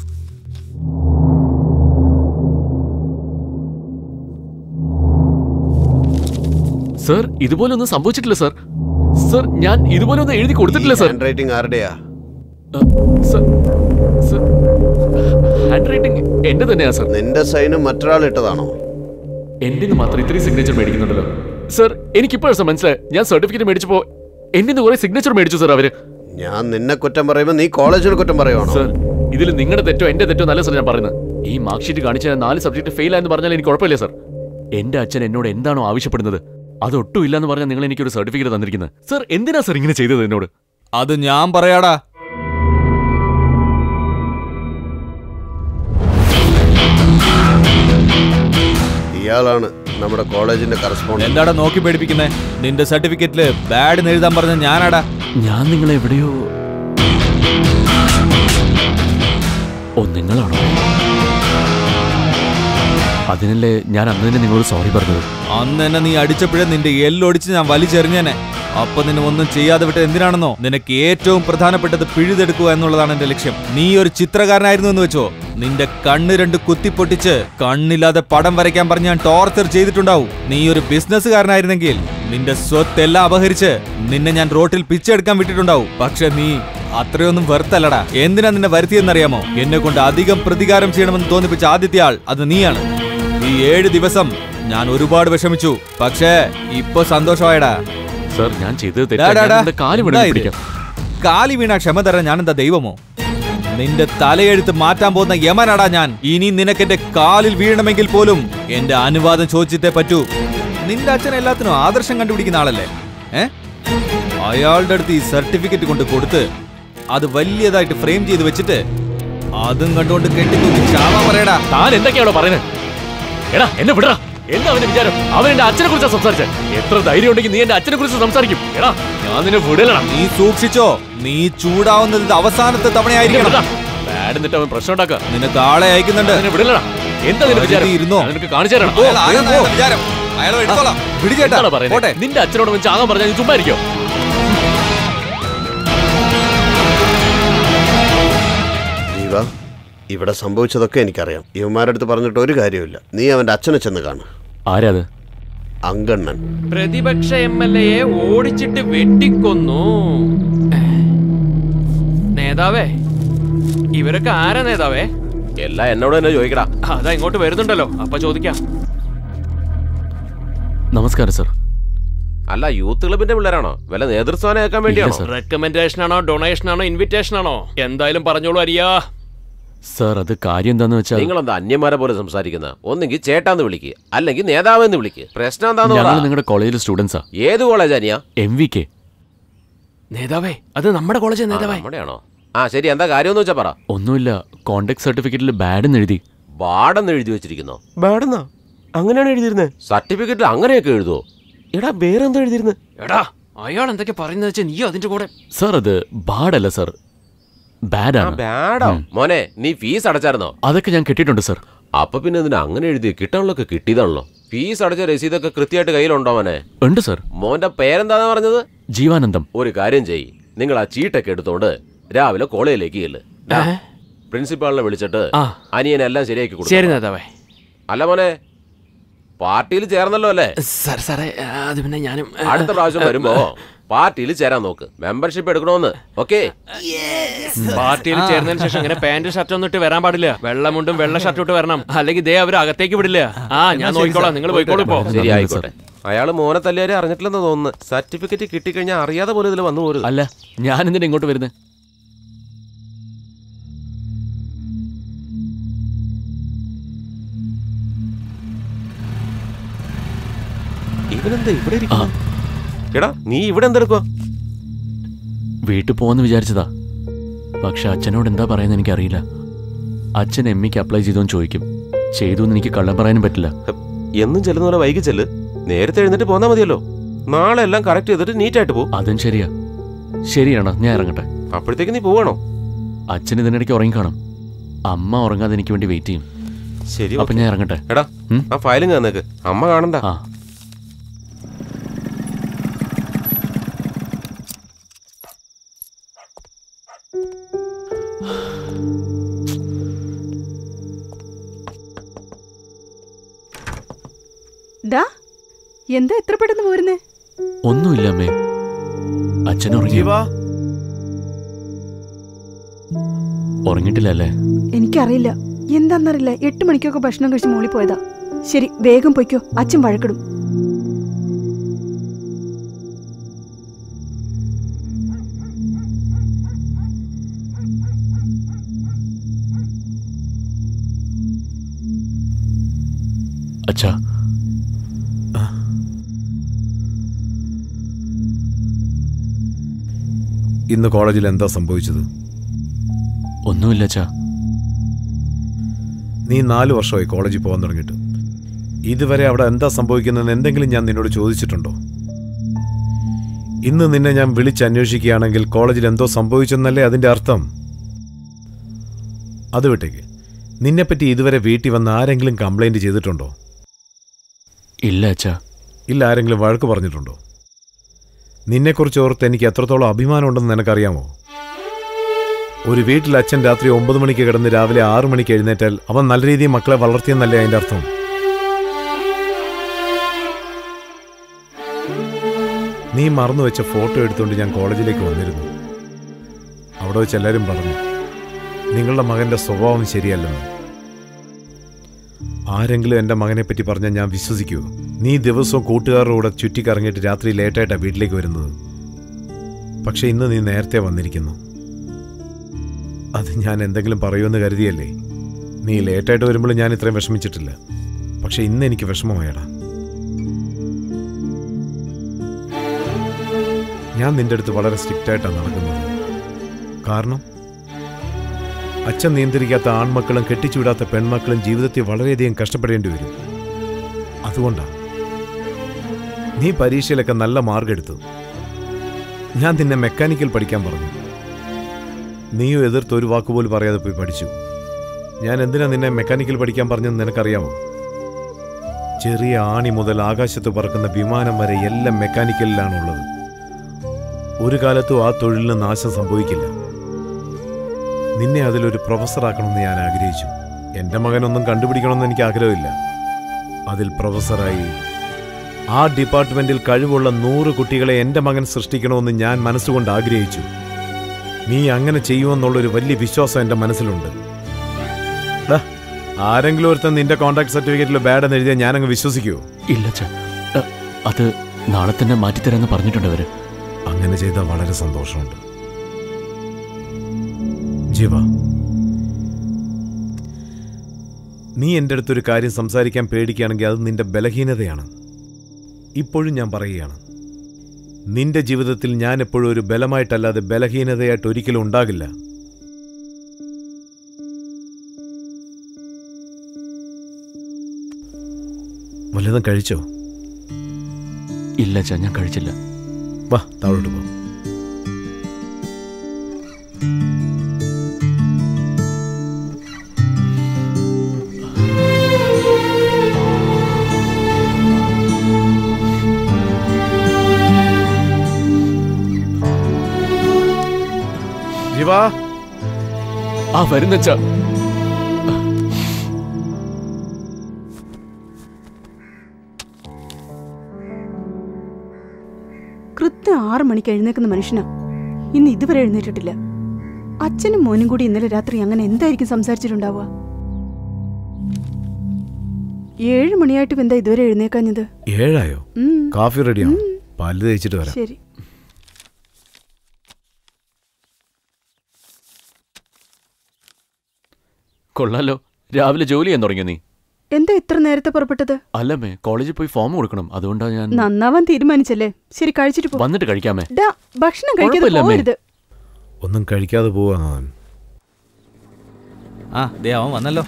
സർ ഇതുപോലെ ഒന്നും സംഭവിച്ചിട്ടില്ല സർ സർ ഞാൻ ഇതുപോലെ ഒന്നും എഴുതി കൊടുത്തിട്ടില്ല സർ ഹാൻഡ് റൈറ്റിംഗ് ആരുടെയാ സർ സർ ഹാൻഡ് റൈറ്റിംഗ് എന്റെ തന്നെയാ സർ നിന്റെ സൈന് മറ്റൊരാൾ ഇട്ടതാണോ എന്റെ നിന്ന് മാത്രം ഇത്രയും സിഗ്നേച്ചർ മേടിക്കുന്നുണ്ടല്ലോ സർ എനിക്കിപ്പോഴാണ് സർ മനസ്സിലായി ഞാൻ സർട്ടിഫിക്കറ്റ് മേടിച്ചപ്പോൾ എന്റെ നിന്ന് കുറെ സിഗ്നേച്ചർ മേടിച്ചു സർ അവര് ഞാൻ നിന്നെ കുറ്റം പറയുമ്പോ നീ കോളേജിന് കുറ്റം പറയുവാണോ സർ ഇതിൽ നിങ്ങളുടെ തെറ്റോ എന്റെ തെറ്റോ നല്ല സർ ഞാൻ പറയുന്നത് ഈ മാർക്ക് ഷീറ്റ് കാണിച്ച നാല് സബ്ജക്ട് ഫെയിൽ ആയെന്ന് പറഞ്ഞാൽ എനിക്ക് കുഴപ്പമില്ല സർ എന്റെ അച്ഛൻ എന്നോട് എന്താണോ ആവശ്യപ്പെടുന്നത് അതൊട്ടും ഇല്ലെന്ന് പറഞ്ഞാൽ നിങ്ങൾ എനിക്കൊരു സർട്ടിഫിക്കറ്റ് തന്നിരിക്കുന്നത് സർ എന്തിനാ സർ ഇങ്ങനെ ചെയ്തത് എന്നോട് അത് ഞാൻ പറയാടാ ഇയാളാണ് നമ്മുടെ കോളേജിന്റെ കറസ്പോണ്ടന്റ് എന്താടാ നോക്കി പേടിപ്പിക്കുന്നേ നിന്റെ സർട്ടിഫിക്കറ്റില് ബാഡ് എഴുതാൻ പറഞ്ഞ ഞാനാടാ ഞാൻ നിങ്ങളെ എവിടെയോ ഓ നിങ്ങളാണോ അതിനല്ലേ ഞാൻ അന്ന് തന്നെ നിങ്ങളോട് സോറി പറഞ്ഞത് അന്ന് എന്നെ നീ അടിച്ചപ്പോഴേ നിന്റെ എല്ലൊടിച്ച് ഞാൻ വലിച്ചെറിഞ്ഞേനെ അപ്പൊ നിന്നെ ഒന്നും ചെയ്യാതെ വിട്ട് എന്തിനാണെന്നോ നിനക്ക് ഏറ്റവും പ്രധാനപ്പെട്ടത് പിഴുതെടുക്കുക എന്നുള്ളതാണ് എന്റെ ലക്ഷ്യം നീ ഒരു ചിത്രകാരനായിരുന്നു എന്ന് വെച്ചോ നിന്റെ കണ്ണ് രണ്ട് കുത്തിപ്പൊട്ടിച്ച് കണ്ണില്ലാതെ പടം വരയ്ക്കാൻ പറഞ്ഞ് ഞാൻ ടോർച്ചർ ചെയ്തിട്ടുണ്ടാവും നീ ഒരു ബിസിനസ്സുകാരനായിരുന്നെങ്കിൽ നിന്റെ സ്വത്തെല്ലാം അപഹരിച്ച് നിന്നെ ഞാൻ റോട്ടിൽ പിച്ചെടുക്കാൻ വിട്ടിട്ടുണ്ടാവും പക്ഷെ നീ അത്രയൊന്നും വെറുത്തല്ലടാ എന്തിനാ നിന്നെ വരുത്തിയെന്നറിയാമോ എന്നെ കൊണ്ട് അധികം പ്രതികാരം ചെയ്യണമെന്ന് തോന്നിപ്പിച്ച ആദ്യത്തെ ആൾ അത് നീയാണ് ഈ ഏഴ് ദിവസം ഞാൻ ഒരുപാട് വിഷമിച്ചു പക്ഷേ ഇപ്പൊ സന്തോഷമായടാ സർ ഞാൻ ചെയ്തത് ഡാ, ഡാ, ഡാ. തെറ്റാ കാലം എന്താ ഇത്? പിടിക്കാം കാലി വീണ ക്ഷമ തരാൻ ഞാനെന്താ ദൈവമോ നിന്റെ തലയെഴുത്ത് മാറ്റാൻ പോകുന്ന യമനാടാ ഞാൻ ഇനി നിനക്കെന്റെ കാലിൽ വീഴണമെങ്കിൽ പോലും എന്റെ അനുവാദം ചോദിച്ചിട്ടേ പറ്റൂ നിന്റെ അച്ഛൻ എല്ലാത്തിനും ആദർശം കണ്ടുപിടിക്കുന്ന ആളല്ലേ ഏ അയാളുടെ അടുത്ത് ഈ സർട്ടിഫിക്കറ്റ് കൊണ്ട് കൊടുത്ത് അത് വലിയതായിട്ട് ഫ്രെയിം ചെയ്ത് വെച്ചിട്ട് അതും കണ്ടുകൊണ്ട് കെട്ടിത്തൂക്കി ക്ഷാമ പറയടാ താൻ എന്തൊക്കെയാണോ പറയുന്നത് എടാ എന്നെ വിടറാ എന്താ അവന്റെ വിചാരം അവൻ എന്റെ അച്ഛനെ കുറിച്ചാ സംസാരിച്ചത് എത്ര ധൈര്യം ഉണ്ടെങ്കിൽ നീ എന്റെ അച്ഛനെ കുറിച്ച് സംസാരിക്കും എടാ ഞാൻ നിന്നെ വിടലടാ നീ സൂക്ഷിച്ചോ നീ ചൂടാവുന്നത് ഇത് അവസാനത്തെ തവണയായിരിക്കണം ബാഡ് എന്നിട്ട് അവൻ പ്രശ്നം ഉണ്ടാക്കുക നിനക്ക് ആളെ അയക്കുന്നുണ്ട് നിന്നെ വിടലടാ എന്താ നിന്റെ വിചാരം കരുതി ഇരുന്നോ. ഞാൻ നിനക്ക് കാണിച്ചു തരണം അയാൾ ആരാന്നാ അയാളുടെ വിചാരം? അയാളെ എടുത്തോളാം. വിട് ചേട്ടാ. എന്താണ് പറയുന്നത്? പോട്ടെ. നിന്റെ അച്ഛനോട് അവൻ ചാകാൻ പറഞ്ഞാൽ നീ ചുമ്മാ ഇരിക്കോ ജീവ ഇവിടെ സംഭവിച്ചതൊക്കെ എനിക്കറിയാം ഇവന്മാരുടെ അടുത്ത് പറഞ്ഞിട്ട് ഒരു കാര്യമില്ല നീ അവന്റെ അച്ഛനെ ചെന്ന് കാണ് ആരാ അത് അങ്കണ്ണൻ പ്രതിപക്ഷ എം എൽ എയെ ഓടിച്ചിട്ട് വെട്ടിക്കൊന്നു നേതാവേ ഇവരൊക്കെ ആരാ നേതാവേ എല്ലാം എന്നോട് തന്നെ ചോദിക്കടാ അതാ ഇങ്ങോട്ട് വരുന്നുണ്ടല്ലോ അപ്പൊ ചോദിക്കാം നമസ്കാരം സർ അല്ല യൂത്ത് ക്ലബിന്റെ പിള്ളേരാണോ വല്ല നേതൃസ്ഥാനം കേൾക്കാൻ വേണ്ടിയാണോ സർ. റെക്കമെൻഡേഷൻ ആണോ ഡൊണേഷൻ ആണോ ഇൻവിറ്റേഷൻ ആണോ എന്തായാലും പറഞ്ഞോളൂ അരിയാ സാർ അത് കാര്യം എന്താന്ന് വെച്ചാൽ നിങ്ങളെന്താ അന്യന്മാരെ പോലെ സംസാരിക്കുന്ന ഒന്നെങ്കിൽ ചേട്ടാന്ന് വിളിക്കുക അല്ലെങ്കിൽ നേതാവെന്ന് വിളിക്കുക പ്രശ്നം എന്താന്ന് ഞങ്ങൾ പറ നിങ്ങളുടെ കോളേജിലെ സ്റ്റുഡൻസാ ഏത് കോളേജ് അനിയ എം വി കെ നേതാവേ അത് നമ്മുടെ കോളേജ് നേതാവേ നമ്മുടെയാണോ ആ ശരി എന്താ കാര്യമെന്ന് വെച്ചാ പറ ഒന്നുമില്ല കോണ്ടാക്ട് സർട്ടിഫിക്കറ്റിൽ ബാഡ് എന്ന് എഴുതി ബാടെന്ന് എഴുതി വെച്ചിരിക്കുന്നോ ബാഡെന്നാ അങ്ങനെയാണ് എഴുതിയിരുന്നത് സർട്ടിഫിക്കറ്റിൽ അങ്ങനെയൊക്കെ എഴുതുവോ എടാ വേറെന്താ എഴുതിയിരുന്നത് എടാ അയാൾ എന്തൊക്കെ പറയുന്നത് വെച്ചാൽ നീ അതിന്റെ കൂടെ സാർ അത് ബാഡല്ല സാർ ബാഡാണ് ബാഡോ മോനെ നീ ഫീസ് അടച്ചായിരുന്നോ അതൊക്കെ ഞാൻ കിട്ടിയിട്ടുണ്ട് സാർ അപ്പൊ പിന്നെ എന്തിനാ അങ്ങനെ എഴുതി കിട്ടാനുള്ളൊക്കെ കിട്ടിയതാണല്ലോ ഫീസ് അടച്ച രസീതൊക്കെ കൃത്യമായിട്ട് കയ്യിലുണ്ടോ മോനെ ഉണ്ട് സാർ മോന്റെ പേരെന്താന്ന് പറഞ്ഞത് ജീവാനന്ദം ഒരു കാര്യം ചെയ്യ് നിങ്ങൾ ആ ചീട്ടൊക്കെ എടുത്തോണ്ട് രാവിലെ കോളേജിലേക്ക് ചെല്ല് ഡാ, പ്രിൻസിപ്പാളിനെ വിളിച്ചിട്ട് ആ. അനിയനെല്ലാം ശരിയാക്കി കൊടുക്കും ശരി നേതാവേ അല്ല മോനെ പാർട്ടിയിൽ ചേർന്നല്ലോ അല്ലേ സാർ സാറേ അത് പിന്നെ ഞാനും അടുത്ത പ്രാവശ്യം വരുമ്പോ പാർട്ടിയിൽ ചേരാൻ നോക്ക് മെമ്പർഷിപ്പ് എടുക്കണോന്ന് ഓക്കെ പാർട്ടിയിൽ ചേർന്നതിന് ശേഷം ഇങ്ങനെ പാന്റ് ഷർട്ട് ഒന്നും ഇട്ട് വരാൻ പാടില്ല വെള്ളമുണ്ടും വെള്ള ഷർട്ട് ഇട്ട് വരണം അല്ലെങ്കിൽ ദേ അവർ അകത്തേക്ക് വിടില്ല ആ ഞാൻ നോക്കിക്കോളാം നിങ്ങൾ പോയിക്കോളൂ ഇപ്പോ ശരി ആയിക്കോട്ടെ അയാള് മോനെ തല്ലിയാരെ അറിഞ്ഞിട്ടില്ലെന്ന് തോന്നുന്നു സർട്ടിഫിക്കറ്റ് കിട്ടിക്കഴിഞ്ഞാൽ അറിയാതെ പോലും ഇതിൽ വന്നു പോരുത് അല്ല ഞാൻ എന്തിനാ ഇങ്ങോട്ട് വരുന്നത് ഇവനെന്താ ഇവിടെ ഇരിക്കുന്നു എടാ നീ ഇവിടെ എന്തെടുക്കുക വീട്ടിൽ പോവാന്ന് വിചാരിച്ചതാ പക്ഷെ അച്ഛനോട് എന്താ പറയുന്നത് എനിക്കറിയില്ല അച്ഛൻ എം ഇക്ക് അപ്ലൈ ചെയ്തോന്ന് ചോദിക്കും ചെയ്തു എന്ന് എനിക്ക് കള്ളം പറയാനും പറ്റില്ല എന്നും ചെല്ലുന്ന പോലെ വൈകി ചെല്ല് നേരത്തെ എഴുന്നേറ്റ് പോന്നാ മതിയല്ലോ നാളെ എല്ലാം കറക്റ്റ് ചെയ്തിട്ട് നീറ്റ് ആയിട്ട് പോകും അതും ശരിയാ ശരിയാണ് ഞാൻ ഇറങ്ങട്ടെ അപ്പോഴത്തേക്ക് നീ പോവാണോ അച്ഛൻ ഇതിനിടയ്ക്ക് ഉറങ്ങി കാണും അമ്മ ഉറങ്ങാതെ എനിക്ക് വേണ്ടി വെയിറ്റ് ചെയ്യും ശരി അപ്പൊ ഞാൻ ഇറങ്ങട്ടെ എടാ ഉം? ആ ഫയലും തന്നേക്ക് അമ്മ കാണണ്ട ആ ഡാ എന്താ എത്ര പെട്ടെന്ന് പോരുന്നേ ഒന്നുമില്ല അമ്മേ അച്ഛൻ ഉറങ്ങി ജീവ ഉറങ്ങിയിട്ടില്ല അല്ലേ എനിക്കറിയില്ല എന്താന്നറിയില്ല എട്ട് മണിക്കൊക്കെ ഭക്ഷണം കഴിച്ച് മോളി പോയതാ ശരി വേഗം പൊയ്ക്കോ അച്ഛൻ വഴക്കിടും അച്ഛാ ഇന്ന് കോളേജിൽ എന്താ സംഭവിച്ചത് ഒന്നുമില്ല അച്ഛാ നീ നാല് വർഷമായി കോളേജിൽ പോകാൻ തുടങ്ങിയിട്ട് ഇതുവരെ അവിടെ എന്താ സംഭവിക്കുന്നതെന്ന് എന്തെങ്കിലും ഞാൻ നിന്നോട് ചോദിച്ചിട്ടുണ്ടോ ഇന്ന് നിന്നെ ഞാൻ വിളിച്ചന്വേഷിക്കുകയാണെങ്കിൽ കോളേജിൽ എന്തോ സംഭവിച്ചെന്നല്ലേ അതിന്റെ അർത്ഥം അത് വിട്ടേക്ക് നിന്നെപ്പറ്റി ഇതുവരെ വീട്ടിൽ വന്ന് ആരെങ്കിലും കംപ്ലൈന്റ് ചെയ്തിട്ടുണ്ടോ ഇല്ല അച്ഛാ ഇല്ല ആരെങ്കിലും വഴക്ക് പറഞ്ഞിട്ടുണ്ടോ നിന്നെക്കുറിച്ച് ഓർത്ത് എനിക്ക് എത്രത്തോളം അഭിമാനമുണ്ടെന്ന് നിനക്കറിയാമോ ഒരു വീട്ടിൽ അച്ഛൻ രാത്രി ഒമ്പത് മണിക്ക് കിടന്ന് രാവിലെ ആറു മണിക്ക് എഴുന്നേറ്റാൽ അവൻ നല്ല രീതിയിൽ മക്കളെ വളർത്തിയെന്നല്ലേ അതിന്റെ അർത്ഥം നീ മറന്നു വെച്ച ഫോട്ടോ എടുത്തുകൊണ്ട് ഞാൻ കോളേജിലേക്ക് വന്നിരുന്നു അവിടെ വെച്ച് എല്ലാവരും പറഞ്ഞു നിങ്ങളുടെ മകന്റെ സ്വഭാവം ശരിയല്ലെന്ന് ആരെങ്കിലും എൻ്റെ മകനെ പറ്റി പറഞ്ഞാൽ ഞാൻ വിശ്വസിക്കുമോ നീ ദിവസവും കൂട്ടുകാരുടെ കൂടെ ചുറ്റിക്കറങ്ങിയിട്ട് രാത്രി ലേറ്റായിട്ടാണ് വീട്ടിലേക്ക് വരുന്നത് പക്ഷെ ഇന്ന് നീ നേരത്തെ വന്നിരിക്കുന്നു അത് ഞാൻ എന്തെങ്കിലും പറയുമെന്ന് കരുതിയല്ലേ നീ ലേറ്റായിട്ട് വരുമ്പോൾ ഞാൻ ഇത്രയും വിഷമിച്ചിട്ടില്ല പക്ഷെ ഇന്ന് എനിക്ക് വിഷമമായടാ ഞാൻ നിന്റെ അടുത്ത് വളരെ സ്ട്രിക്റ്റ് ആയിട്ടാണ് നടക്കുന്നത് കാരണം അച്ഛൻ നിയന്ത്രിക്കാത്ത ആൺമക്കളും കെട്ടിച്ചുവിടാത്ത പെൺമക്കളും ജീവിതത്തിൽ വളരെയധികം കഷ്ടപ്പെടേണ്ടി വരും അതുകൊണ്ടാണ് നീ പരീക്ഷയിലൊക്കെ നല്ല മാർക്ക് എടുത്തു ഞാൻ നിന്നെ മെക്കാനിക്കൽ പഠിക്കാൻ പറഞ്ഞു നീയും എതിർത്ത് ഒരു വാക്കുപോലും പറയാതെ പോയി പഠിച്ചു ഞാൻ എന്തിനാ നിന്നെ മെക്കാനിക്കൽ പഠിക്കാൻ പറഞ്ഞെന്ന് നിനക്കറിയാമോ ചെറിയ ആണി മുതൽ ആകാശത്ത് പറക്കുന്ന വിമാനം വരെ എല്ലാം മെക്കാനിക്കലിലാണുള്ളത് ഒരു കാലത്തും ആ തൊഴിലിന് നാശം സംഭവിക്കില്ല നിന്നെ അതിലൊരു പ്രൊഫസറാക്കണമെന്ന് ഞാൻ ആഗ്രഹിച്ചു എൻ്റെ മകനൊന്നും കണ്ടുപിടിക്കണമെന്ന് എനിക്ക് ആഗ്രഹമില്ല അതിൽ പ്രൊഫസറായി ആ ഡിപ്പാർട്ട്മെന്റിൽ കഴിവുള്ള നൂറ് കുട്ടികളെ എൻ്റെ മകൻ സൃഷ്ടിക്കണമെന്ന് ഞാൻ മനസ്സുകൊണ്ട് ആഗ്രഹിച്ചു നീ അങ്ങനെ ചെയ്യുമെന്നുള്ളൊരു വലിയ വിശ്വാസം എൻ്റെ മനസ്സിലുണ്ട് ഡാ, ആരെങ്കിലും ഒരുത്തൻ നിന്റെ കോൺട്രാക്ട് സർട്ടിഫിക്കറ്റിൽ ബാഡ് എന്ന് എഴുതിയാൽ ഞാനങ്ങ് വിശ്വസിക്കുമോ ഇല്ല അച്ഛാ അ, അത് നാളെ തന്നെ മാറ്റിത്തരാന്ന് പറഞ്ഞിട്ടുണ്ട് അവര് അങ്ങനെ ചെയ്താൽ വളരെ സന്തോഷമുണ്ട് ജീവ നീ എൻ്റെ അടുത്തൊരു കാര്യം സംസാരിക്കാൻ പേടിക്കുകയാണെങ്കിൽ അത് നിന്റെ ബലഹീനതയാണ് ഇപ്പോഴും ഞാൻ പറയുകയാണ് നിന്റെ ജീവിതത്തിൽ ഞാൻ എപ്പോഴും ഒരു ബലമായിട്ടല്ലാതെ ബലഹീനതയായിട്ട് ഒരിക്കലും ഉണ്ടാകില്ല വല്ലതും കഴിച്ചോ ഇല്ല അച്ഛാ ഞാൻ കഴിച്ചില്ല വാ താഴോട്ട് പോ ജീവാ ആ വരുന്നച്ചാ കൃത്യം ആറ് മണിക്ക് എഴുന്നേക്കുന്ന മനുഷ്യനാ ഇന്ന് ഇതുവരെ എഴുന്നേറ്റിട്ടില്ല അച്ഛനും മോനും കൂടി ഇന്നലെ രാത്രി അങ്ങനെ എന്തായിരിക്കും സംസാരിച്ചിട്ടുണ്ടാവുക ഏഴ് മണിയായിട്ടും എന്താ ഇതുവരെ എഴുന്നേക്കാഞ്ഞത് ഏഴായോ ഉം, കാഫി റെഡിയാണോ പല്ല് തേച്ചിട്ട് വരാം ശരി കൊള്ളാലോ രാവിലെ ജോലി ചെയ്യാൻ തുടങ്ങിയോ നീ എന്താ ഇത്ര നേരത്തെ പുറപ്പെട്ടത് അല്ലമ്മേ കോളേജിൽ പോയി ഫോം കൊടുക്കണം അതുകൊണ്ടാ ഞാൻ നന്നാവാൻ തീരുമാനിച്ചല്ലേ ശരി കഴിച്ചിട്ട് പോ വന്നിട്ട് കഴിക്കാമേ ഡാ ഭക്ഷണം കഴിക്കാതെ കുഴപ്പമില്ല, അമ്മേ. പോകരുത് ഒന്നും കഴിക്കാതെ പോവാന്ന് അവൻ ആ ദേ അവൻ വന്നല്ലോ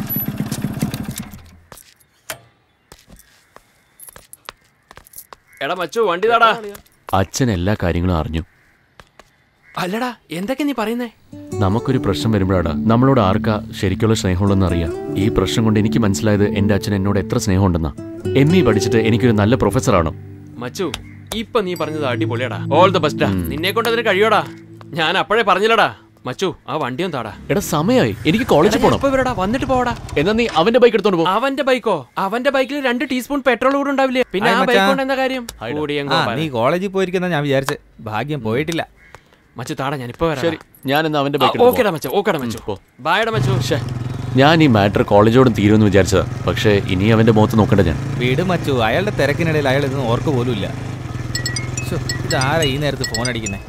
എടാ മച്ചു വണ്ടി താടാ അച്ഛൻ എല്ലാ കാര്യങ്ങളും അറിഞ്ഞു അല്ലടാ എന്തൊക്കെ നീ പറയുന്നേ നമുക്കൊരു പ്രശ്നം വരുമ്പോഴാണ് നമ്മളോട് ആർക്കാ ശരിക്കുള്ള സ്നേഹമുള്ളതെന്ന് അറിയാം ഈ പ്രശ്നം കൊണ്ട് എനിക്ക് മനസ്സിലായത് എന്റെ അച്ഛൻ എന്നോട് എത്ര സ്നേഹമുണ്ടെന്നാ എം ഇ പഠിച്ചിട്ട് എനിക്കൊരു നല്ല പ്രൊഫസറാണോ മച്ചു ഇപ്പൊ നീ പറഞ്ഞത് അടിപൊളിയാടാ ഓൾ ദ ബെസ്റ്റാ നിന്നെ കൊണ്ട് അതിന് കഴിയോടാ ഞാൻ അപ്പോഴേ പറഞ്ഞില്ലടാ മച്ചു ആ വണ്ടിയും താടാ എടാ സമയമായി എനിക്ക് കോളേജിൽ പോകണം ഇപ്പൊ വരടാ വന്നിട്ട് പോടാ എന്നാ നീ അവന്റെ ബൈക്ക് എടുത്തോണ്ട് പോ അവന്റെ ബൈക്കോ അവന്റെ ബൈക്കിൽ രണ്ട് ടീസ്പൂൺ പെട്രോൾ കൂടെ ഉണ്ടാവില്ലേ പിന്നെ ആ ഹായ് ബൈക്ക് മച്ചാ. കൊണ്ട് എന്താ കാര്യം കൂടിയങ്ങ് ആ പോകാൻ. നീ കോളേജിൽ പോയിരിക്കുന്ന ഞാൻ വിചാരിച്ച് ഭാഗ്യം പോയിട്ടില്ല മച്ചു താടാ ഞാൻ ഇപ്പൊ വരാം ശരി ഞാൻ എന്നാ അവന്റെ ആ, ബൈക്ക് ഓക്കെടാ മച്ചു ഓക്കെടാ മച്ചു പോ. ബായടാ മച്ചു ഞാൻ ഈ മാറ്റർ കോളേജോടും തീരുമെന്ന് വിചാരിച്ചതാ പക്ഷേ ഇനി അവന്റെ മുഖത്ത് നോക്കണ്ട ഞാൻ വീട് മച്ചു അയാളുടെ തിരക്കിനിടയിൽ അയാൾ ഇതൊന്നും ഓർക്ക് പോലും ഇല്ല ശ്ശോ, ഇതാരാ ഈ നേരത്ത് ഫോൺ അടിക്കുന്നേ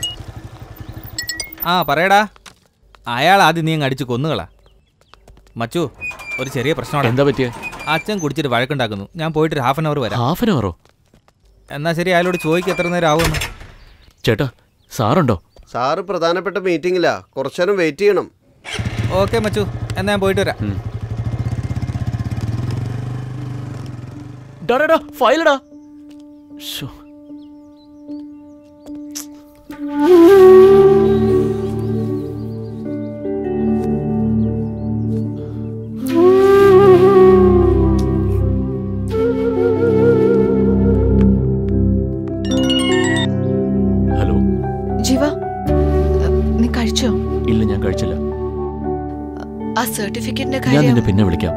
ആ പറയടാ അയാൾ ആദ്യം നീ അങ്ങ് അടിച്ച് കൊന്നുകളാ മച്ചു ഒരു ചെറിയ പ്രശ്നമാണ് എന്താ പറ്റിയ അച്ഛൻ കുടിച്ചിട്ട് വഴക്കുണ്ടാക്കുന്നു ഞാൻ പോയിട്ട് ഒരു ഹാഫ് ആൻ അവർ വരാം ഹാഫ് ആൻ അവറോ എന്നാ ശരി അയാളോട് ചോദിക്കും എത്ര നേരം ആവുമെന്ന് ചേട്ടാ സാറുണ്ടോ സാറ് പ്രധാനപ്പെട്ട മീറ്റിംഗിലാ കുറച്ചേരം വെയിറ്റ് ചെയ്യണം ഓക്കെ മച്ചു എന്നാ ഞാൻ പോയിട്ട് വരാം ഡാ ഫയലടാ ശോ ഹലോ ജീവ നീ കഴിച്ചോ ഇല്ല ഞാൻ കഴിച്ചില്ല ആ സർട്ടിഫിക്കറ്റിന്റെ ഞാൻ കാര്യം നിന്നെ പിന്നെ വിളിക്കാം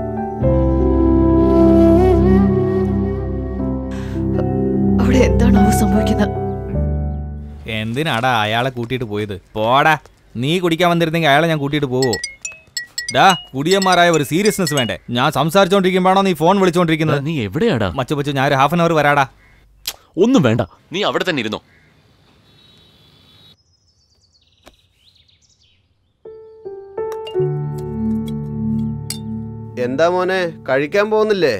അവിടെ എന്താണാവോ സംഭവിക്കുന്നത് എന്തിനാടാ അയാളെ കൂട്ടിയിട്ട് പോയത് പോടാ നീ കുടിക്കാൻ വന്നിരുന്നെങ്കിൽ അയാളെ ഞാൻ കൂട്ടിയിട്ട് പോവോ ഡാ കുടിയന്മാരായ ഒരു സീരിയസ്നെസ് വേണ്ടേ ഞാൻ സംസാരിച്ചോണ്ടിരിക്കുമ്പോഴാണോ നീ ഫോൺ വിളിച്ചോണ്ടിരിക്കുന്നത് നീ എവിടെയാടാ മച്ചു മച്ചു ഞാൻ ഒരു ഹാഫ് ആൻ അവർ വരാടാ ഒന്നും വേണ്ട നീ അവിടെ തന്നെ ഇരുന്നോ എന്താ മോനെ കഴിക്കാൻ പോകുന്നില്ലേ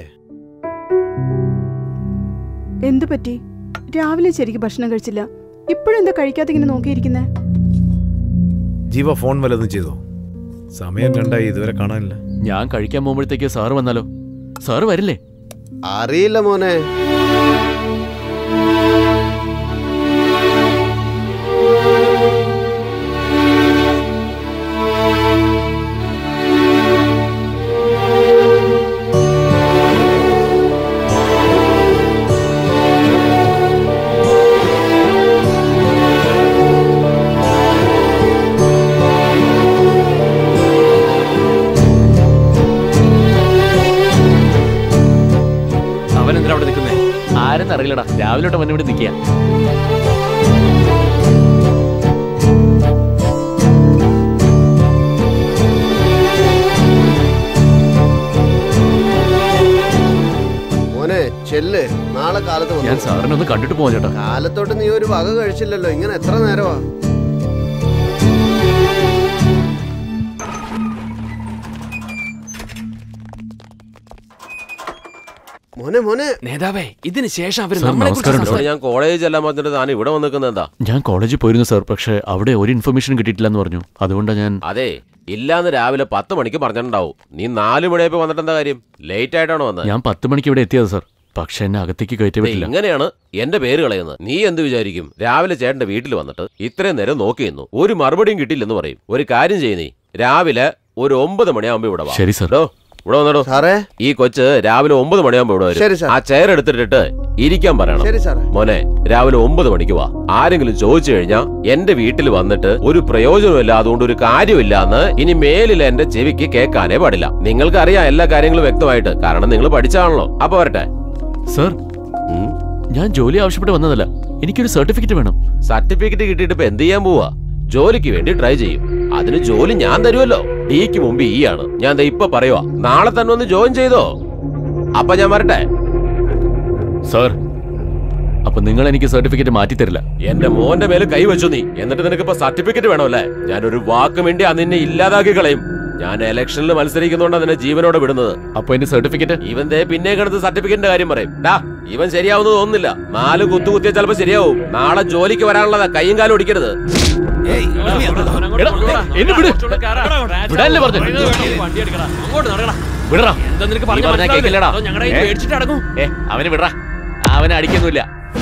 എന്തു പറ്റി രാവിലെ ശരിക്കും ഭക്ഷണം കഴിച്ചില്ല ഇപ്പോഴെന്താ കഴിക്കാതെ ഇങ്ങനെ നോക്കിയിരിക്കുന്നേ ജീവ ഫോൺ വല്ലതും ചെയ്തോ സമയം രണ്ടായി ഇതുവരെ കാണാനില്ല ഞാൻ കഴിക്കാൻ പോകുമ്പോഴത്തേക്ക് സാറ് വന്നാലോ സാറ് വരില്ലേ അറിയില്ല മോനെ അവൻ എന്തിനാ അവിടെ നിൽക്കുന്നേ ആരെന്ന് അറിയില്ലടാ രാവിലെ തൊട്ട് മുന്നേ ഇവിടെ നിൽക്കുക മോനെ ചെല്ല് നാളെ കാലത്ത് ഞാൻ വന്നു സാറിനെ ഒന്ന് കണ്ടിട്ട് പോവാ ചേട്ടാ കാലത്തോട്ട് നീ ഒരു വക കഴിച്ചില്ലല്ലോ ഇങ്ങനെ എത്ര നേരമാ മോനെ മോനെ നേതാവേ ഇതിന് ശേഷം അവര് സാർ, നമ്മളെ നമസ്കാരം, എന്നോട് ഞാൻ കോളേജ് ചെല്ലാൻ പറഞ്ഞിട്ട് താൻ ഇവിടെ വന്ന് നിൽക്കുന്നത് എന്താ ഞാൻ കോളേജിൽ പോയിരുന്നു സാർ പക്ഷേ അവിടെ ഒരു ഇൻഫർമേഷൻ കിട്ടിയിട്ടില്ല എന്ന് പറഞ്ഞു അതുകൊണ്ടാണ് ഞാൻ അതെ ഇല്ലാന്ന് രാവിലെ പത്ത് മണിക്ക് പറഞ്ഞിട്ടുണ്ടാവും നീ നാല് മണിയായപ്പോ വന്നിട്ട് എന്താ കാര്യം ലേറ്റ് ആയിട്ടാണോ വന്നത് ഞാൻ പത്ത് മണിക്ക് ഇവിടെ എത്തിയത് സാർ പക്ഷെ എന്നെ അകത്തേക്ക് കയറ്റി ദേ, പറ്റില്ല ഇങ്ങനെയാണ് എന്റെ പേര് കളയുന്നത് നീ എന്ത് വിചാരിക്കും രാവിലെ ചേട്ടന്റെ വീട്ടിൽ വന്നിട്ട് ഇത്രയും നേരം നോക്കി നിന്നു ഒരു മറുപടിയും കിട്ടില്ലെന്ന് പറയും ഒരു കാര്യം ചെയ്യ് നീ രാവിലെ ഒരു ഒമ്പത് മണിയാകുമ്പോ ഇവിടെ വാ ശരി സാർ ഡോ, ഇവിടെ വന്നടോ സാറേ ഈ കൊച്ച് രാവിലെ ഒമ്പത് മണിയാകുമ്പോ ഇവിടെ ശരി, വരും സാർ. ആ ചെയർ എടുത്തിട്ടിട്ട് ഇരിക്കാൻ പറയണം ശരി സാറേ മോനെ രാവിലെ ഒമ്പത് മണിക്ക് വാ ആരെങ്കിലും ചോദിച്ചു കഴിഞ്ഞാ എന്റെ വീട്ടിൽ വന്നിട്ട് ഒരു പ്രയോജനമില്ല അതുകൊണ്ട് ഒരു കാര്യമില്ല എന്ന് ഇനി മേലിൽ എന്റെ ചെവിക്ക് കേൾക്കാനേ പാടില്ല നിങ്ങൾക്ക് അറിയാം എല്ലാ കാര്യങ്ങളും വ്യക്തമായിട്ട് കാരണം നിങ്ങൾ പഠിച്ചാണല്ലോ അപ്പൊ വരട്ടെ സാർ ഉം. ഞാൻ ജോലി ആവശ്യപ്പെട്ട് വന്നതല്ല എനിക്കൊരു സർട്ടിഫിക്കറ്റ് വേണം സർട്ടിഫിക്കറ്റ് കിട്ടിയിട്ട് ഇപ്പൊ എന്ത് ചെയ്യാൻ പോവാ ജോലിക്ക് വേണ്ടി ട്രൈ ചെയ്യും അതിന് ജോലി ഞാൻ തരുമല്ലോ ഡിക്ക് മുമ്പ് ഈ ആണ് ഞാൻ ദേ ഇപ്പൊ പറയുവാ നാളെ തന്നെ ഒന്ന് ജോയിൻ ചെയ്തോ അപ്പൊ ഞാൻ വരട്ടെ സാർ അപ്പൊ നിങ്ങൾ എനിക്ക് സർട്ടിഫിക്കറ്റ് മാറ്റി തരില്ല എന്റെ മോന്റെ മേല് കൈവച്ചു നീ എന്നിട്ട് നിനക്ക് ഇപ്പൊ സർട്ടിഫിക്കറ്റ് വേണമല്ലേ ഞാനൊരു വാക്ക് വേണ്ടി അന്ന് നിന്നെ ഇല്ലാതാക്കി കളയും ഞാൻ ഇലക്ഷനിൽ മത്സരിക്കുന്നോണ്ടാ നിന്നെ ജീവനോടെ വിടുന്നത് അപ്പൊ എന്റെ സർട്ടിഫിക്കറ്റ് ഇവൻ ദേ പിന്നെ കിടന്ന് സർട്ടിഫിക്കറ്റിന്റെ കാര്യം പറയും ഡാ ഇവൻ ശരിയാവുന്ന തോന്നുന്നില്ല നാല് കുത്തു കുത്തിയ ചിലപ്പോ ശരിയാവും നാളെ ജോലിക്ക് വരാനുള്ളതാ കൈയും കാലും ഒടിക്കരുത് എടാ, എന്നെ വിട്. വിടാനല്ലേ പറഞ്ഞത്? വണ്ടി എടുക്കടാ അങ്ങോട്ട് നടക്കടാ വിടറാ എന്താ നിനക്ക് നീ പറഞ്ഞു പറഞ്ഞാ കേക്കില്ലടാ. ഞങ്ങളുടെ ഏ? പേടിച്ചിട്ട് അടങ്ങും ഏ അവനെ വിടറാ അവനെ അടിക്കൊന്നുമില്ല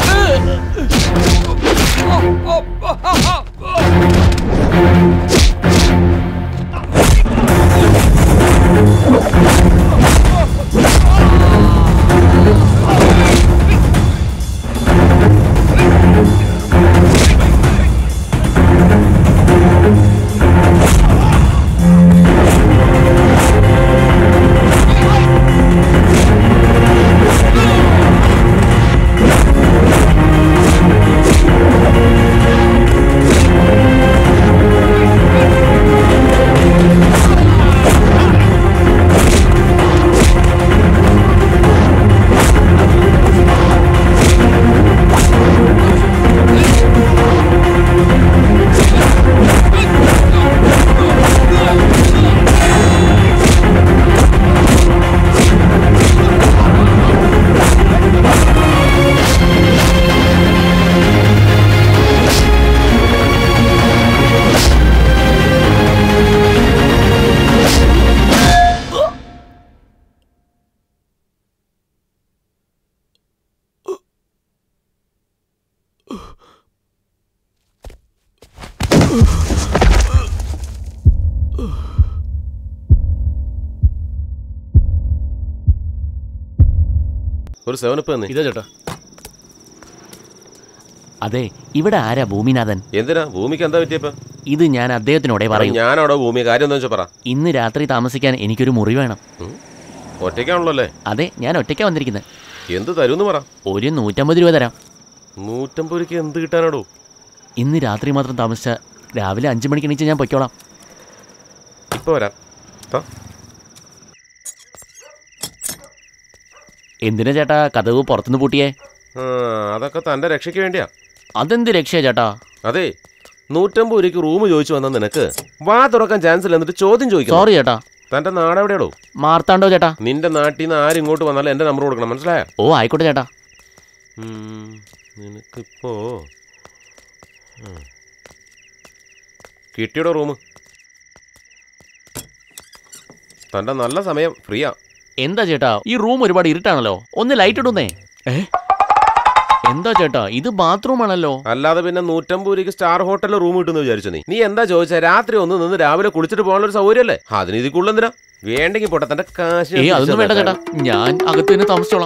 ഒരു സെവനപ്പ് തന്നെ ഇതാ ചേട്ടാ അതെ ഇവിടെ ആരാ ഭൂമിനാഥൻ എന്തിനാ ഭൂമിക്ക് എന്താ പറ്റിയപ്പോ ഇത് ഞാൻ അദ്ദേഹത്തിനോടെ പറയും ഞാനവിടെ ഭൂമി കാര്യം എന്താ വെച്ചാ പറ ഇന്ന് രാത്രി താമസിക്കാൻ എനിക്കൊരു മുറി വേണം ഒറ്റയ്ക്കാണല്ലോ അല്ലേ അതെ ഞാൻ ഒറ്റയ്ക്കാ വന്നിരിക്കുന്നത് എന്ത് തരൂന്ന് പറ ഒരു നൂറ്റമ്പത് രൂപ തരാം നൂറ്റമ്പത് രൂപയ്ക്ക് എന്ത് കിട്ടാനാടോ ഇന്ന് രാത്രി മാത്രം താമസിച്ച രാവിലെ അഞ്ചു മണിക്ക് എണീച്ച് ഞാൻ പൊയ്ക്കോളാം ഇപ്പൊ വരാം താ. എന്തിനാ ചേട്ടാ കഥവ് പുറത്തുനിന്ന് പൂട്ടിയേ ആ, അതൊക്കെ തന്റെ രക്ഷയ്ക്ക് വേണ്ടിയാ അതെന്ത് രക്ഷയാ ചേട്ടാ അതെ നൂറ്റമ്പത് രൂപയ്ക്ക് റൂം ചോദിച്ചു വന്ന നിനക്ക് വാ തുറക്കാൻ ചാൻസ് ഇല്ല എന്നിട്ട് ചോദ്യം ചോദിക്കും സോറി ചേട്ടാ തന്റെ നാട് എവിടെയാടോ മാർത്താണ്ടോ ചേട്ടാ നിന്റെ നാട്ടിൽ നിന്ന് ആരും ഇങ്ങോട്ട് വന്നാലും എന്റെ നമ്പർ കൊടുക്കണം മനസ്സിലായോ ഓ ആയിക്കോട്ടെ ചേട്ടാ ഉം, നിനക്കിപ്പോ ഉം. കിട്ടിയോടോ റൂം തന്റെ നല്ല സമയം ഫ്രീയാ എന്താ ചേട്ടാ ഈ റൂം ഒരുപാട് ഇരുട്ടാണല്ലോ ഒന്ന് ലൈറ്റ് ഇടുന്നേ ഏ എന്താ ചേട്ടാ ഇത് ബാത്റൂം ആണല്ലോ അല്ലാതെ പിന്നെ നൂറ്റമ്പത് രൂപയ്ക്ക് സ്റ്റാർ ഹോട്ടലിൽ റൂം കിട്ടുന്നു വിചാരിച്ചു നീ നീ എന്താ ചോദിച്ചാ രാത്രി ഒന്ന് നിന്ന് രാവിലെ കുളിച്ചിട്ട് പോകാനുള്ള ഒരു സൗകര്യമല്ലേ അതിന് ഇതിൽ കൂടുതലെന്തിനാ വേണ്ടെങ്കിൽ പോട്ടെ തന്റെ കാശ് ഏ അതൊന്നും വേണ്ട ചേട്ടാ ഞാൻ അകത്ത് തന്നെ താമസിച്ചോളാം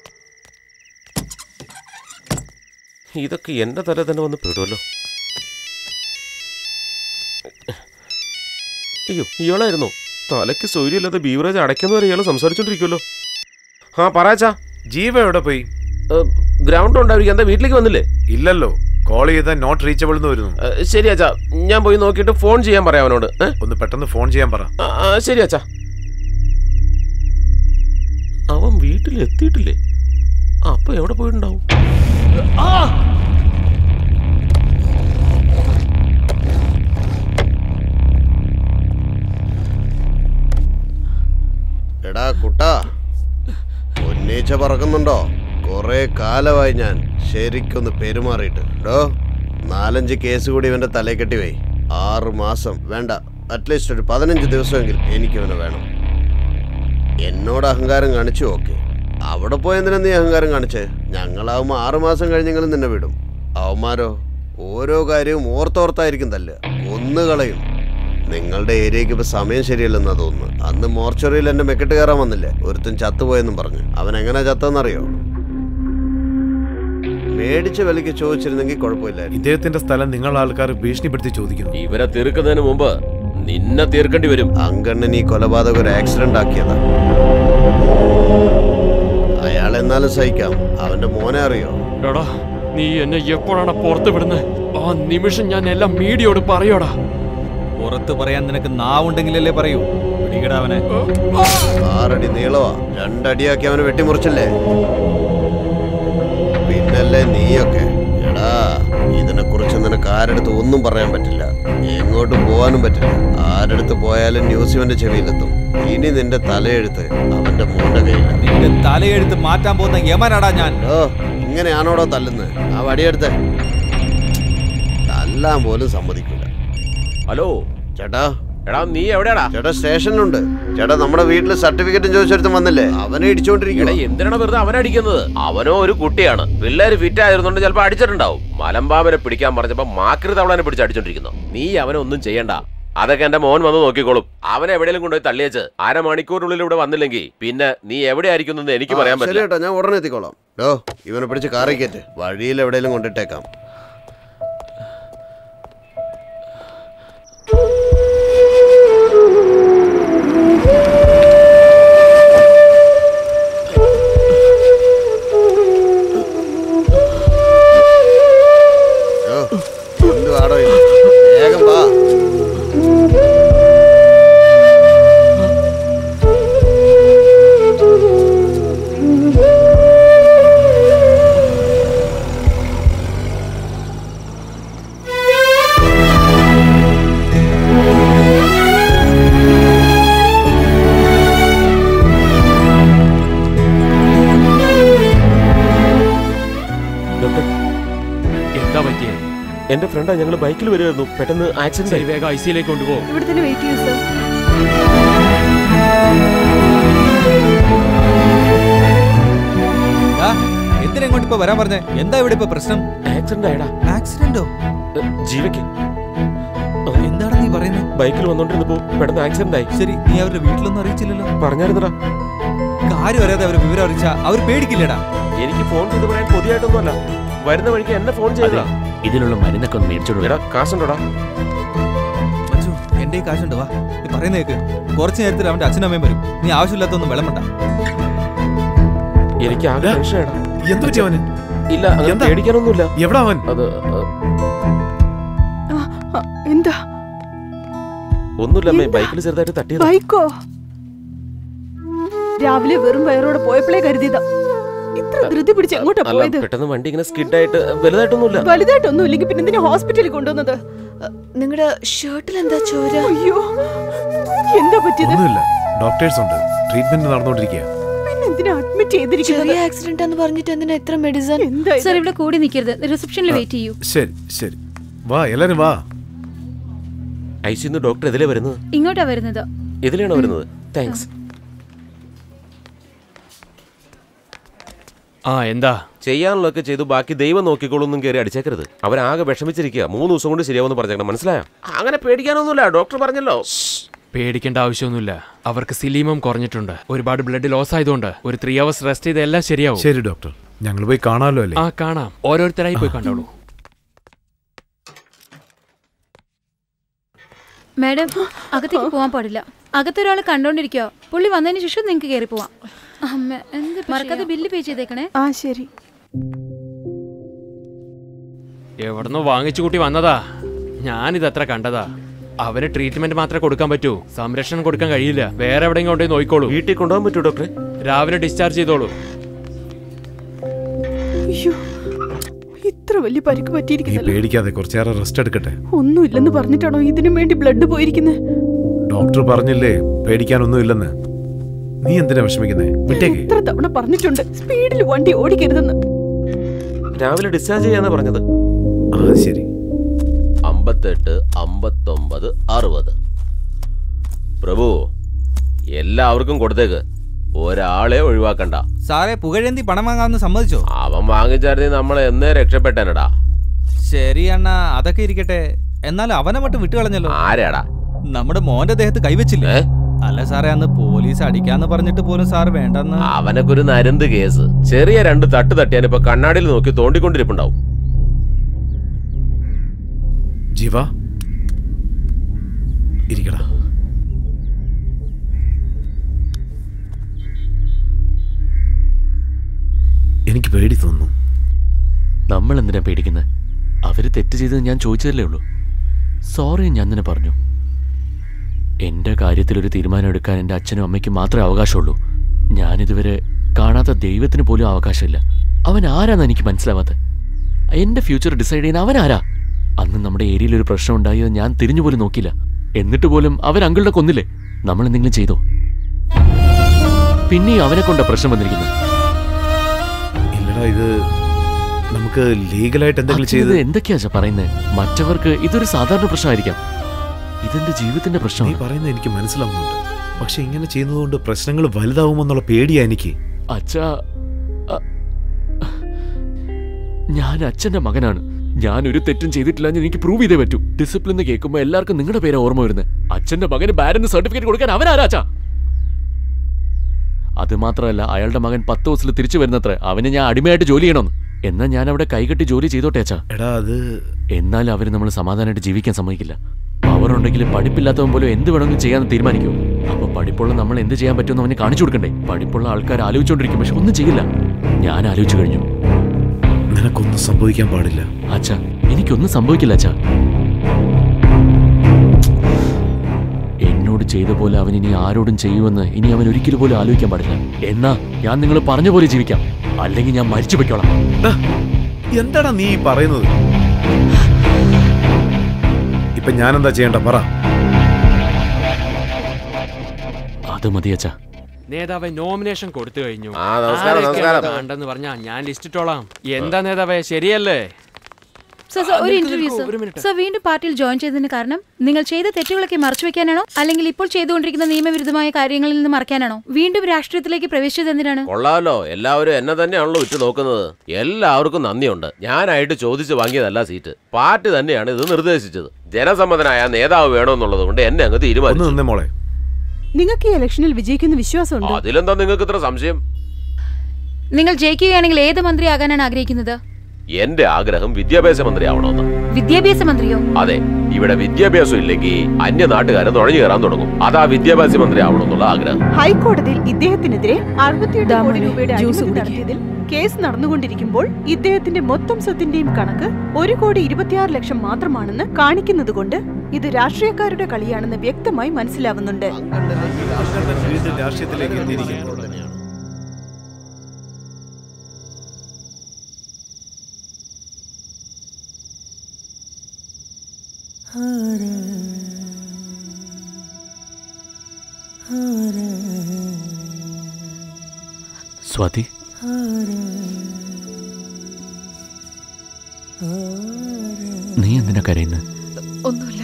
ഇതൊക്കെ എന്റെ തല തന്നെ വന്ന് പെടുമല്ലോ അയ്യോ ഇയാളായിരുന്നോ തലയ്ക്ക് സൗകര്യമില്ലാതെ ബീവറേജ് അടയ്ക്കുന്ന വരെ ഇയാൾ സംസാരിച്ചോണ്ടിരിക്കുമല്ലോ ആ പറയാച്ചാ ജീവ എവിടെ പോയി ഗ്രൗണ്ട് ഉണ്ടായിരിക്കും എന്താ വീട്ടിലേക്ക് വന്നില്ലേ ഇല്ലല്ലോ കോൾ ചെയ്താൽ നോട്ട് റീച്ചബിൾ എന്ന് വരുന്നു ഏ, ശരി അച്ഛാ ഞാൻ പോയി നോക്കിയിട്ട് ഫോൺ ചെയ്യാൻ പറയാം അവനോട് ഏ? ഒന്ന് പെട്ടെന്ന് ഫോൺ ചെയ്യാൻ പറ ആ, ആ, ശരി അച്ഛാ അവൻ വീട്ടിൽ എത്തിയിട്ടില്ലേ അപ്പൊ എവിടെ പോയിട്ടുണ്ടാവും എടാ കുട്ടാ പൊന്നേ തേനീച്ച പറക്കുന്നുണ്ടോ കുറെ കാലമായി ഞാൻ ശരിക്കൊന്ന് പെരുമാറിയിട്ട് ഡോ നാലഞ്ച് കേസ് കൂടി ഇവന്റെ തലയിൽ കെട്ടി വൈ ആറ് മാസം വേണ്ട അറ്റ്ലീസ്റ്റ് ഒരു പതിനഞ്ച് ദിവസമെങ്കിലും എനിക്ക് ഇവനെ വേണം എന്നോട് അഹങ്കാരം കാണിച്ചു ഓക്കെ അവിടെ പോയി എന്തിനാ നീ അഹങ്കാരം കാണിച്ചേ ഞങ്ങളാവുമ്പോൾ ആറ് മാസം കഴിഞ്ഞെങ്കിലും നിന്നെ വിടും അവന്മാരോ ഓരോ കാര്യവും ഓർത്തോർത്തായിരിക്കും തല്ലുക കൊന്നുകളയും നിങ്ങളുടെ ഏരിയക്ക് ഇപ്പൊ സമയം ശരിയല്ലെന്നാ തോന്നുന്നു അന്ന് മോർച്ചറിയിൽ എന്റെ മെക്കെട്ട് കയറാൻ വന്നില്ലേ ഒരുത്തൻ ചത്തുപോയെന്നും പറഞ്ഞു അവൻ എങ്ങനെ ചത്തെന്നറിയോ മേടിച്ച വിലയ്ക്ക് ചോദിച്ചിരുന്നെങ്കിൽ കുഴപ്പമില്ലായിരുന്നു ഇദ്ദേഹത്തിന്റെ സ്ഥലം നിങ്ങൾ ആൾക്കാർ ഭീഷണിപ്പെടുത്തി ചോദിക്കുന്നു ഇവരെ തീർക്കുന്നതിന് മുമ്പ് നിന്നെ തീർക്കേണ്ടി വരും അങ്കണ്ണൻ ഈ കൊലപാതകം ഒരു ആക്സിഡന്റ് ആക്കിയതാ അയാൾ എന്നാലും സഹിക്കാം അവന്റെ മോനെ അറിയോ എടാ നീ എന്നെ എപ്പോഴാണ് പുറത്ത് വിടുന്നത് ആ നിമിഷം ഞാൻ എല്ലാം മീഡിയോട് പറയോടാ പുറത്ത് പറയാൻ നിനക്ക് നാവുണ്ടെങ്കിലല്ലേ പറയൂ പിടികടാ അവനെ ആറടി നീളവാ രണ്ടടിയാക്കി അവനെ വെട്ടിമുറിച്ചില്ലേ പിന്നല്ലേ നീയൊക്കെ എടാ ഇതിനെ കുറിച്ച് നിനക്ക് ആരടുത്ത് ഒന്നും പറയാൻ പറ്റില്ല എങ്ങോട്ടും പോകാനും പറ്റില്ല ആരടുത്ത് പോയാലും ന്യൂസ് ഇവന്റെ ചെവിയിലെത്തും ഇനി നിന്റെ തലയെഴുത്ത് അവന്റെ മോന്റെ കയ്യിലാണ് നിന്റെ തലയെഴുത്ത് മാറ്റാൻ പോകുന്ന യമനാടാ ഞാൻ ഓ ഇങ്ങനെയാണോടോ തല്ലുന്നത് ആ വടിയെടുത്ത് തല്ലാൻ പോലും സമ്മതിക്കില്ല ഹലോ ചേട്ടാ എടാ നീ എവിടെയാടാ ചേട്ടാ സ്റ്റേഷനിലുണ്ട് ചേട്ടാ നമ്മുടെ വീട്ടിൽ സർട്ടിഫിക്കറ്റും ചോദിച്ചെടുത്ത് വന്നില്ലേ അവനെ എടാ ഇടിച്ചോണ്ടിരിക്കണേ എന്തിനാണ് വെറുതെ അവനടിക്കുന്നത് അവനോ ഒരു കുട്ടിയാണ് പിള്ളേര് ഫിറ്റ് ആയിരുന്നുണ്ട് ചിലപ്പോ അടിച്ചിട്ടുണ്ടാവും മലമ്പാമ്പനെ പിടിക്കാൻ പറഞ്ഞപ്പോ മാക്രി തവളനെ പിടിച്ച് അടിച്ചോണ്ടിരിക്കുന്നു നീ അവനെ ഒന്നും ചെയ്യണ്ട അതൊക്കെ എന്റെ മോൻ വന്ന് നോക്കിക്കോളും അവനെ എവിടെയെങ്കിലും കൊണ്ടുപോയി തള്ളിയേച്ച് അരമണിക്കൂറിനുള്ളിൽ ഇവിടെ വന്നില്ലെങ്കിൽ പിന്നെ നീ എവിടെ ആയിരിക്കും എനിക്ക് പറയാൻ ശരി പറ്റില്ല കേട്ടോ ഞാൻ ഉടനെ എത്തിക്കോളാം ഡോ ഇവനെ പിടിച്ച് കാറി കയറ്റ് വഴിയിൽ എവിടെയെങ്കിലും കൊണ്ടിട്ടേക്കാം ഡോ, എന്തുവാടോ ഇത്? വേഗം വാ ഡോക്ടർ എന്താ പറ്റിയേ എന്റെ ഫ്രണ്ടാ ഞങ്ങൾ ബൈക്കിൽ വരുമായിരുന്നു പെട്ടെന്ന് ആക്സിഡന്റ് ശരി വേഗം ഐ സിയിലേക്ക് കൊണ്ടുപോകും ഇവിടെ തന്നെ വെയിറ്റ് ചെയ്യൂ സർ ആ, എന്തിനാ ഇങ്ങോട്ട് ഇപ്പൊ വരാൻ പറഞ്ഞേ എന്താ ഇവിടെ ഇപ്പൊ പ്രശ്നം ആക്സിഡന്റ് ആയടാ ആക്സിഡന്റോ ഏ, ജീവയ്ക്ക് എന്താണ് നീ പറയുന്നത് ബൈക്കിൽ വന്നോണ്ടിരുന്നപ്പോ പെട്ടെന്ന് ആക്സിഡന്റ് ആയി ശരി നീ അവരുടെ വീട്ടിലൊന്നും അറിയിച്ചില്ലല്ലോ പറഞ്ഞായിരുന്നടാ കാര്യം അറിയാതെ അവരെ വിവരം അറിയിച്ചാ അവർ പേടിക്കില്ലടാ എനിക്ക് ഫോൺ ചെയ്ത് പറയാൻ പൊതിയായിട്ടൊന്നുമല്ല വരുന്ന വഴിക്ക് എന്നെ ഫോൺ ചെയ്തതാ ഇതിലുള്ള മരുന്നൊക്കെ ഒന്ന് മേടിച്ചോളൂ എടാ കാശുണ്ടോടാ മഞ്ജു എന്റെ കാശുണ്ട് വാ നീ പറയുന്ന കേക്ക് കുറച്ചു നേരത്തിൽ അവന്റെ അച്ഛനും അമ്മയും വരും നീ ആവശ്യമില്ലാത്തൊന്നും വിളമ്പണ്ട എനിക്ക് ആകെ ടെൻഷനാടാ എന്തു പറ്റി അവന് ഇല്ല അങ്ങനെ എന്താ? പേടിക്കാനൊന്നുമില്ല എവിടാ അവൻ അത് ആ, ആ, ആ, എന്താ ഒന്നുമില്ല അമ്മേ എന്താ? ബൈക്കിൽ ചെറുതായിട്ട് തട്ടിയതാ ബൈക്കോ രാവിലെ വെറും വയറോടെ പോയപ്പോഴേ കരുതിയതാ ഇത്ര ധൃതി പിടിച്ച് എങ്ങോട്ടാ അല്ല പോയത് പെട്ടെന്ന് വണ്ടി ഇങ്ങനെ സ്കിഡായിട്ട് വലുതായിട്ടൊന്നുമില്ല വലുതായിട്ടൊന്നും ഇല്ലെങ്കിൽ പിന്നെ എന്തിനാ ഹോസ്പിറ്റലിൽ കൊണ്ടുവന്നത് നിങ്ങളുടെ ഷർട്ടിൽ എന്താ ചോര അയ്യോ എന്താ പറ്റിയത് ഒന്നുമില്ല ഡോക്ടേഴ്സ് ഉണ്ട് ട്രീറ്റ്മെന്റ് നടന്നുകൊണ്ടിരിക്കുക പിന്നെ എന്തിനാ അഡ്മിറ്റ് ചെയ്തിരിക്കുന്നത് ചെറിയ ആക്സിഡന്റ് എന്ന് പറഞ്ഞിട്ട് എന്തിനാ എത്ര മെഡിസിൻ എന്താ ഇത്? സർ ഇവിടെ കൂടി നിൽക്കരുത് റിസപ്ഷനിൽ വെയിറ്റ് ചെയ്യൂ ശരി ശരി വാ എല്ലാരും വാ ഐ സിന്ന് ഡോക്ടർ ഇതിലേ വരുന്നത് ഇങ്ങോട്ടാ വരുന്നത് ഇതിലാണോ വരുന്നത് താങ്ക്സ് ആ എന്താ ചെയ്യാനുള്ളതൊക്കെ ചെയ്തു ബാക്കി ദൈവം നോക്കിക്കോളൊന്നും കയറി അടിച്ചേക്കരുത് അവരാകെ വിഷമിച്ചിരിക്കുക മൂന്ന് ദിവസം കൊണ്ട് ശരിയാവുമെന്ന് പറഞ്ഞേക്കണം മനസ്സിലായോ അങ്ങനെ പേടിക്കാനൊന്നുമില്ല ഡോക്ടർ പറഞ്ഞല്ലോ പേടിക്കേണ്ട ആവശ്യമൊന്നുമില്ല അവർക്ക് സിലീമം കുറഞ്ഞിട്ടുണ്ട് ഒരുപാട് ബ്ലഡ് ലോസ് ആയതുകൊണ്ട് ഒരു ത്രീ അവേഴ്സ് റെസ്റ്റ് ചെയ്ത് എല്ലാം ശരിയാവും ശരി ഡോക്ടർ ഞങ്ങൾ പോയി കാണാമല്ലോ അല്ലേ ആ കാണാം ഓരോരുത്തരായി പോയി കണ്ടോളൂ മാഡം അകത്തേക്ക് പോവാൻ പാടില്ല അകത്തൊരാൾ കണ്ടോണ്ടിരിക്കോ പുള്ളി വന്നതിന് ശേഷം നിങ്ങൾക്ക് കയറി പോവാം അമ്മ എന്ത് മറക്കാതെ ബില്ല് പേ ചെയ്തേക്കണേ ആ ശരി എവിടുന്നോ വാങ്ങിച്ചു കൂട്ടി വന്നതാ ഞാനിത് അത്ര കണ്ടതാ അവന് ട്രീറ്റ്മെന്റ് മാത്രമേ കൊടുക്കാൻ പറ്റൂ സംരക്ഷണം കൊടുക്കാൻ കഴിയില്ല വേറെ എവിടെയെങ്കിലും കൊണ്ടുപോയി നോക്കിക്കോളൂ വീട്ടിൽ കൊണ്ടുപോകാൻ പറ്റൂ ഡോക്ടറെ രാവിലെ ഡിസ്ചാർജ് ചെയ്തോളൂ അയ്യോ ഇത്ര വലിയ പരിക്ക് നീ പറ്റിയിരിക്കുന്നല്ലോ പേടിക്കാതെ കുറച്ചേറെ റെസ്റ്റ് എടുക്കട്ടെ ഒന്നുമില്ലെന്ന് പറഞ്ഞിട്ടാണോ ഇതിനു വേണ്ടി ബ്ലഡ് പോയിരിക്കുന്നത് ഡോക്ടർ പറഞ്ഞില്ലേ പേടിക്കാനൊന്നും ഇല്ലെന്ന് നീ എന്തിനാ വിഷമിക്കുന്നേ വിട്ടേക്ക് എത്ര തവണ പറഞ്ഞിട്ടുണ്ട് സ്പീഡിൽ വണ്ടി ഓടിക്കരുതെന്ന് രാവിലെ ഡിസ്ചാർജ് ചെയ്യാന്നാ പറഞ്ഞത് ആ അത് ശരി അമ്പത്തെട്ട് അമ്പത്തൊമ്പത് അറുപത് പ്രഭു എല്ലാവർക്കും കൊടുത്തേക്ക് ഒരാളെ ഒഴിവാക്കണ്ട സാറേ പുകഴേന്തി പണം വാങ്ങാമെന്ന് സമ്മതിച്ചോ അവൻ വാങ്ങിച്ചായിരുന്നെങ്കിൽ നമ്മളെ എന്നേ രക്ഷപ്പെട്ടേനടാ ശരി അണ്ണ അതൊക്കെ ഇരിക്കട്ടെ എന്നാൽ അവനെ മട്ടും വിട്ടുകളഞ്ഞല്ലോ ആരാടാ നമ്മുടെ മോന്റെ ദേഹത്ത് കൈവച്ചില്ലേ ഏ? അല്ല സാറേ അന്ന് പോലീസ് അടിക്കാന്ന് പറഞ്ഞിട്ട് പോലും സാർ വേണ്ടെന്ന് അവനൊക്കെ ഒരു നരന്ത് കേസ് ചെറിയ രണ്ട് തട്ട് തട്ടിയാൻ ഇപ്പൊ കണ്ണാടിയിൽ നോക്കി തോണ്ടിക്കൊണ്ടിരിപ്പുണ്ടാവും ജീവ ഇരിക്കടാ എനിക്ക് പേടി തോന്നുന്നു നമ്മൾ എന്തിനാ പേടിക്കുന്നത് അവര് തെറ്റ് ചെയ്തത് ഞാൻ ചോദിച്ചതല്ലേ ഉള്ളൂ സോറി ഞാൻ തന്നെ പറഞ്ഞു എൻ്റെ കാര്യത്തിൽ ഒരു തീരുമാനം എടുക്കാൻ എൻ്റെ അച്ഛനും അമ്മയ്ക്കും മാത്രമേ അവകാശമുള്ളൂ ഞാനിതുവരെ കാണാത്ത ദൈവത്തിന് പോലും അവകാശമില്ല അവൻ ആരാന്ന് എനിക്ക് മനസ്സിലാവാത്തത് എൻ്റെ ഫ്യൂച്ചർ ഡിസൈഡ് ചെയ്യുന്ന അവൻ ആരാ അന്ന് നമ്മുടെ ഏരിയയിൽ ഒരു പ്രശ്നം ഉണ്ടായത് ഞാൻ തിരിഞ്ഞു പോലും നോക്കിയില്ല എന്നിട്ട് പോലും അവൻ അങ്കിളുടെ കൊന്നില്ലേ നമ്മൾ എന്തെങ്കിലും ചെയ്തോ പിന്നെ അവനെ കൊണ്ട പ്രശ്നം വന്നിരിക്കുന്നത് ഇല്ലടാ ഇത് നമുക്ക് ലീഗലായിട്ട് എന്തെങ്കിലും അച്ഛൻ ഇത് ചെയ്ത് എന്തൊക്കെയാ അച്ഛാ പറയുന്നത് മറ്റവർക്ക് ഇതൊരു സാധാരണ പ്രശ്നമായിരിക്കാം ഇതെന്റെ ജീവിതത്തിന്റെ നീ പ്രശ്നമാണ് പറയുന്നത് എനിക്ക് മനസ്സിലാവുന്നുണ്ട് പക്ഷെ ഇങ്ങനെ ചെയ്യുന്നതുകൊണ്ട് പ്രശ്നങ്ങൾ വലുതാവുമെന്നുള്ള പേടിയാ എനിക്ക് അച്ഛാ അ- ഞാൻ അച്ഛന്റെ മകനാണ് ഞാൻ ഒരു തെറ്റും ചെയ്തിട്ടില്ല എന്ന് എനിക്ക് പ്രൂവ് ചെയ്തേ പറ്റൂ ഡിസിപ്ലിൻ എന്ന് കേൾക്കുമ്പോൾ എല്ലാവർക്കും നിങ്ങളുടെ പേരാ ഓർമ്മ വരുന്നത് അച്ഛന്റെ മകന് ബാരന് സർട്ടിഫിക്കറ്റ് കൊടുക്കാൻ അവനാരാ അച്ഛാ അത് മാത്രമല്ല അയാളുടെ മകൻ പത്ത് ദിവസത്തിൽ തിരിച്ചു വരുന്നത്ര അവന് ഞാൻ അടിമയായിട്ട് ജോലി ചെയ്യണമെന്ന് എന്നാ ഞാൻ അവിടെ കൈകെട്ടി ജോലി ചെയ്തോട്ടെ അച്ഛാ എടാ അത് എന്നാൽ അവർ നമ്മൾ സമാധാനമായിട്ട് ജീവിക്കാൻ സമ്മതിക്കില്ല പവർ ഉണ്ടെങ്കിൽ പഠിപ്പില്ലാത്തവൻ പോലും എന്ത് വേണമെങ്കിലും ചെയ്യാൻ തീരുമാനിക്കൂ അപ്പൊ പഠിപ്പുള്ള നമ്മൾ എന്ത് ചെയ്യാൻ പറ്റുമെന്ന് അവന് കാണിച്ചു കൊടുക്കണ്ടേ പഠിപ്പുള്ള ആൾക്കാർ ആലോചിച്ചുകൊണ്ടിരിക്കും പക്ഷെ ഒന്നും ചെയ്യില്ല ഞാൻ ആലോചിച്ചു കഴിഞ്ഞു നിനക്കൊന്നും സംഭവിക്കാൻ പാടില്ല അച്ഛാ എനിക്കൊന്നും സംഭവിക്കില്ല അച്ഛാ എന്നോട് ചെയ്ത പോലെ അവൻ ഇനി ആരോടും ചെയ്യുമെന്ന് ഇനി അവൻ ഒരിക്കലും പോലും ആലോചിക്കാൻ പാടില്ല എന്നാ ഞാൻ നിങ്ങൾ പറഞ്ഞ പോലെ ജീവിക്കാം അല്ലെങ്കിൽ ഞാൻ മരിച്ചു പൊയ്ക്കോളാം ടാ, എന്താടാ നീ ഈ പറയുന്നത് ഇപ്പൊ ഞാനെന്താ ചെയ്യണ്ട പറ അത് മതി അച്ഛാ നേതാവെ നോമിനേഷൻ കൊടുത്തു കഴിഞ്ഞു ആ, നമസ്കാരം, നമസ്കാരം. വേണ്ടെന്ന് പറഞ്ഞാ ഞാൻ ലിസ്റ്റ് ഇട്ടോളാം എന്താ നേതാവേ ശരിയല്ലേ സർ സർ ഒരു നിൽക്കൂ, ഇന്റർവ്യൂ നിൽക്കൂ, സർ ഒരു minute. സർ വീണ്ടും പാർട്ടിയിൽ ജോയിൻ ചെയ്തതിന് കാരണം നിങ്ങൾ ചെയ്ത തെറ്റുകളൊക്കെ മറച്ചു വെക്കാനാണോ അല്ലെങ്കിൽ ഇപ്പോൾ ചെയ്തുകൊണ്ടിരിക്കുന്ന നിയമവിരുദ്ധമായ കാര്യങ്ങളിൽ നിന്ന് മറക്കാനാണോ വീണ്ടും രാഷ്ട്രീയത്തിലേക്ക് പ്രവേശിച്ചത് എന്തിനാണ് കൊള്ളാമല്ലോ എല്ലാവരും എന്നെ തന്നെയാണല്ലോ ഉറ്റു നോക്കുന്നത് എല്ലാവർക്കും നന്ദിയുണ്ട് ഞാനായിട്ട് ചോദിച്ചു വാങ്ങിയതല്ല സീറ്റ് പാർട്ടി തന്നെയാണ് ഇത് നിർദ്ദേശിച്ചത് ജനസമ്മതനായ നേതാവ് വേണമെന്നുള്ളത് കൊണ്ട് എന്നെ അങ്ങ് ഒന്ന് തീരുമാനിച്ചു നിന്നേ മോളെ നിങ്ങൾക്ക് ഈ ഇലക്ഷനിൽ വിജയിക്കുന്ന വിശ്വാസമുണ്ട് അതിലെന്താ നിങ്ങൾക്ക് ഇത്ര സംശയം നിങ്ങൾ ജയിക്കുകയാണെങ്കിൽ ഏത് മന്ത്രിയാകാനാണ് ആഗ്രഹിക്കുന്നത് എന്റെ ആഗ്രഹം വിദ്യാഭ്യാസ മന്ത്രി ആവണമെന്ന് വിദ്യാഭ്യാസ മന്ത്രിയോ അതെ ഇവിടെ വിദ്യാഭ്യാസം ഇല്ലെങ്കിൽ അന്യ നാട്ടുകാരൻ നുഴഞ്ഞു കയറാൻ തുടങ്ങും അതാ വിദ്യാഭ്യാസ മന്ത്രി ആവണമെന്നുള്ള ആഗ്രഹം ഹൈക്കോടതിയിൽ ഇദ്ദേഹത്തിനെതിരെ അറുപത്തിയെട്ട് ദാ കോടി മോനെ, രൂപയുടെ ജ്യൂസ് അഴിമതി കുടിക്ക്. നടത്തിയതിൽ കേസ് നടന്നുകൊണ്ടിരിക്കുമ്പോൾ ഇദ്ദേഹത്തിന്റെ മൊത്തം സ്വത്തിന്റെയും കണക്ക് ഒരു കോടി ഇരുപത്തിയാറ് ലക്ഷം മാത്രമാണെന്ന് കാണിക്കുന്നത് കൊണ്ട് ഇത് രാഷ്ട്രീയക്കാരുടെ കളിയാണെന്ന് വ്യക്തമായി മനസ്സിലാവുന്നുണ്ട് വീണ്ടും രാഷ്ട്രീയത്തിലേക്ക് എത്തിയിരിക്കുന്നു സ്വാതി നീ എന്തിനാ കരയുന്നത് ഒന്നുമില്ല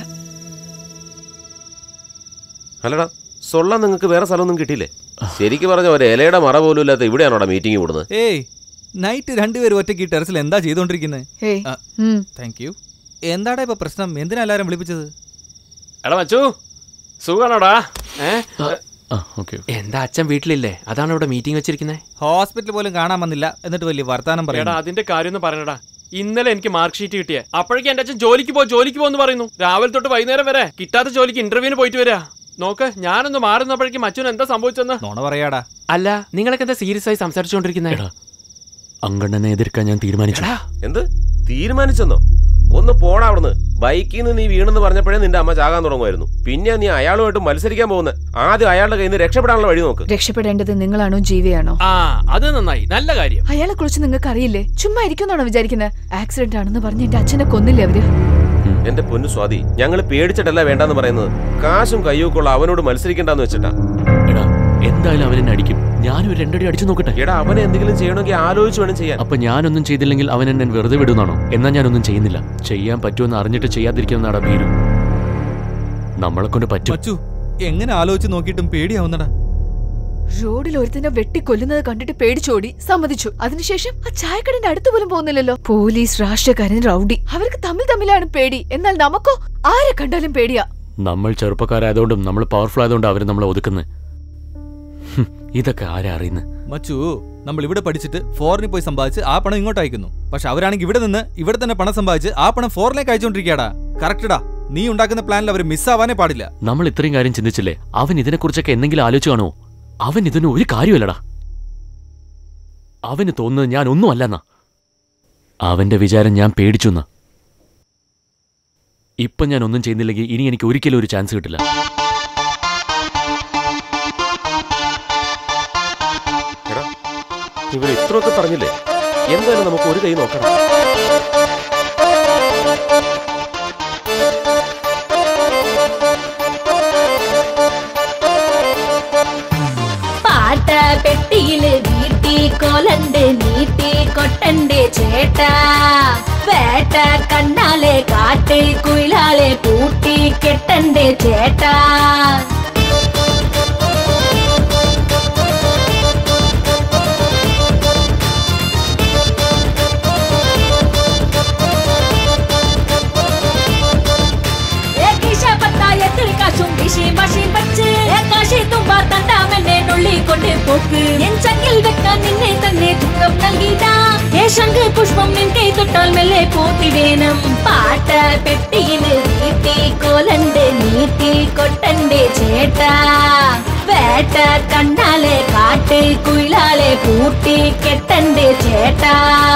അല്ലടാ സൊള്ളാൻ നിങ്ങൾക്ക് വേറെ സ്ഥലമൊന്നും കിട്ടിയില്ലേ ശരിക്കും പറഞ്ഞ ഒരു ഇലയുടെ മറ പോലും ഇല്ലാത്ത ഇവിടെയാണോടാ മീറ്റിംഗ് കൂടുന്നത് ഏയ് നൈറ്റ് രണ്ടുപേരും ഒറ്റയ്ക്ക് ഈ ടെറസിൽ എന്താ ചെയ്തോണ്ടിരിക്കുന്നത് ഹേയ് ആ. ഉം. താങ്ക് യു എന്താടാ ഇപ്പൊ പ്രശ്നം എന്തിനാ എല്ലാരും വിളിപ്പിച്ചത് എടാ മച്ചു സുഖാണോടാ ഏ ആ ഓക്കെ എന്താ അച്ഛൻ വീട്ടിലില്ലേ അതാണ് ഇവിടെ മീറ്റിംഗ് വെച്ചിരിക്കുന്നത് ഹോസ്പിറ്റൽ പോലും കാണാൻ വന്നില്ല എന്നിട്ട് വലിയ വർത്താനം എടാ പറയാം അതിന്റെ കാര്യം ഒന്ന് പറയണടാ ഇന്നലെ എനിക്ക് മാർക്ക് ഷീറ്റ് കിട്ടിയ അപ്പോഴേക്കും എന്റെ അച്ഛൻ ജോലിക്ക് പോ ജോലിക്ക് പോന്ന് പറയുന്നു രാവിലെ തൊട്ട് വൈകുന്നേരം വരെ കിട്ടാത്ത ജോലിക്ക് ഇന്റർവ്യൂവിന് പോയിട്ട് വരാ നോക്ക് ഞാനൊന്ന് മാറുന്നപ്പോഴേക്കും അച്ഛൻ എന്താ സംഭവിച്ചെന്ന് നോണ പറയാടാ അല്ല നിങ്ങളൊക്കെ എന്താ സീരിയസ് ആയി സംസാരിച്ചുകൊണ്ടിരിക്കുന്നേ എടാ അങ്കണ്ണനെ എതിർക്കാൻ ഞാൻ തീരുമാനിച്ചു എന്ത് തീരുമാനിച്ചെന്നോ ഒന്ന് പോടാ അവിടുന്ന് ബൈക്കിൽ നിന്ന് നീ വീണെന്ന് പറഞ്ഞപ്പോഴേ നിന്റെ അമ്മ ചാകാൻ തുടങ്ങുമായിരുന്നു പിന്നെ നീ അയാളുമായിട്ട് മത്സരിക്കാൻ പോകുന്നത് ആദ്യം അയാളുടെ കയ്യിൽ നിന്ന് രക്ഷപ്പെടാനുള്ള വഴി നോക്ക് രക്ഷപ്പെടേണ്ടത് നിങ്ങളാണോ ജീവയാണോ ആ അത് നന്നായി നല്ല കാര്യം അയാളെ കുറിച്ച് നിങ്ങൾക്ക് അറിയില്ലേ ചുമ്മാ ഇരിക്കുന്നാണോ വിചാരിക്കുന്നത് ആക്സിഡന്റ് ആണെന്ന് പറഞ്ഞ് എന്റെ അച്ഛനെ കൊന്നില്ലേ അവര് എന്റെ പൊന്നു സ്വാതി ഞങ്ങൾ പേടിച്ചിട്ടല്ല വേണ്ടെന്ന് പറയുന്നത് കാശും കയ്യൊക്കെ ഉള്ള അവനോട് മത്സരിക്കണ്ടെന്ന് വെച്ചിട്ടാ എടാ എന്തായാലും അവൻ എന്നെ അടിക്കും ഞാനും ഒരു രണ്ടടി അടിച്ചു നോക്കട്ടെ എടാ അവനെ എന്തെങ്കിലും ചെയ്യണമെങ്കിൽ ആലോചിച്ച് വേണം ചെയ്യാൻ അപ്പൊ ഞാനൊന്നും ചെയ്തില്ലെങ്കിൽ അവൻ എന്നെ വെറുതെ വിടുന്നാണോ എന്നാ ഞാനൊന്നും ചെയ്യുന്നില്ല ചെയ്യാൻ പറ്റുമെന്ന് അറിഞ്ഞിട്ട് ചെയ്യാതിരിക്കുന്നതാടാ ഭീരു നമ്മളെ കൊണ്ട് പറ്റും മച്ചു എങ്ങനെ ആലോചിച്ച് നോക്കിയിട്ടും പേടിയാവുന്നടാ റോഡിൽ ഒരുത്തിനെ വെട്ടിക്കൊല്ലുന്നത് കണ്ടിട്ട് പേടിച്ചോടി സമ്മതിച്ചു അതിനുശേഷം ആ ചായക്കടന്റെ അടുത്ത് പോലും പോകുന്നില്ലല്ലോ പോലീസ് രാഷ്ട്രീയക്കാരൻ റൗഡി അവർക്ക് തമ്മിൽ തമ്മിലാണ് പേടി എന്നാൽ നമുക്കോ ആരെ കണ്ടാലും പേടിയാ നമ്മൾ ചെറുപ്പക്കാരായതുകൊണ്ടും നമ്മൾ പവർഫുൾ ആയതുകൊണ്ടും അവർ നമ്മളെ ഒതുക്കുന്നത് ഇതൊക്കെ ആരാ അറിയുന്നത് മച്ചു നമ്മൾ ഇവിടെ പഠിച്ചിട്ട് ഫോറിനിൽ പോയി സമ്പാദിച്ച് ആ പണം ഇങ്ങോട്ട് അയക്കുന്നു പക്ഷെ അവരാണെങ്കിൽ ഇവിടെ നിന്ന് ഇവിടെ തന്നെ പണം സമ്പാദിച്ച് ആ പണം ഫോറിലേക്ക് അയച്ചുകൊണ്ടിരിക്കടാ കറക്റ്റടാ നീ ഉണ്ടാക്കുന്ന പ്ലാനിൽ അവർ മിസ്സാവാനേ പാടില്ല നമ്മൾ ഇത്രയും കാര്യം ചിന്തിച്ചില്ലേ അവൻ ഇതിനെക്കുറിച്ചൊക്കെ എന്തെങ്കിലും ആലോചിച്ചു കാണുമോ അവൻ ഇതിന് ഒരു കാര്യമല്ലടാ അവന് തോന്നുന്നത് ഞാൻ ഒന്നും അല്ലെന്നാ അവന്റെ വിചാരം ഞാൻ പേടിച്ചു എന്നാ ഇപ്പൊ ഞാൻ ഒന്നും ചെയ്യുന്നില്ലെങ്കിൽ ഇനി എനിക്ക് ഒരിക്കലും ഒരു ചാൻസ് കിട്ടില്ല എടാ ഇവർ ഇത്രയൊക്കെ പറഞ്ഞില്ലേ എന്തായാലും നമുക്ക് ഒരു കൈ നോക്കണം പാട്ട പെട്ടിയില് വീട്ടി കോലണ്ട് നീട്ടി കൊട്ടന്റെ ചേട്ടാ വേട്ട കണ്ണാലെ കാട്ട് കുയിലാലെ പൂട്ടി കെട്ടന്റെ ചേട്ടാ एक ईशा पत्ता ये तिल का शुंबिशी मशी बच्चे एक आशी तुम्बा തണ്ടാ മെന്നെ നുള്ളിക്കൊണ്ട് പോക്ക് എൻ ചങ്കിൽ വെക്കാൻ നിന്നെ തന്നെ ദുഃഖം നൽകിടാ ഏ ശംഖ് പുഷ്പം നിൻ കൈ തൊട്ടാൽ മെല്ലെ പോത്തിടേണം പാട്ട പെട്ടിയില് നീട്ടി കോലണ്ട് നീട്ടി കൊട്ടന്റെ ചേട്ടാ വേട്ട കണ്ണാലെ കാട്ട് കുയിലാലെ പൂട്ടി കെട്ടന്റെ ചേട്ടാ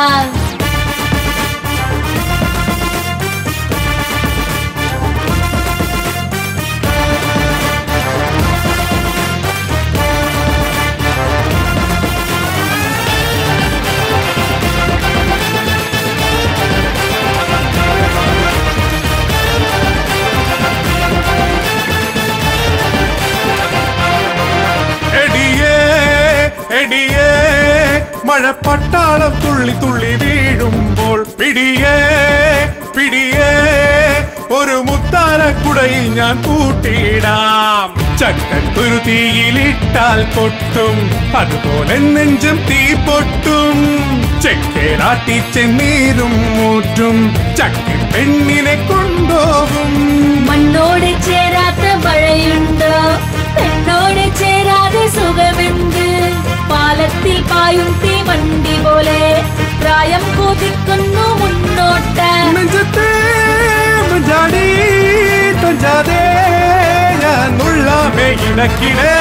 എടിയേ എടിയേ മഴപ്പട്ടാളം തുള്ളി തുള്ളി വീഴുമ്പോൾ പിടിയേ പിടിയേ ഒരു മുത്താലക്കുടയിൽ ഞാൻ കൂട്ടിയിടാം ചക്കത്തൊരു തീയിലിട്ടാൽ പൊട്ടും അതുപോലെ നെഞ്ചും തീ പൊട്ടും ചെക്കേലാട്ടി ചെന്നീരും മൂറ്റും ചക്കി പെണ്ണിനെ കൊണ്ടുപോകും മണ്ണോട് ചേരാത്ത മഴയുണ്ടോ പെണ്ണോട് ചേരാതെ സുഖമെന്ത് പാലത്തിൽ പായും തീവണ്ടി പോലെ പ്രായം കൊതിക്കുന്നു മുന്നോട്ട് നെഞ്ചത്തെ മുഞ്ചാടി തൊഞ്ചാതെ ഞാൻ നുള്ളാമേ ഇടക്കിടേ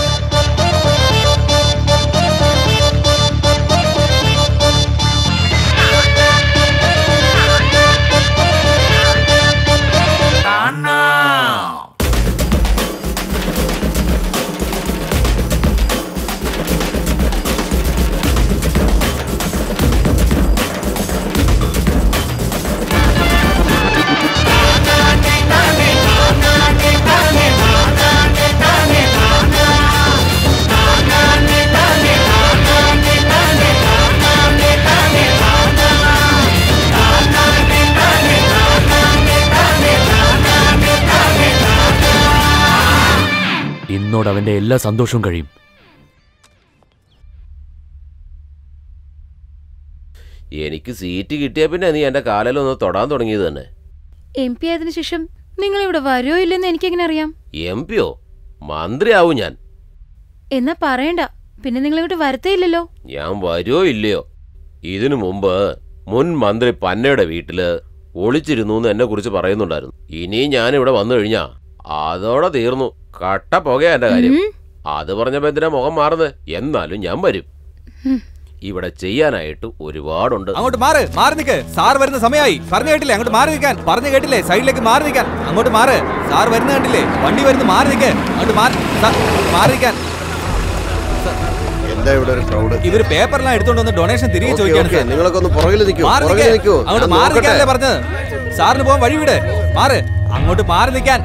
ഇന്നോട് അവന്റെ എല്ലാ സന്തോഷവും കഴിയും എനിക്ക് സീറ്റ് കിട്ടിയ പിന്നെ നീ എന്റെ കാലിലൊന്ന് തൊടാൻ തുടങ്ങിയത് തന്നെ എം പി ആയതിനു ശേഷം നിങ്ങൾ ഇവിടെ വരുമോ ഇല്ലെന്ന് എനിക്കെങ്ങനെ അറിയാം എം പിയോ മന്ത്രിയാവും ഞാൻ എന്നാ പറയണ്ട പിന്നെ നിങ്ങൾ ഇങ്ങോട്ട് വരത്തേ ഇല്ലല്ലോ ഞാൻ വരുമോ ഇല്ലയോ ഇതിനു മുമ്പ് മുൻ മന്ത്രി പന്നയുടെ വീട്ടില് ഒളിച്ചിരുന്നു എന്ന് എന്നെ കുറിച്ച് പറയുന്നുണ്ടായിരുന്നു ഇനി ഞാൻ ഇവിടെ വന്നു കഴിഞ്ഞാ അതോടെ തീർന്നു കട്ട പുകയാ എന്റെ കാര്യം ഉം. അത് പറഞ്ഞപ്പോ എന്തിനാ മുഖം മാറുന്നത് എന്നാലും ഞാൻ വരും ഉം. ഇവിടെ ചെയ്യാനായിട്ട് ഒരുപാടുണ്ട് അങ്ങോട്ട് മാറ് മാറി നിൽക്ക് സാർ വരുന്ന സമയമായി പറഞ്ഞു കേട്ടില്ലേ അങ്ങോട്ട് മാറി നിൽക്കാൻ പറഞ്ഞു കേട്ടില്ലേ സൈഡിലേക്ക് മാറി നിൽക്കാൻ അങ്ങോട്ട് മാറ് സാർ വരുന്ന കണ്ടില്ലേ വണ്ടി വരുന്ന മാറി നിൽക്ക് അങ്ങോട്ട് മാറി സാർ, മാറി നിൽക്കാൻ എന്താ ഇവിടെ ഒരു ക്രൗഡ് ഇവര് പേപ്പറെല്ലാം എടുത്തോണ്ട് വന്ന് ഡൊണേഷൻ തിരികെ ചോദിക്കാണ് സാർ. നിങ്ങളൊക്കെ ഒന്ന് പുറകിൽ നിൽക്കൂ മാറി പുറകിൽ നിൽക്ക്. നിൽക്കൂ അങ്ങോട്ട് ഞാൻ മാറി നോക്കട്ടെ. നിൽക്കാനല്ലേ പറഞ്ഞത് സാറിന് പോകാൻ വഴി വിട് മാറ് അങ്ങോട്ട് മാറി നിൽക്കാൻ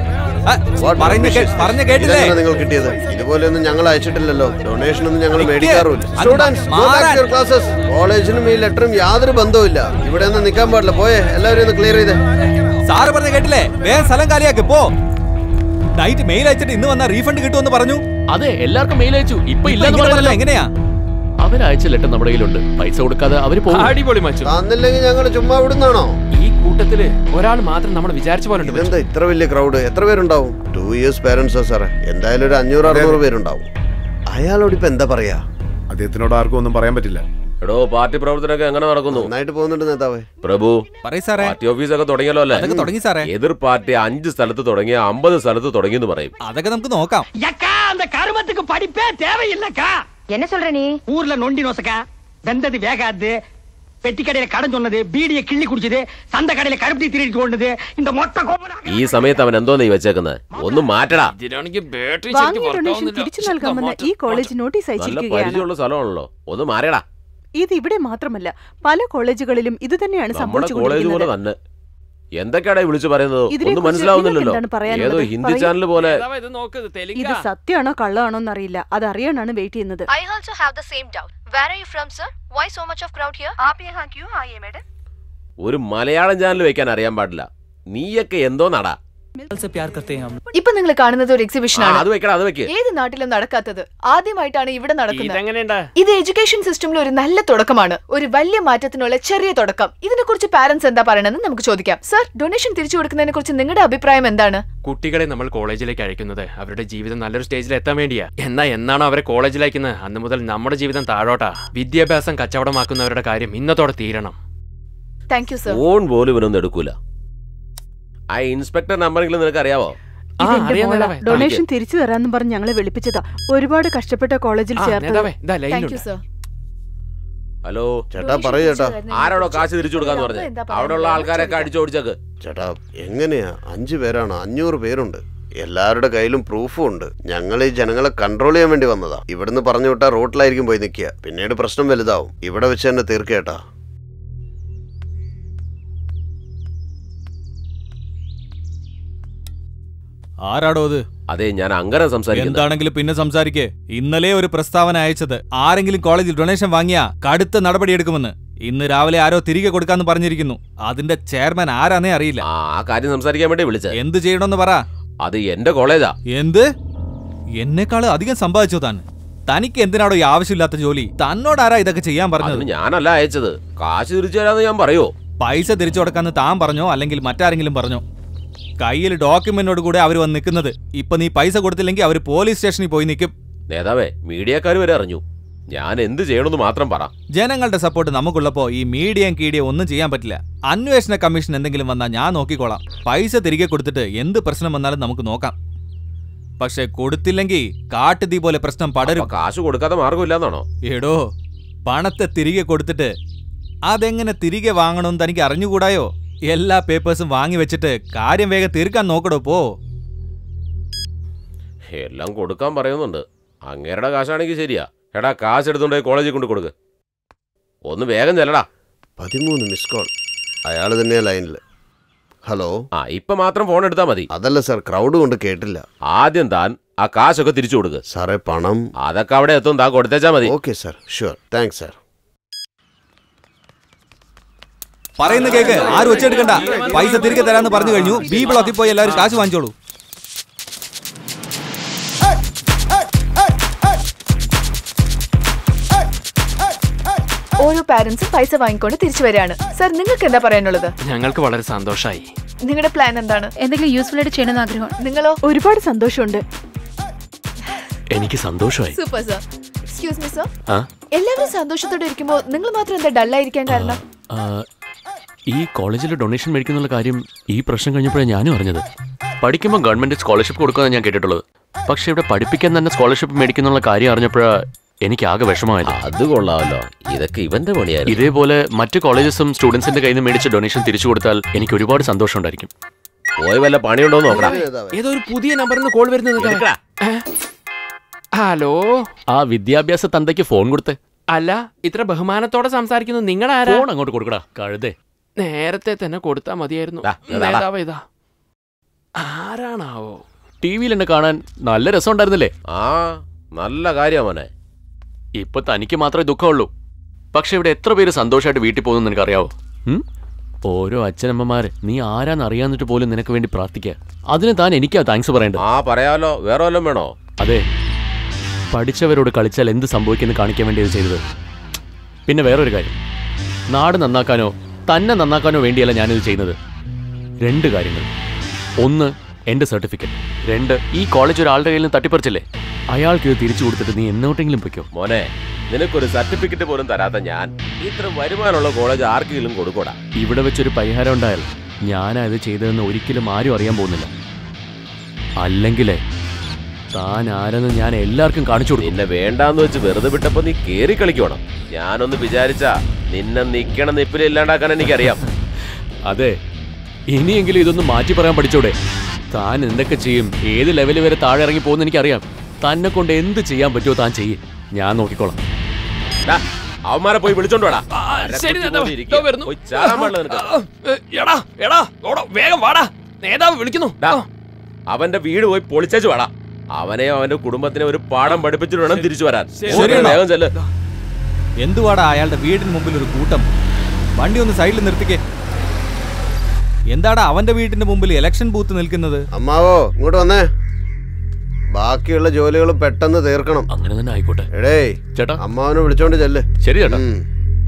What പറഞ്ഞ donations? പറഞ്ഞ കേട്ടില്ലേ ഇതെങ്ങനെ നിങ്ങൾ കിട്ടിയത് ഇതുപോലെയൊന്നും ഞങ്ങൾ അയച്ചിട്ടില്ലല്ലോ ഡൊണേഷൻ ഒന്നും ഞങ്ങൾ നിക്ക്. മേടിക്കാറുമില്ല അത് സ്റ്റുഡൻസ് മാറാൻ. ക്ലാസ്സസ് കോളേജിനും ഈ ലെറ്ററും യാതൊരു ബന്ധവുമില്ല ഇവിടെ ഒന്നും നിൽക്കാൻ പാടില്ല പോയേ എല്ലാവരും ഒന്ന് ക്ലിയർ ചെയ്തേ സാറ് പറഞ്ഞ കേട്ടില്ലേ വേഗം സ്ഥലം കാലിയാക്ക് പോ നൈറ്റ് മെയിൽ അയച്ചിട്ട് ഇന്ന് വന്ന റീഫണ്ട് കിട്ടുമെന്ന് പറഞ്ഞു അതെ എല്ലാവർക്കും മെയിൽ അയച്ചു ഇപ്പൊ ഇപ്പൊ ഇല്ലെന്ന് ഇങ്ങനെ പറയുന്നല്ലോ പറഞ്ഞാ എങ്ങനെയാ അവരയച്ച ലെറ്റർ നമ്മുടെ കയ്യിലുണ്ട് പൈസ കൊടുക്കാതെ അവര് പോകും അടിപൊളി മച്ചു തന്നില്ലെങ്കിൽ ഞങ്ങൾ ചുമ്മാ വിടുന്നാണോ ഈ കൂട്ടത്തില് ഒരാൾ മാത്രം നമ്മൾ വിചാരിച്ച പോലെ ഉണ്ട് മച്ചു. ഇതെന്താ ഇത്ര വലിയ ക്രൗഡ് എത്ര പേരുണ്ടാവും ടു ഇയേഴ്സ് പേരൻസാ സാറേ എന്തായാലും ഒരു അഞ്ഞൂറ് അറുന്നൂറ് പേരുണ്ടാവും അയാളോട് ഇപ്പൊ എന്താ പറയാ അദ്ദേഹത്തിനോട് ആർക്കും ഒന്നും പറയാൻ പറ്റില്ല എടോ പാർട്ടി പ്രവർത്തനമൊക്കെ എങ്ങനെ നടക്കുന്നു നന്നായിട്ട് പോകുന്നുണ്ട് നേതാവേ പ്രഭു പറയ് സാറേ പാർട്ടി ഓഫീസൊക്കെ തുടങ്ങിയല്ലോ അല്ലേ അതൊക്കെ തുടങ്ങി സാറേ എതിർ പാർട്ടി അഞ്ച് സ്ഥലത്ത് തുടങ്ങിയ അമ്പത് സ്ഥലത്ത് തുടങ്ങിയെന്ന് പറയും അതൊക്കെ നമുക്ക് നോക്കാം யக்கா அந்த கருமத்துக்கு படிப்பே தேவையில்லக்கா என்ன சொல்ற நீ ஊர்ல நொண்டி நோசக்கா வெந்தது வேகாது பெட்டி கடையில கடன் சொன்னது பீடிய கிள்ளி குடிச்சது சந்த கடையில கருப்பட்டி திருடிட்டு கொண்டது இந்த மொட்டை கோமனா ഈ സമയത്ത് അവൻ എന്തോ നീ വെച്ചേക്കുന്നത് ഒന്നും മാറ്റടാ ഇതിനാണെങ്കിൽ ബാറ്ററി വാങ്ങിയ ഡൊണേഷൻ തിരിച്ചു നൽകാമെന്ന് ഈ കോളേജ് നോട്ടീസ് നല്ല അയച്ചിരിക്കുകയാണ് പരിചയമുള്ള സ്ഥലമാണല്ലോ ഒന്ന് മാറിയടാ ഇത് ഇവിടെ മാത്രമല്ല പല കോളേജുകളിലും ഇത് തന്നെയാണ് നമ്മുടെ കോളേജ് പോലെ സംഭവിച്ചുകൊണ്ടിരിക്കുന്നത് തന്നെ എന്തൊക്കെയാടാ ഈ വിളിച്ചു പറയുന്നത് ഇതിനെക്കുറിച്ച് ഒന്നും മനസ്സിലാവുന്നില്ലല്ലോ നിങ്ങൾക്ക് എന്താണ് പറയാനുള്ളത്? ഏതോ ഹിന്ദി പറയൂ. ചാനൽ പോലെ നേതാവേ, ഇത് നോക്ക് ഇത് തെലുങ്കാ. ഇത് സത്യമാണോ കള്ളാണോ എന്നറിയില്ല അത് അറിയാനാണ് വെയിറ്റ് ചെയ്യുന്നത് I also have the same doubt. Where are you from, sir? Why so much of crowd here? आप यहाँ क्यों आए मैडम ഒരു മലയാളം ചാനൽ വെക്കാൻ അറിയാൻ പാടില്ല നീയൊക്കെ എന്തോ നടാ ഇപ്പൊ നിങ്ങൾ കാണുന്നത് ഒരു എക്സിബിഷൻ ആ, ആണ് അത് വെക്കടാ അത് വെക്ക് ഏത് നാട്ടിലും നടക്കാത്തത് ആദ്യമായിട്ടാണ് ഇവിടെ നടക്കുന്നത് ഇതെങ്ങനെയുണ്ടാ ഇത് എഡ്യൂക്കേഷൻ സിസ്റ്റമിൽ ഒരു നല്ല തുടക്കമാണ് ഒരു വലിയ മാറ്റത്തിനുള്ള ചെറിയ തുടക്കം ഇതിനെ കുറിച്ച് പാരന്റ്സ് എന്താ പറയണമെന്ന് നമുക്ക് ചോദിക്കാം സർ ഡൊണേഷൻ തിരിച്ചു കൊടുക്കുന്നതിനെ കുറിച്ച് നിങ്ങളുടെ അഭിപ്രായം എന്താണ് കുട്ടികളെ നമ്മൾ കോളേജിലേക്ക് അയക്കുന്നത് അവരുടെ ജീവിതം നല്ലൊരു സ്റ്റേജിൽ എത്താൻ വേണ്ടിയാ എന്നാ എന്നാണോ അവരെ കോളേജിൽ അയക്കുന്നത് അന്ന് മുതൽ നമ്മുടെ ജീവിതം താഴോട്ടാ വിദ്യാഭ്യാസം കച്ചവടമാക്കുന്നവരുടെ കാര്യം ഇന്നത്തോടെ തീരണം താങ്ക് യു സർ ഫോൺ പോലും ഇവനൊന്നും എടുക്കൂല ആ ഇൻസ്പെക്ടർ നമ്പറെങ്കിലും നിനക്ക് അറിയാവോ ആ, ഇത് എന്റെ അറിയാം മോളാ. നേതാവേ. ഡൊണേഷൻ തിരിച്ചു തരാന്ന് പറഞ്ഞ് ഞങ്ങളെ വിളിപ്പിച്ചതാ ഒരുപാട് കഷ്ടപ്പെട്ട കോളേജിൽ ആ, ചേർത്തത് നേതാവേ, ഇതാ താങ്ക് യു ലൈനിലുണ്ട് സർ ഹലോ ചേട്ടാ പറയൂ ചേട്ടാ ആരോടോ കാശ് തിരിച്ചു കൊടുക്കാന്ന് പറഞ്ഞു എന്താ പറയാ? അവിടെയുള്ള ആൾക്കാരൊക്കെ അടിച്ചോടിച്ചേക്ക് ചേട്ടാ എങ്ങനെയാ അഞ്ചു പേരാണ് അഞ്ഞൂറ് പേരുണ്ട് എല്ലാവരുടെ കയ്യിലും പ്രൂഫും ഉണ്ട് ഞങ്ങൾ ഈ ജനങ്ങളെ കൺട്രോൾ ചെയ്യാൻ വേണ്ടി വന്നതാ ഇവിടുന്ന് പറഞ്ഞു വിട്ടാ റോട്ടിലായിരിക്കും പോയി നിൽക്കുക പിന്നീട് പ്രശ്നം വലുതാവും ഇവിടെ വെച്ച് തന്നെ തീർക്കേട്ടാ ആരാടോ അത് അതെ ഞാൻ അങ്ങനെ സംസാരിക്കുന്നത് എന്താണെങ്കിലും പിന്നെ സംസാരിക്കേ ഇന്നലെ ഒരു പ്രസ്താവന അയച്ചത് ആരെങ്കിലും കോളേജിൽ ഡൊണേഷൻ വാങ്ങിയാ കടുത്ത നടപടിയെടുക്കുമെന്ന് ഇന്ന് രാവിലെ ആരോ തിരികെ കൊടുക്കാന്ന് പറഞ്ഞിരിക്കുന്നു അതിന്റെ ചെയർമാൻ ആരാന്നേ അറിയില്ല ആ ആ കാര്യം സംസാരിക്കാൻ വേണ്ടി വിളിച്ചത് എന്ത് ചെയ്യണമെന്ന് പറ അത് എന്റെ കോളേജാ എന്ത് എന്നെക്കാള് അധികം സമ്പാദിച്ചോ താൻ തനിക്ക് എന്തിനാടോ ഈ ആവശ്യമില്ലാത്ത ജോലി തന്നോടാരാ ഇതൊക്കെ ചെയ്യാൻ പറഞ്ഞത് അതിന് ഞാനല്ല അയച്ചത് കാശ് തിരിച്ചു തരാന്ന് ഞാൻ പറയോ പൈസ തിരിച്ചു കൊടുക്കാന്ന് താൻ പറഞ്ഞോ അല്ലെങ്കിൽ മറ്റാരെങ്കിലും പറഞ്ഞോ കയ്യിൽ ഡോക്യുമെന്റോട് കൂടെ അവർ വന്ന് നിൽക്കുന്നത് ഇപ്പൊ നീ പൈസ കൊടുത്തില്ലെങ്കിൽ അവർ പോലീസ് സ്റ്റേഷനിൽ പോയി നിൽക്കും നേതാവേ മീഡിയക്കാർ വരെ അറിഞ്ഞു ഞാൻ എന്ത് ചെയ്യണമെന്ന് മാത്രം പറ ജനങ്ങളുടെ സപ്പോർട്ട് നമുക്കുള്ളപ്പോ ഈ മീഡിയം കീടിയ ഒന്നും ചെയ്യാൻ പറ്റില്ല അന്വേഷണ കമ്മീഷൻ എന്തെങ്കിലും വന്നാൽ ഞാൻ നോക്കിക്കോളാം പൈസ തിരികെ കൊടുത്തിട്ട് എന്ത് പ്രശ്നം വന്നാലും നമുക്ക് നോക്കാം പക്ഷെ കൊടുത്തില്ലെങ്കിൽ കാട്ടുതീ പോലെ പ്രശ്നം പടരും അപ്പൊ കാശ് കൊടുക്കാതെ മാർഗമില്ലാന്നാണോ എടോ പണത്തെ തിരികെ കൊടുത്തിട്ട് അതെങ്ങനെ തിരികെ വാങ്ങണമെന്ന് തനിക്ക് അറിഞ്ഞുകൂടായോ എല്ലാ പേപ്പേഴ്സും വാങ്ങി വെച്ചിട്ട് കാര്യം വേഗം തീർക്കാൻ നോക്കടോ പോ എല്ലാം കൊടുക്കാൻ പറയുന്നുണ്ട് അങ്ങേരുടെ കാശാണെങ്കിൽ ശരിയാ എടാ കാശ് എടുത്തുകൊണ്ട് കോളേജിൽ കൊണ്ട് കൊടുക്ക് ഒന്ന് വേഗം ചെല്ലടാ പതിമൂന്ന് മിസ് കോൾ അയാൾ തന്നെയാ ലൈനിൽ ഹലോ ആ ഇപ്പൊ മാത്രം ഫോൺ എടുത്താ മതി അതല്ല സാർ ക്രൗഡ് കൊണ്ട് കേട്ടില്ല ആദ്യം താൻ ആ കാശൊക്കെ തിരിച്ചു കൊടുക്ക് സാറേ പണം അതൊക്കെ അവിടെ എത്തും താൻ കൊടുത്തേച്ചാ മതി okay sir sure thanks sir പറയുന്ന കേക്ക് ആരും ഒച്ചെടുക്കണ്ട പൈസ തിരികെ തരാന്ന് പറഞ്ഞു കഴിഞ്ഞു ബി ബ്ലോക്കിൽ പോയി എല്ലാവരും കാശ് വാങ്ങിച്ചോളൂ ഓരോ പാരന്റ്സും പൈസ വാങ്ങിക്കൊണ്ട് തിരിച്ചു വരികയാണ് സർ നിങ്ങൾക്ക് എന്താ പറയാനുള്ളത് ഞങ്ങൾക്ക് വളരെ സന്തോഷമായി നിങ്ങളുടെ പ്ലാൻ എന്താണ് എന്തെങ്കിലും യൂസ്ഫുൾ ആയിട്ട് ചെയ്യണമെന്ന് ആഗ്രഹമാണ് നിങ്ങളോ ഒരുപാട് സന്തോഷമുണ്ട് എനിക്ക് സന്തോഷമായി super sir excuse me sir ആ എല്ലാവരും സന്തോഷത്തോടെ ഇരിക്കുമ്പോൾ നിങ്ങൾ മാത്രം എന്താ ഡള്ളായിരിക്കാൻ കാരണം ആ, ഈ കോളേജിൽ ഡൊണേഷൻ മേടിക്കുന്നുള്ള കാര്യം ഈ പ്രശ്നം കഴിഞ്ഞപ്പോഴാണ് ഞാനും അറിഞ്ഞത് പഠിക്കുമ്പോൾ ഗവൺമെന്റ് സ്കോളർഷിപ്പ് കൊടുക്കുമെന്ന് ഞാൻ കേട്ടിട്ടുള്ളത് പക്ഷേ ഇവിടെ പഠിപ്പിക്കാൻ തന്നെ സ്കോളർഷിപ്പ് മേടിക്കുന്നുള്ള കാര്യം അറിഞ്ഞപ്പോഴാണ് എനിക്ക് ആകെ വിഷമമായത് അത് കൊള്ളാമല്ലോ ഇതൊക്കെ ഇവന്റെ പണിയായിരുന്നു ഇതേപോലെ മറ്റ് കോളേജസും സ്റ്റുഡൻസിന്റെ കയ്യിൽ നിന്ന് മേടിച്ച ഡൊണേഷൻ തിരിച്ചു കൊടുത്താൽ എനിക്ക് ഒരുപാട് സന്തോഷം ഉണ്ടായിരിക്കും പോയി വല്ല പണിയുണ്ടോ നോക്കടാ ഏതോ ഒരു പുതിയ നമ്പറിൽ നിന്ന് കോൾ വരുന്നത് ഹലോ ആ വിദ്യാഭ്യാസ തന്തയ്ക്ക് ഫോൺ കൊടുത്തേ അല്ല ഇത്ര ബഹുമാനത്തോടെ സംസാരിക്കുന്നു നിങ്ങളാരാ ഫോൺ അങ്ങോട്ട് കൊടുക്കടാ കഴുതേ നേരത്തെ തന്നെ കൊടുത്താ മതിയായിരുന്നു ദാ, ഇതാ, ദാ. നേതാവ് ഇതാ ആരാണാവോ ടി വിയിൽ എന്നെ കാണാൻ നല്ല രസമുണ്ടായിരുന്നില്ലേ ആ നല്ല കാര്യാ മോനെ ഇപ്പൊ തനിക്ക് മാത്രമേ ദുഃഖമുള്ളൂ പക്ഷെ ഇവിടെ എത്ര പേര് സന്തോഷമായിട്ട് വീട്ടിൽ പോകുന്നു നിനക്കറിയാവോ ഉം? ഓരോ അച്ഛനമ്മമാര് നീ ആരാന്ന് അറിയാന്നിട്ട് പോലും നിനക്ക് വേണ്ടി പ്രാർത്ഥിക്കുക അതിന് താൻ എനിക്കാ താങ്ക്സ് പറയേണ്ടത് ആ പറയാലോ വേറെ വല്ലതും വേണോ അതെ പഠിച്ചവരോട് കളിച്ചാൽ എന്ത് സംഭവിക്കുമെന്ന് കാണിക്കാൻ വേണ്ടി ഇത് ചെയ്തത് പിന്നെ വേറൊരു കാര്യം നാട് നന്നാക്കാനോ തന്നെ നന്നാക്കാനോ വേണ്ടിയല്ല ഞാനിത് ചെയ്യുന്നത് രണ്ട് കാര്യങ്ങൾ ഒന്ന് എൻ്റെ സർട്ടിഫിക്കറ്റ് രണ്ട് ഈ കോളേജ് ഒരാളുടെ കയ്യിൽ നിന്ന് തട്ടിപ്പറിച്ചില്ലേ അയാൾക്ക് ഇത് തിരിച്ചു കൊടുത്തിട്ട് നീ എന്നോട്ടെങ്കിലും പൊയ്ക്കോ മോനെ നിനക്കൊരു സർട്ടിഫിക്കറ്റ് പോലും തരാത്ത ഞാൻ ഇത്ര വരുമാനമുള്ള കോളേജ് ആർക്കെങ്കിലും കൊടുക്കൂടാ ഇവിടെ വെച്ചൊരു പരിഹാരം ഉണ്ടായാൽ ഞാനാ ഇത് ചെയ്തതെന്ന് ഒരിക്കലും ആരും അറിയാൻ പോകുന്നില്ല അല്ലെങ്കിലേ താൻ ആരെന്ന് ഞാൻ എല്ലാവർക്കും കാണിച്ചു കൊടുക്കും നിന്നെ വേണ്ടാന്ന് വെച്ച് വെറുതെ വിട്ടപ്പോ നീ കേറി കളിക്കണം ഞാനൊന്ന് വിചാരിച്ചാ നിന്നെ നിക്കണ നിപ്പിൽ ഇല്ലാണ്ടാക്കാൻ എനിക്കറിയാം അതെ ഇനിയെങ്കിലും ഇതൊന്ന് മാറ്റി പറയാൻ പഠിച്ചോടെ താൻ എന്തൊക്കെ ചെയ്യും ഏത് ലെവൽ വരെ താഴെ ഇറങ്ങി പോകുന്ന എനിക്കറിയാം തന്നെ കൊണ്ട് എന്ത് ചെയ്യാൻ പറ്റുമോ താൻ ചെയ്യും ഞാൻ നോക്കിക്കോളാം ഡാ, അവന്മാരെ പോയി വിളിച്ചോണ്ട് വാടാ ശരി അരക്കുറ്റി നേതാവ്, പോലെ ഇരിക്കുക. ഇതോ വരുന്നു. പോയി ചാടാൻ പാടില്ല നിനക്ക്. ഏ, എടാ എടാ ഓടോ വേഗം വാടാ നേതാവ് വിളിക്കുന്നു ഡാ, അവന്റെ വീട് പോയി പൊളിച്ചേച്ച് വാടാ അവനെയോ അവന്റെ കുടുംബത്തിനെ ഒരു പാഠം പഠിപ്പിച്ചിട്ട് വേണം തിരിച്ചു വരാൻ ശരി. ഓടി വേഗം ചെല്ല് എന്തുവാടാ അയാളുടെ വീടിന് മുമ്പിൽ ഒരു കൂട്ടം വണ്ടി ഒന്ന് സൈഡിൽ നിർത്തിക്കേ എന്താടാ അവന്റെ വീടിന്റെ മുമ്പിൽ ഇലക്ഷൻ ബൂത്ത് നിൽക്കുന്നത് അമ്മാവോ ഇങ്ങോട്ട് വന്നേ ബാക്കിയുള്ള ജോലികൾ പെട്ടെന്ന് തീർക്കണം അങ്ങനെ തന്നെ ആയിക്കോട്ടെ എടേ ചേട്ടാ അമ്മാവനെ വിളിച്ചോണ്ട് ചെല്ല് ശരി ചേട്ടാ ഉം.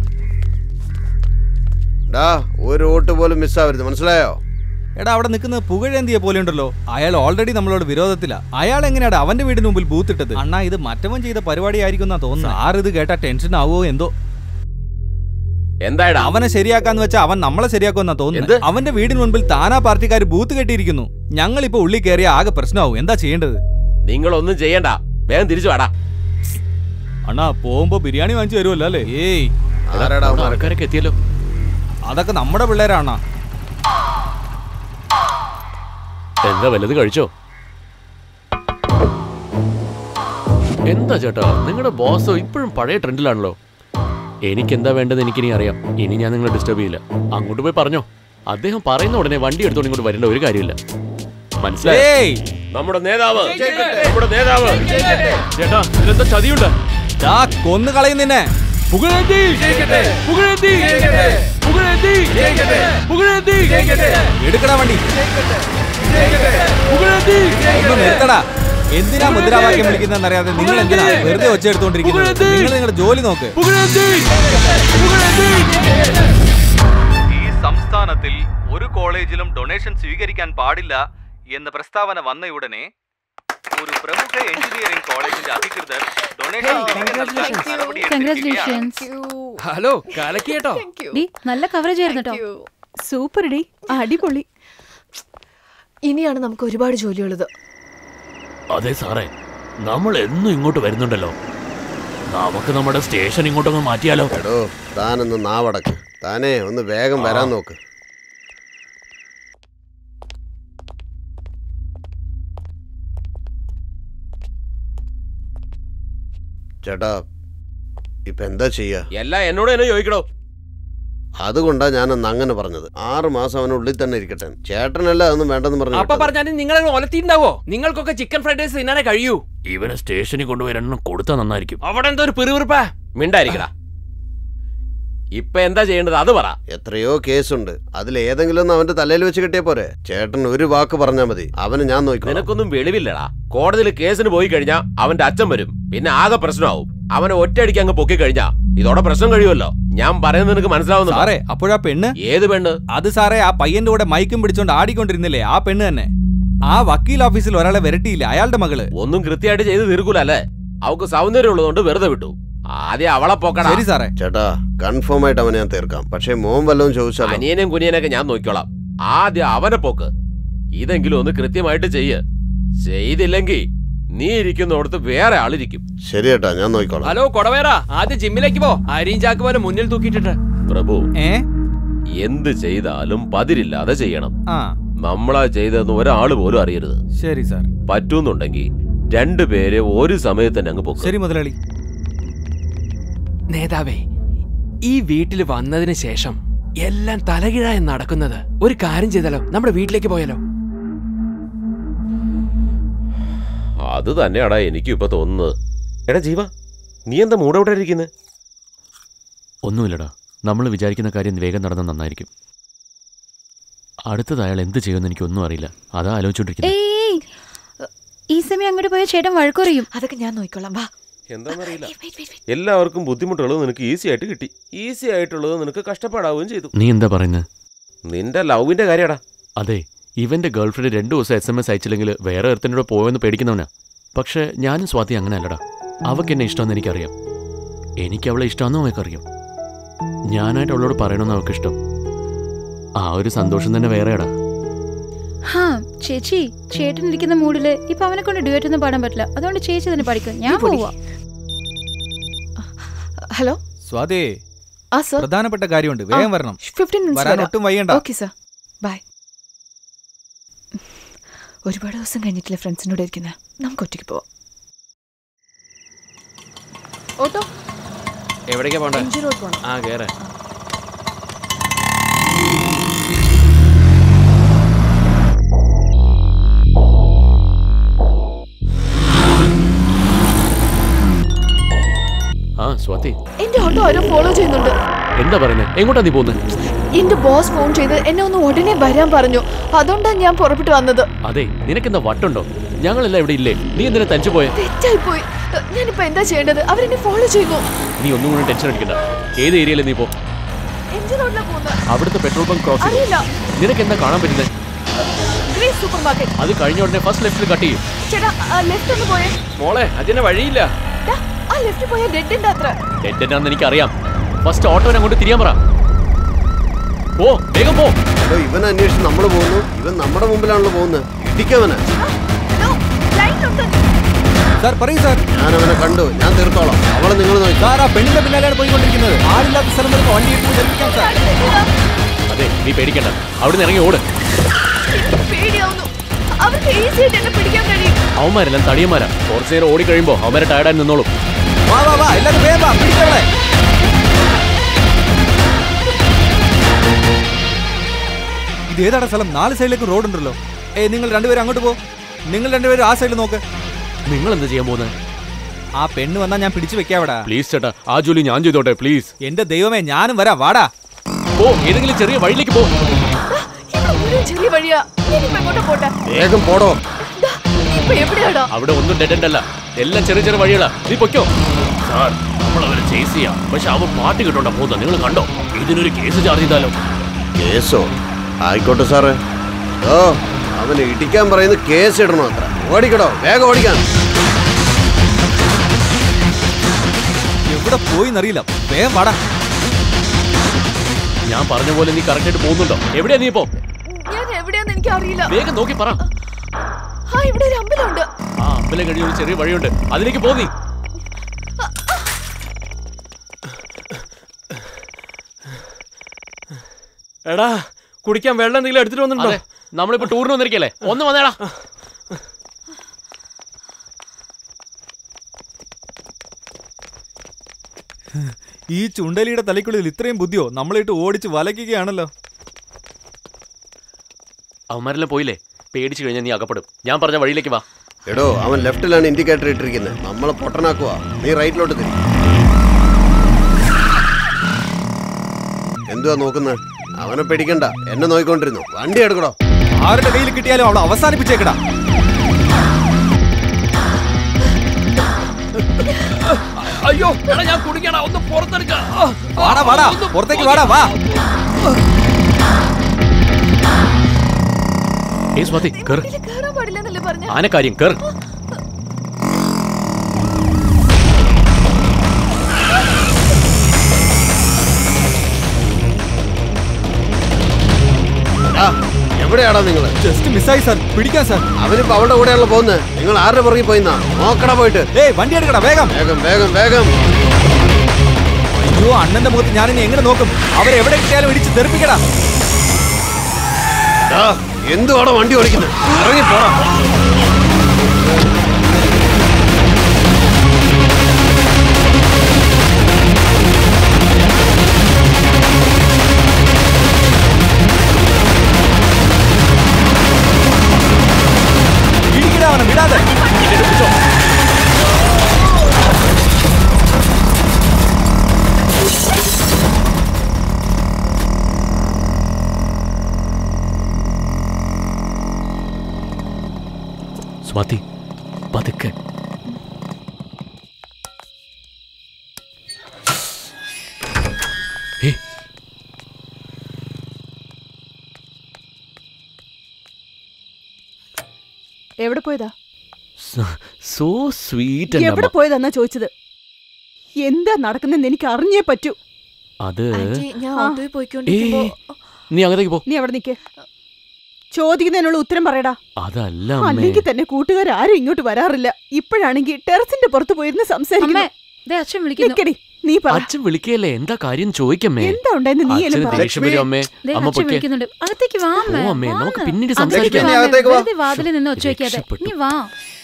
ഡാ ഒരു വോട്ട് പോലും മിസ്സാവരുത് മനസ്സിലായോ എടാ അവിടെ നിൽക്കുന്നത് പുകഴേന്തിയെ പോലെ ഉണ്ടല്ലോ അയാൾ ഓൾറെഡി നമ്മളോട് വിരോധത്തിലാ അയാൾ എങ്ങനെയാടാ അവന്റെ വീടിന് മുമ്പിൽ ബൂത്ത് ഇട്ടത് അണ്ണാ ഇത് മറ്റവൻ ചെയ്ത പരിപാടി ആയിരിക്കും എന്നാ തോന്നുന്നു സാർ ഇത് കേട്ടാ ടെൻഷൻ ആവോ എന്തോ എന്തായടാ അവനെ ശരിയാക്കാന്ന് വെച്ചാൽ അവൻ നമ്മളെ ശരിയാക്കുമെന്നാ തോന്നുന്നത് അവന്റെ വീടിന് മുൻപിൽ താനാ പാർട്ടിക്കാർ ബൂത്ത് കെട്ടിയിരിക്കുന്നു ഞങ്ങൾ ഇപ്പൊ ഉള്ളിൽ കയറിയ ആകെ പ്രശ്നമാവും എന്താ ചെയ്യേണ്ടത് നിങ്ങളൊന്നും ചെയ്യണ്ട വേഗം തിരിച്ചു വാടാ അണ്ണാ പോകുമ്പോ ബിരിയാണി വാങ്ങിച്ചു തരുമല്ലോ അല്ലേ ഏയ് ആരാടാ അവിടെ ആൾക്കാരൊക്കെ എത്തിയല്ലോ അതൊക്കെ നമ്മുടെ പിള്ളേരാണ എന്താ വല്ലത് കഴിച്ചോ എന്താ ചേട്ടാ നിങ്ങളുടെ ബോസ് ഇപ്പോഴും പഴയ ട്രെൻഡിലാണല്ലോ എനിക്ക് എന്താ വേണ്ടത് എനിക്കിനി അറിയാം ഇനി ഞാൻ നിങ്ങളെ ഡിസ്റ്റർബ് ചെയ്യില്ല അങ്ങോട്ട് പോയി പറഞ്ഞോ അദ്ദേഹം പറയുന്ന ഉടനെ വണ്ടി എടുത്തോണ്ട് ഇങ്ങോട്ട് വരേണ്ട ഒരു കാര്യമില്ല മനസ്സിലായി ഏയ് നമ്മുടെ നേതാവ് നമ്മുടെ നേതാവ് ചേട്ടാ ഇതിലെന്താ ചതിയുണ്ട് ദാ കൊന്നു കളയുന്നിന്നെ പുകഴേന്തി പുകഴേന്തി പുകഴേന്തി പുകഴേന്തി എടുക്കടാ വണ്ടി പുകഴേന്തി ഒന്ന് നിർത്തടാ എന്തിനാ മുദ്രാവാക്യം വിളിക്കുന്നറിയാതെ നിങ്ങൾ എന്തിനാ വെറുതെ ഒച്ച എടുത്തോണ്ടിരിക്കുന്നത് നിങ്ങൾ നിങ്ങളുടെ ജോലി നോക്ക് ഈ സംസ്ഥാനത്തിൽ ഒരു കോളേജിലും ഡൊണേഷൻ സ്വീകരിക്കാൻ പാടില്ല എന്ന പ്രസ്താവന വന്നയുടനെ ഒരു പ്രമുഖ എഞ്ചിനീയറിംഗ് കോളേജിന്റെ അധികൃതർ ഡൊണേഷൻ തിരികെ നൽകാൻ നടപടിയെടുത്തിരിക്കുകയാണ്. Thank ഹലോ കലക്കിയേട്ടോ ഡി നല്ല കവറേജ് ആയിരുന്നു കേട്ടോ you. സൂപ്പർ ഡി അടിപൊളി ഇനിയാണ് നമുക്ക് ഒരുപാട് ജോലിയുള്ളത് അതെ സാറേ നമ്മൾ എന്നും ഇങ്ങോട്ട് വരുന്നുണ്ടല്ലോ നമുക്ക് നമ്മുടെ സ്റ്റേഷൻ ഇങ്ങോട്ടൊന്ന് മാറ്റിയാലോ എടോ താനൊന്ന് നാവടക്ക് താനേ ഒന്ന് വേഗം വരാൻ നോക്ക് ചേട്ടാ ഇപ്പൊ എന്താ ചെയ്യാ എല്ലാം എന്നോട് തന്നെ ചോദിക്കണോ അതുകൊണ്ടാ ഞാനന്ന് അങ്ങനെ പറഞ്ഞത് ആറ് മാസം അവനുള്ളിൽ തന്നെ ഇരിക്കട്ടെ ചേട്ടനല്ല അതൊന്നും വേണ്ടെന്ന് പറഞ്ഞു അപ്പൊ പറഞ്ഞാലും നിങ്ങൾ ഒലത്തിണ്ടാവോ നിങ്ങൾക്കൊക്കെ ചിക്കൻ ഫ്രൈഡ് റൈസ് തിന്നാനേ കഴിയൂ ഇവനെ സ്റ്റേഷനിൽ കൊണ്ടുപോയി രണ്ടെണ്ണം കൊടുത്താൽ നന്നായിരിക്കും അവിടെ എന്തോ ഒരു പിറുപിറുപ്പാ മിണ്ടായിരിക്കടാ ഇപ്പൊ എന്താ ചെയ്യേണ്ടത് അത് പറ എത്രയോ കേസുണ്ട് അതിൽ ഏതെങ്കിലും ഒന്ന് അവന്റെ തലയിൽ വെച്ച് കിട്ടിയ പോരെ ചേട്ടൻ ഒരു വാക്ക് പറഞ്ഞാൽ മതി അവന് ഞാൻ നോക്കിക്കോളാം നിനക്കൊന്നും വെളിവില്ലടാ കോടതിയിൽ കേസിന് പോയി കഴിഞ്ഞാ അവന്റെ അച്ഛൻ വരും പിന്നെ ആകെ പ്രശ്നമാവും അവനെ ഒറ്റയടിക്ക് അങ്ങ് പൊക്കി കഴിഞ്ഞാ ഇതോടെ പ്രശ്നം കഴിയുമല്ലോ ഞാൻ പറയുന്നത് നിനക്ക് മനസ്സിലാവുന്നു സാറേ അപ്പോഴാ പെണ്ണ് ഏത് പെണ്ണ് അത് സാറേ ആ പയ്യന്റെ കൂടെ മൈക്കും പിടിച്ചോണ്ട് ആടിക്കൊണ്ടിരുന്നില്ലേ ആ പെണ്ണ് തന്നെ ആ വക്കീൽ ഓഫീസിൽ ഒരാളെ വരട്ടിയില്ല അയാളുടെ മകള് ഒന്നും കൃത്യമായിട്ട് ചെയ്ത് തീർക്കൂല അല്ലേ അവക്ക് സൗന്ദര്യം ഉള്ളതുകൊണ്ട് വെറുതെ വിട്ടു ആദ്യം അവളെ പോക്കടാ ശരി സാറേ ചേട്ടാ കൺഫേം ആയിട്ട് അവനെ ഞാൻ തീർക്കാം പക്ഷേ മോൻ വല്ലതും ചോദിച്ചാലോ അനിയനെയും കുനിയനൊക്കെ ഞാൻ നോക്കിക്കോളാം ആദ്യം അവനെ പോക്ക് ഇതെങ്കിലും ഒന്ന് കൃത്യമായിട്ട് ചെയ്യ് ചെയ്തില്ലെങ്കിൽ നീ ഇരിക്കുന്നിടത്ത് വേറെ ആളിരിക്കും ശരി ചേട്ടാ ഞാൻ നോക്കിക്കോളാം ഹലോ കൊടവേറ ആദ്യം ജിമ്മിലേക്ക് പോ അരിയും ചാക്ക് പോലെ മുന്നിൽ തൂക്കിയിട്ടിട്ട് പ്രഭു ഏ എന്ത് ചെയ്താലും പതിരില്ലാതെ ചെയ്യണം ആ നമ്മളാ ചെയ്തതെന്ന് ഒരാൾ പോലും അറിയരുത് ശരി സാർ പറ്റൂന്നുണ്ടെങ്കിൽ രണ്ടുപേരെ ഒരു സമയത്ത് തന്നെ അങ്ങ് പൊക്കും ശരി മുതലാളി നേതാവേ ഈ വീട്ടിൽ വന്നതിന് ശേഷം എല്ലാം തലകീഴായി നടക്കുന്നത് ഒരു കാര്യം ചെയ്താലോ നമ്മുടെ വീട്ടിലേക്ക് പോയാലോ അത് തന്നെയാടാ എനിക്കും ഇപ്പൊ തോന്നുന്നത് എടാ ജീവ നീ എന്താ മൂടവിടെ ഇരിക്കുന്നത് ഒന്നുമില്ലടാ നമ്മൾ വിചാരിക്കുന്ന കാര്യം വേഗം നടന്നാൽ നന്നായിരിക്കും അടുത്തത് അയാൾ എന്ത് ചെയ്യുമെന്ന് എനിക്കൊന്നും അറിയില്ല അതാ ആലോചിച്ചോണ്ടിരിക്കുന്നത് ഏയ് ഈ സമയം അങ്ങോട്ട് പോയ ചേട്ടൻ വഴക്കുറയും അതൊക്കെ ഞാൻ നോക്കിക്കോളാം വാ എന്താണെന്നറിയില്ല എല്ലാവർക്കും ബുദ്ധിമുട്ടുള്ളത് നിനക്ക് ഈസി ആയിട്ട് കിട്ടി ഈസി ആയിട്ടുള്ളത് നിനക്ക് കഷ്ടപ്പാടാവുകയും ചെയ്തു നീ എന്താ പറയുന്നത് നിന്റെ ലവിന്റെ കാര്യടാ അതെ ഇവന്റെ ഗേൾഫ്രണ്ട് രണ്ടു ദിവസം എസ് എം എസ് അയച്ചില്ലെങ്കിൽ വേറെ ഒരുത്തനോട് പോയെന്ന് പേടിക്കുന്നവനാ പക്ഷെ ഞാനും സ്വാതി അങ്ങനെ അല്ലടാ അവക്ക് എന്നെ ഇഷ്ടമെന്ന് എനിക്കറിയാം എനിക്ക് അവളെ ഇഷ്ടമെന്നും അവൾക്കറിയാം ഞാനായിട്ട് അവളോട് പറയണമെന്ന് അവൾക്ക് ഇഷ്ടം ആ ഒരു സന്തോഷം തന്നെ വേറെയാടാ ഹാ ചേച്ചി ചേട്ടൻ ഇരിക്കുന്ന മൂഡില് ഇപ്പൊ അവനെ കൊണ്ട് ഡ്യൂറ്റ് ഒന്നും പാടാൻ പറ്റില്ല അതുകൊണ്ട് ചേച്ചി തന്നെ പഠിക്കും ഞാൻ നീ പൊടി. പോവാ ഹലോ സ്വാതി ആ സർ പ്രധാനപ്പെട്ട കാര്യമുണ്ട് വേഗം വരണം ഫിഫ്റ്റീൻ വരാൻ ഒട്ടും വയ്യണ്ട ഓക്കെ സർ ബൈ ഒരുപാട് ദിവസം കഴിഞ്ഞിട്ടില്ല ഫ്രണ്ട്സിനോട് ഇരിക്കുന്നത് നമുക്ക് ഒറ്റയ്ക്ക് പോവാം ഓട്ടോ എവിടേക്കാ പോണ്ടേ എം ജി റോഡ് പോണം ആ കേറ ആ സ്വാതി എന്റെ ഓട്ടോ ആരോ ഫോളോ ചെയ്യുന്നുണ്ട് എന്താ പറയുന്നത് എങ്ങോട്ടാ നീ പോകുന്നത് എന്റെ ബോസ് ഫോൺ ചെയ്ത് എന്നെ ഒന്ന് ഉടനെ വരാൻ പറഞ്ഞു അതുകൊണ്ടാണ് ഞാൻ പുറപ്പെട്ടു വന്നത് അതെ നിനക്കെന്താ വട്ടുണ്ടോ ഞങ്ങളെല്ലാം ഇവിടെ ഇല്ലേ നീ എന്തിനാ തനിച്ചു പോയെ തെറ്റായി പോയി ഞാനിപ്പോ എന്താ ചെയ്യേണ്ടത് അവരെന്നെ ഫോളോ ചെയ്യുന്നു നീ ഒന്നും കൂടി ടെൻഷൻ അടിക്കണ്ട ഏത് ഏരിയയിലെ നീ പോ എം ജി റോഡിലാണ് പോകുന്നത് അവിടുത്തെ പെട്രോൾ ബങ്ക് ക്രോസ് ചെയ്തു അറിയില്ല നിനക്ക് എന്താ കാണാൻ പറ്റുന്നത് ഗ്രേസ് സൂപ്പർ മാർക്കറ്റ് അത് കഴിഞ്ഞ ഉടനെ ഫസ്റ്റ് ലെഫ്റ്റിൽ കട്ട് ചെയ്യും ചേട്ടാ ലെഫ്റ്റ് ഒന്ന് പോയേ മോളെ അതിന് വഴിയില്ല ദാ, ആ ലെഫ്റ്റ് പോയ ഡെഡ് ഉണ്ട് അത്ര എന്റെ എനിക്കറിയാം ഫസ്റ്റ് ഓട്ടോനെ അങ്ങോട്ട് തിരിയാൻ പറ ഓ വേഗം പോ എടോ ഇവൻ അന്വേഷിച്ച് നമ്മൾ പോകുന്നു ഇവൻ നമ്മുടെ മുമ്പിലാണല്ലോ പോകുന്നത് ഇടിക്കവനെ സാർ പറയൂ സാർ ഞാൻ അവനെ കണ്ടു ഞാൻ തീർത്തോളാം അവളെ നിങ്ങൾ നോക്കി സാർ ആ പെണ്ണിന്റെ പിന്നാലെയാണ് പോയിക്കൊണ്ടിരിക്കുന്നത് ആളില്ലാത്ത സ്ഥലം വരുമ്പോൾ വണ്ടി എടുത്ത് തെളിയിക്കാം സാർ അതെ നീ പേടിക്കണ്ട അവിടുന്ന് ഇറങ്ങി ഓട് പേടിയാവുന്നു അവർക്ക് ഈസി ആയിട്ട് എന്നെ പിടിക്കാൻ കഴിയും അവന്മാരെല്ലാം തടിയന്മാരാ കുറച്ചു നേരം ഓടി കഴിയുമ്പോ അവന്മാരെ ടയർഡായി നിന്നോളും വാ വാ വാ എല്ലാരും വേഗം വാ പിടിച്ചവളെ ഇത് ഏതാണ് സ്ഥലം നാല് സൈഡിലേക്ക് റോഡ് ഉണ്ടല്ലോ ഏയ് നിങ്ങൾ രണ്ടുപേരും അങ്ങോട്ട് പോ നിങ്ങൾ രണ്ടുപേരും ആ സൈഡിൽ നോക്ക് നിങ്ങൾ എന്താ ചെയ്യാൻ പോകുന്നത് ആ പെണ്ണ് വന്നാ ഞാൻ പിടിച്ചു വെക്കാവടാ പ്ലീസ് ചേട്ടാ ആ ജോലി ഞാൻ ചെയ്തോട്ടെ പ്ലീസ് എന്റെ ദൈവമേ ഞാനും വരാം വാടാ പോ ഏതെങ്കിലും ചെറിയ വഴിയിലേക്ക് പോ ഇവിടെ ഒരു ചെറിയ വഴിയാ ഞാനിപ്പോ എങ്ങോട്ടാ പോട്ടെ വേഗം പോടോ ദാ, നീ ഇപ്പൊ എവിടെയാടാ അവിടെ ഒന്നും ഡെഡ് അല്ല എല്ലാം ചെറിയ ചെറിയ വഴികളാ നീ പൊയ്ക്കോ സാർ നമ്മൾ അവരെ ചേസ് ചെയ്യാം പക്ഷെ അവൻ പാട്ട് കിട്ടോണ്ടാ പോകുന്നത് നിങ്ങൾ കണ്ടോ ഇതിനൊരു കേസ് ചാർജ് ചെയ്താലോ കേസോ ആയിക്കോട്ടെ സാറേ ഓ അവന് ഇടിക്കാൻ പറയുന്നത് കേസ് ഇടണോ അത്ര ഓടിക്കടോ വേഗം ഓടിക്കാൻ എവിടെ പോയി എന്നറിയില്ല വേഗം വാടാ ഞാൻ പറഞ്ഞ പോലെ നീ കറക്റ്റ് ആയിട്ട് പോകുന്നുണ്ടോ എവിടെയാ നീ ഇപ്പോ ഞാൻ എവിടെയാന്ന് എനിക്ക് അറിയില്ല വേഗം നോക്കി പറ ആ ഇവിടെ ഒരു അമ്പലമുണ്ട് ആ അമ്പലം കഴിഞ്ഞ ഒരു ചെറിയ വഴിയുണ്ട് അതിലേക്ക് പോ നീ എടാ കുടിക്കാൻ വെള്ളം എന്തെങ്കിലും എടുത്തിട്ട് വന്നിട്ടുണ്ടോ അതെ നമ്മളിപ്പോ ടൂറിന് വന്നിരിക്കല്ലേ ഒന്ന് വന്നേടാ ഈ ചുണ്ടലിയുടെ തലയ്ക്കുള്ളിൽ ഇത്രയും ബുദ്ധിയോ നമ്മളിട്ട് ഓടിച്ച് വലയ്ക്കുകയാണല്ലോ അവന്മാരെല്ലാം പോയില്ലേ പേടിച്ചു കഴിഞ്ഞാൽ നീ അകപ്പെടും ഞാൻ പറഞ്ഞ വഴിയിലേക്ക് വാ എടോ അവൻ ലെഫ്റ്റിലാണ് ഇൻഡിക്കേറ്റർ ഇട്ടിരിക്കുന്നത് നമ്മളെ പൊട്ടനാക്കുവാ നീ റൈറ്റിലോട്ട് തിരി എന്തുവാ നോക്കുന്നത് അവനെ പേടിക്കണ്ട എന്നെ നോക്കിക്കൊണ്ടിരുന്നു വണ്ടി എടുക്കടോ ആരുടെ കയ്യിൽ കിട്ടിയാലും അവളെ അവസാനിപ്പിച്ചേക്കടാ അയ്യോ എടാ ഞാൻ കുടിക്കണ ഒന്ന് പുറത്തെടുക്ക വാടാ വാടാ പുറത്തേക്ക് വാടാ വാ ഏ സ്വാതി കേറ് ഇതില് കേറാൻ പാടില്ലെന്നല്ലേ പറഞ്ഞ ആനക്കാര്യം കേറ് ആ, എവിടെയാടാ നിങ്ങള് ജസ്റ്റ് മിസ്സായി സാർ പിടിക്കാൻ സാർ അവനിപ്പോ അവളുടെ കൂടെയാണല്ലോ പോകുന്നത് നിങ്ങൾ ആരുടെ പുറകെ പോയിന്നാ നോക്കടാ പോയിട്ട് ഏയ് വണ്ടി എടുക്കടാ വേഗം വേഗം വേഗം വേഗം അയ്യോ അണ്ണന്റെ മുഖത്ത് ഞാനിനി എങ്ങനെ നോക്കും അവരെവിടെ കിട്ടിയാലും ഇടിച്ച് തെറിപ്പിക്കടാ ആ, എന്തുവാടാ വണ്ടി ഓടിക്കുന്നത് ഇറങ്ങി പോടാ ഇടിക്കടാ അവനെ വിടാതെ എവിടെ പോയതാ സോ സ്വീറ്റ് എവിടെ പോയതാന്നാ ചോദിച്ചത് എന്താ നടക്കുന്നെന്ന് എനിക്ക് അറിഞ്ഞേ പറ്റൂ അത് ആന്റി ഞാൻ ആ. ഓട്ടോയിൽ പോയിക്കൊണ്ടിരിക്കുമ്പോ നീ അകത്തേക്ക് പോ നീ അവിടെ നിക്ക് ചോദിക്കുന്നതിനുള്ള ഉത്തരം പറയടാ അതല്ല അമ്മേ അല്ലെങ്കിൽ തന്നെ കൂട്ടുകാർ ആരും ഇങ്ങോട്ട് വരാറില്ല ഇപ്പോഴാണെങ്കിൽ ടെറസിന്റെ പുറത്ത് പോയിരുന്ന് സംസാരിക്കുന്നു ദേ അച്ഛൻ വിളിക്കുന്നു നിക്കടി, നീ പറ അച്ഛൻ വിളിക്കല്ലേ എന്താ കാര്യം ചോദിക്കമ്മേ എന്താ ഉണ്ടായെന്ന് നീ എന്നെ അച്ഛന് പറ ദേഷ്യം വരും അമ്മേ ദേ അമ്മ അച്ഛൻ പൊക്കെ വിളിക്കുന്നുണ്ട് അകത്തേക്ക് വാ അമ്മേ. ഓ അമ്മേ വാ. നമുക്ക് പിന്നീട് അകത്തേക്ക് സംസാരിക്കാം വാ, അമ്മേ. അകത്തേക്ക് വാ. വെറുതെ വാതിലിൽ നിന്ന് ഒച്ച വയ്ക്കാതെ രക്ഷപ്പെട്ടു. നീ വാ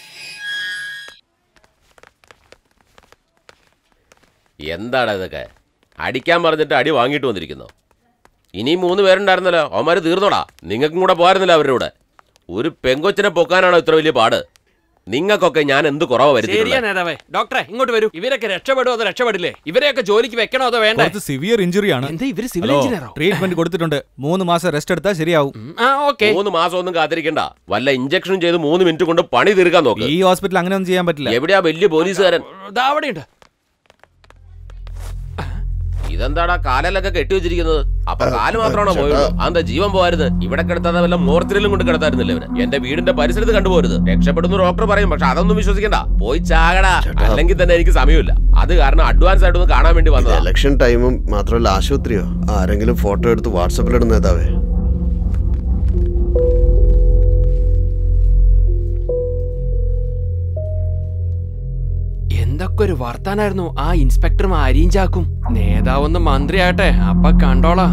എന്താണ് ഇതൊക്കെ അടിക്കാൻ പറഞ്ഞിട്ട് അടി വാങ്ങിയിട്ട് വന്നിരിക്കുന്നു ഇനിയും മൂന്ന് പേരുണ്ടായിരുന്നല്ലോ അവന്മാര് തീർന്നോടാ നിങ്ങൾക്കും കൂടെ പോരുന്നില്ല അവരുടെ കൂടെ ഒരു പെങ്കൊച്ചിനെ പൊക്കാനാണോ ഇത്ര വലിയ പാട് നിങ്ങൾക്കൊക്കെ ഞാൻ എന്ത് കുറവ് ശരിയാ വരുത്തിയിട്ടുള്ളത് നേതാവേ ഡോക്ടറെ ഇങ്ങോട്ട് വരൂ ഇവരൊക്കെ രക്ഷപ്പെടുമോ അതോ രക്ഷപ്പെടില്ലേ ഇവരെയൊക്കെ ജോലിക്ക് വെക്കണോ അതോ വേണ്ടേ കുറച്ച് സിവിയർ ഇഞ്ചുറി ആണ് എന്താ ഇവര് സിവിൽ ഹലോ, എഞ്ചിനീയറോ ട്രീറ്റ്മെന്റ് കൊടുത്തിട്ടുണ്ട് മൂന്ന് മാസം റെസ്റ്റ് എടുത്താൽ ശരിയാവും ആ ഓക്കെ മൂന്ന് മാസം ഒന്നും കാത്തിരിക്കണ്ട വല്ല ഇഞ്ചക്ഷനും ചെയ്ത് മൂന്ന് മിനിറ്റ് കൊണ്ട് പണി തീർക്കാൻ നോക്ക് ഈ ഹോസ്പിറ്റൽ അങ്ങനെ ഒന്നും ചെയ്യാൻ പറ്റില്ല എവിടെയാ വലിയ പോലീസുകാരൻ ദാ അവിടെയുണ്ട് ഇതെന്താടാ കാലിലൊക്കെ കെട്ടി വെച്ചിരിക്കുന്നത് അപ്പൊ കാല് മാത്രമാണോ പോയുള്ളൂ അതെന്താ ജീവൻ പോരുത് ഇവിടെ കിടത്താതെ വല്ല മോർത്തിലും കൊണ്ട് കിടത്തായിരുന്നില്ല ഇവര് എന്റെ വീടിന്റെ പരിസരത്ത് കണ്ടുപോരുത് രക്ഷപ്പെടുന്നു ഡോക്ടർ പറയും പക്ഷെ അതൊന്നും വിശ്വസിക്കണ്ട പോയി ചാകടാ അല്ലെങ്കിൽ തന്നെ എനിക്ക് സമയമില്ല അത് കാരണം അഡ്വാൻസ് ആയിട്ടൊന്ന് കാണാൻ വേണ്ടി വന്നതാ ഇലക്ഷൻ ടൈമും മാത്രമല്ല ആശുപത്രിയോ ആരെങ്കിലും ഫോട്ടോ എടുത്ത് വാട്സപ്പിലിടുന്ന നേതാവേ എന്തൊക്കെ ഒരു വർത്താനായിരുന്നു ആ ഇൻസ്പെക്ടറും അരീഞ്ചാക്കും നേതാവൊന്ന് മന്ത്രിയാട്ടെ അപ്പൊ കണ്ടോളാ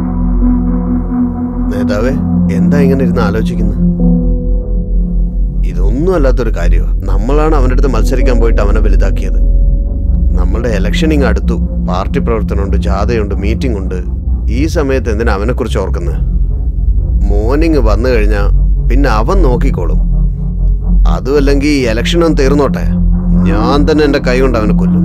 നേതാവേ എന്താ ഇങ്ങനെ ഇരുന്ന് ആലോചിക്കുന്നത് ഇതൊന്നും അല്ലാത്തൊരു കാര്യമാണ് നമ്മളാണ് അവൻ്റെ അടുത്ത് മത്സരിക്കാൻ പോയിട്ട് അവനെ വലുതാക്കിയത് നമ്മളുടെ ഇലക്ഷൻ ഇങ്ങ് അടുത്തു പാർട്ടി പ്രവർത്തനമുണ്ട് ജാഥയുണ്ട് മീറ്റിംഗ് ഉണ്ട് ഈ സമയത്ത് എന്തിനാ അവനെ കുറിച്ച് ഓർക്കുന്നത് മോർണിംഗ് വന്നു കഴിഞ്ഞാൽ പിന്നെ അവൻ നോക്കിക്കോളും അതുമല്ലെങ്കിൽ ഈ ഇലക്ഷൻ ഒന്ന് തീർന്നോട്ടെ ഞാൻ തന്നെ എൻ്റെ കൈ കൊണ്ട് അവനെ കൊല്ലും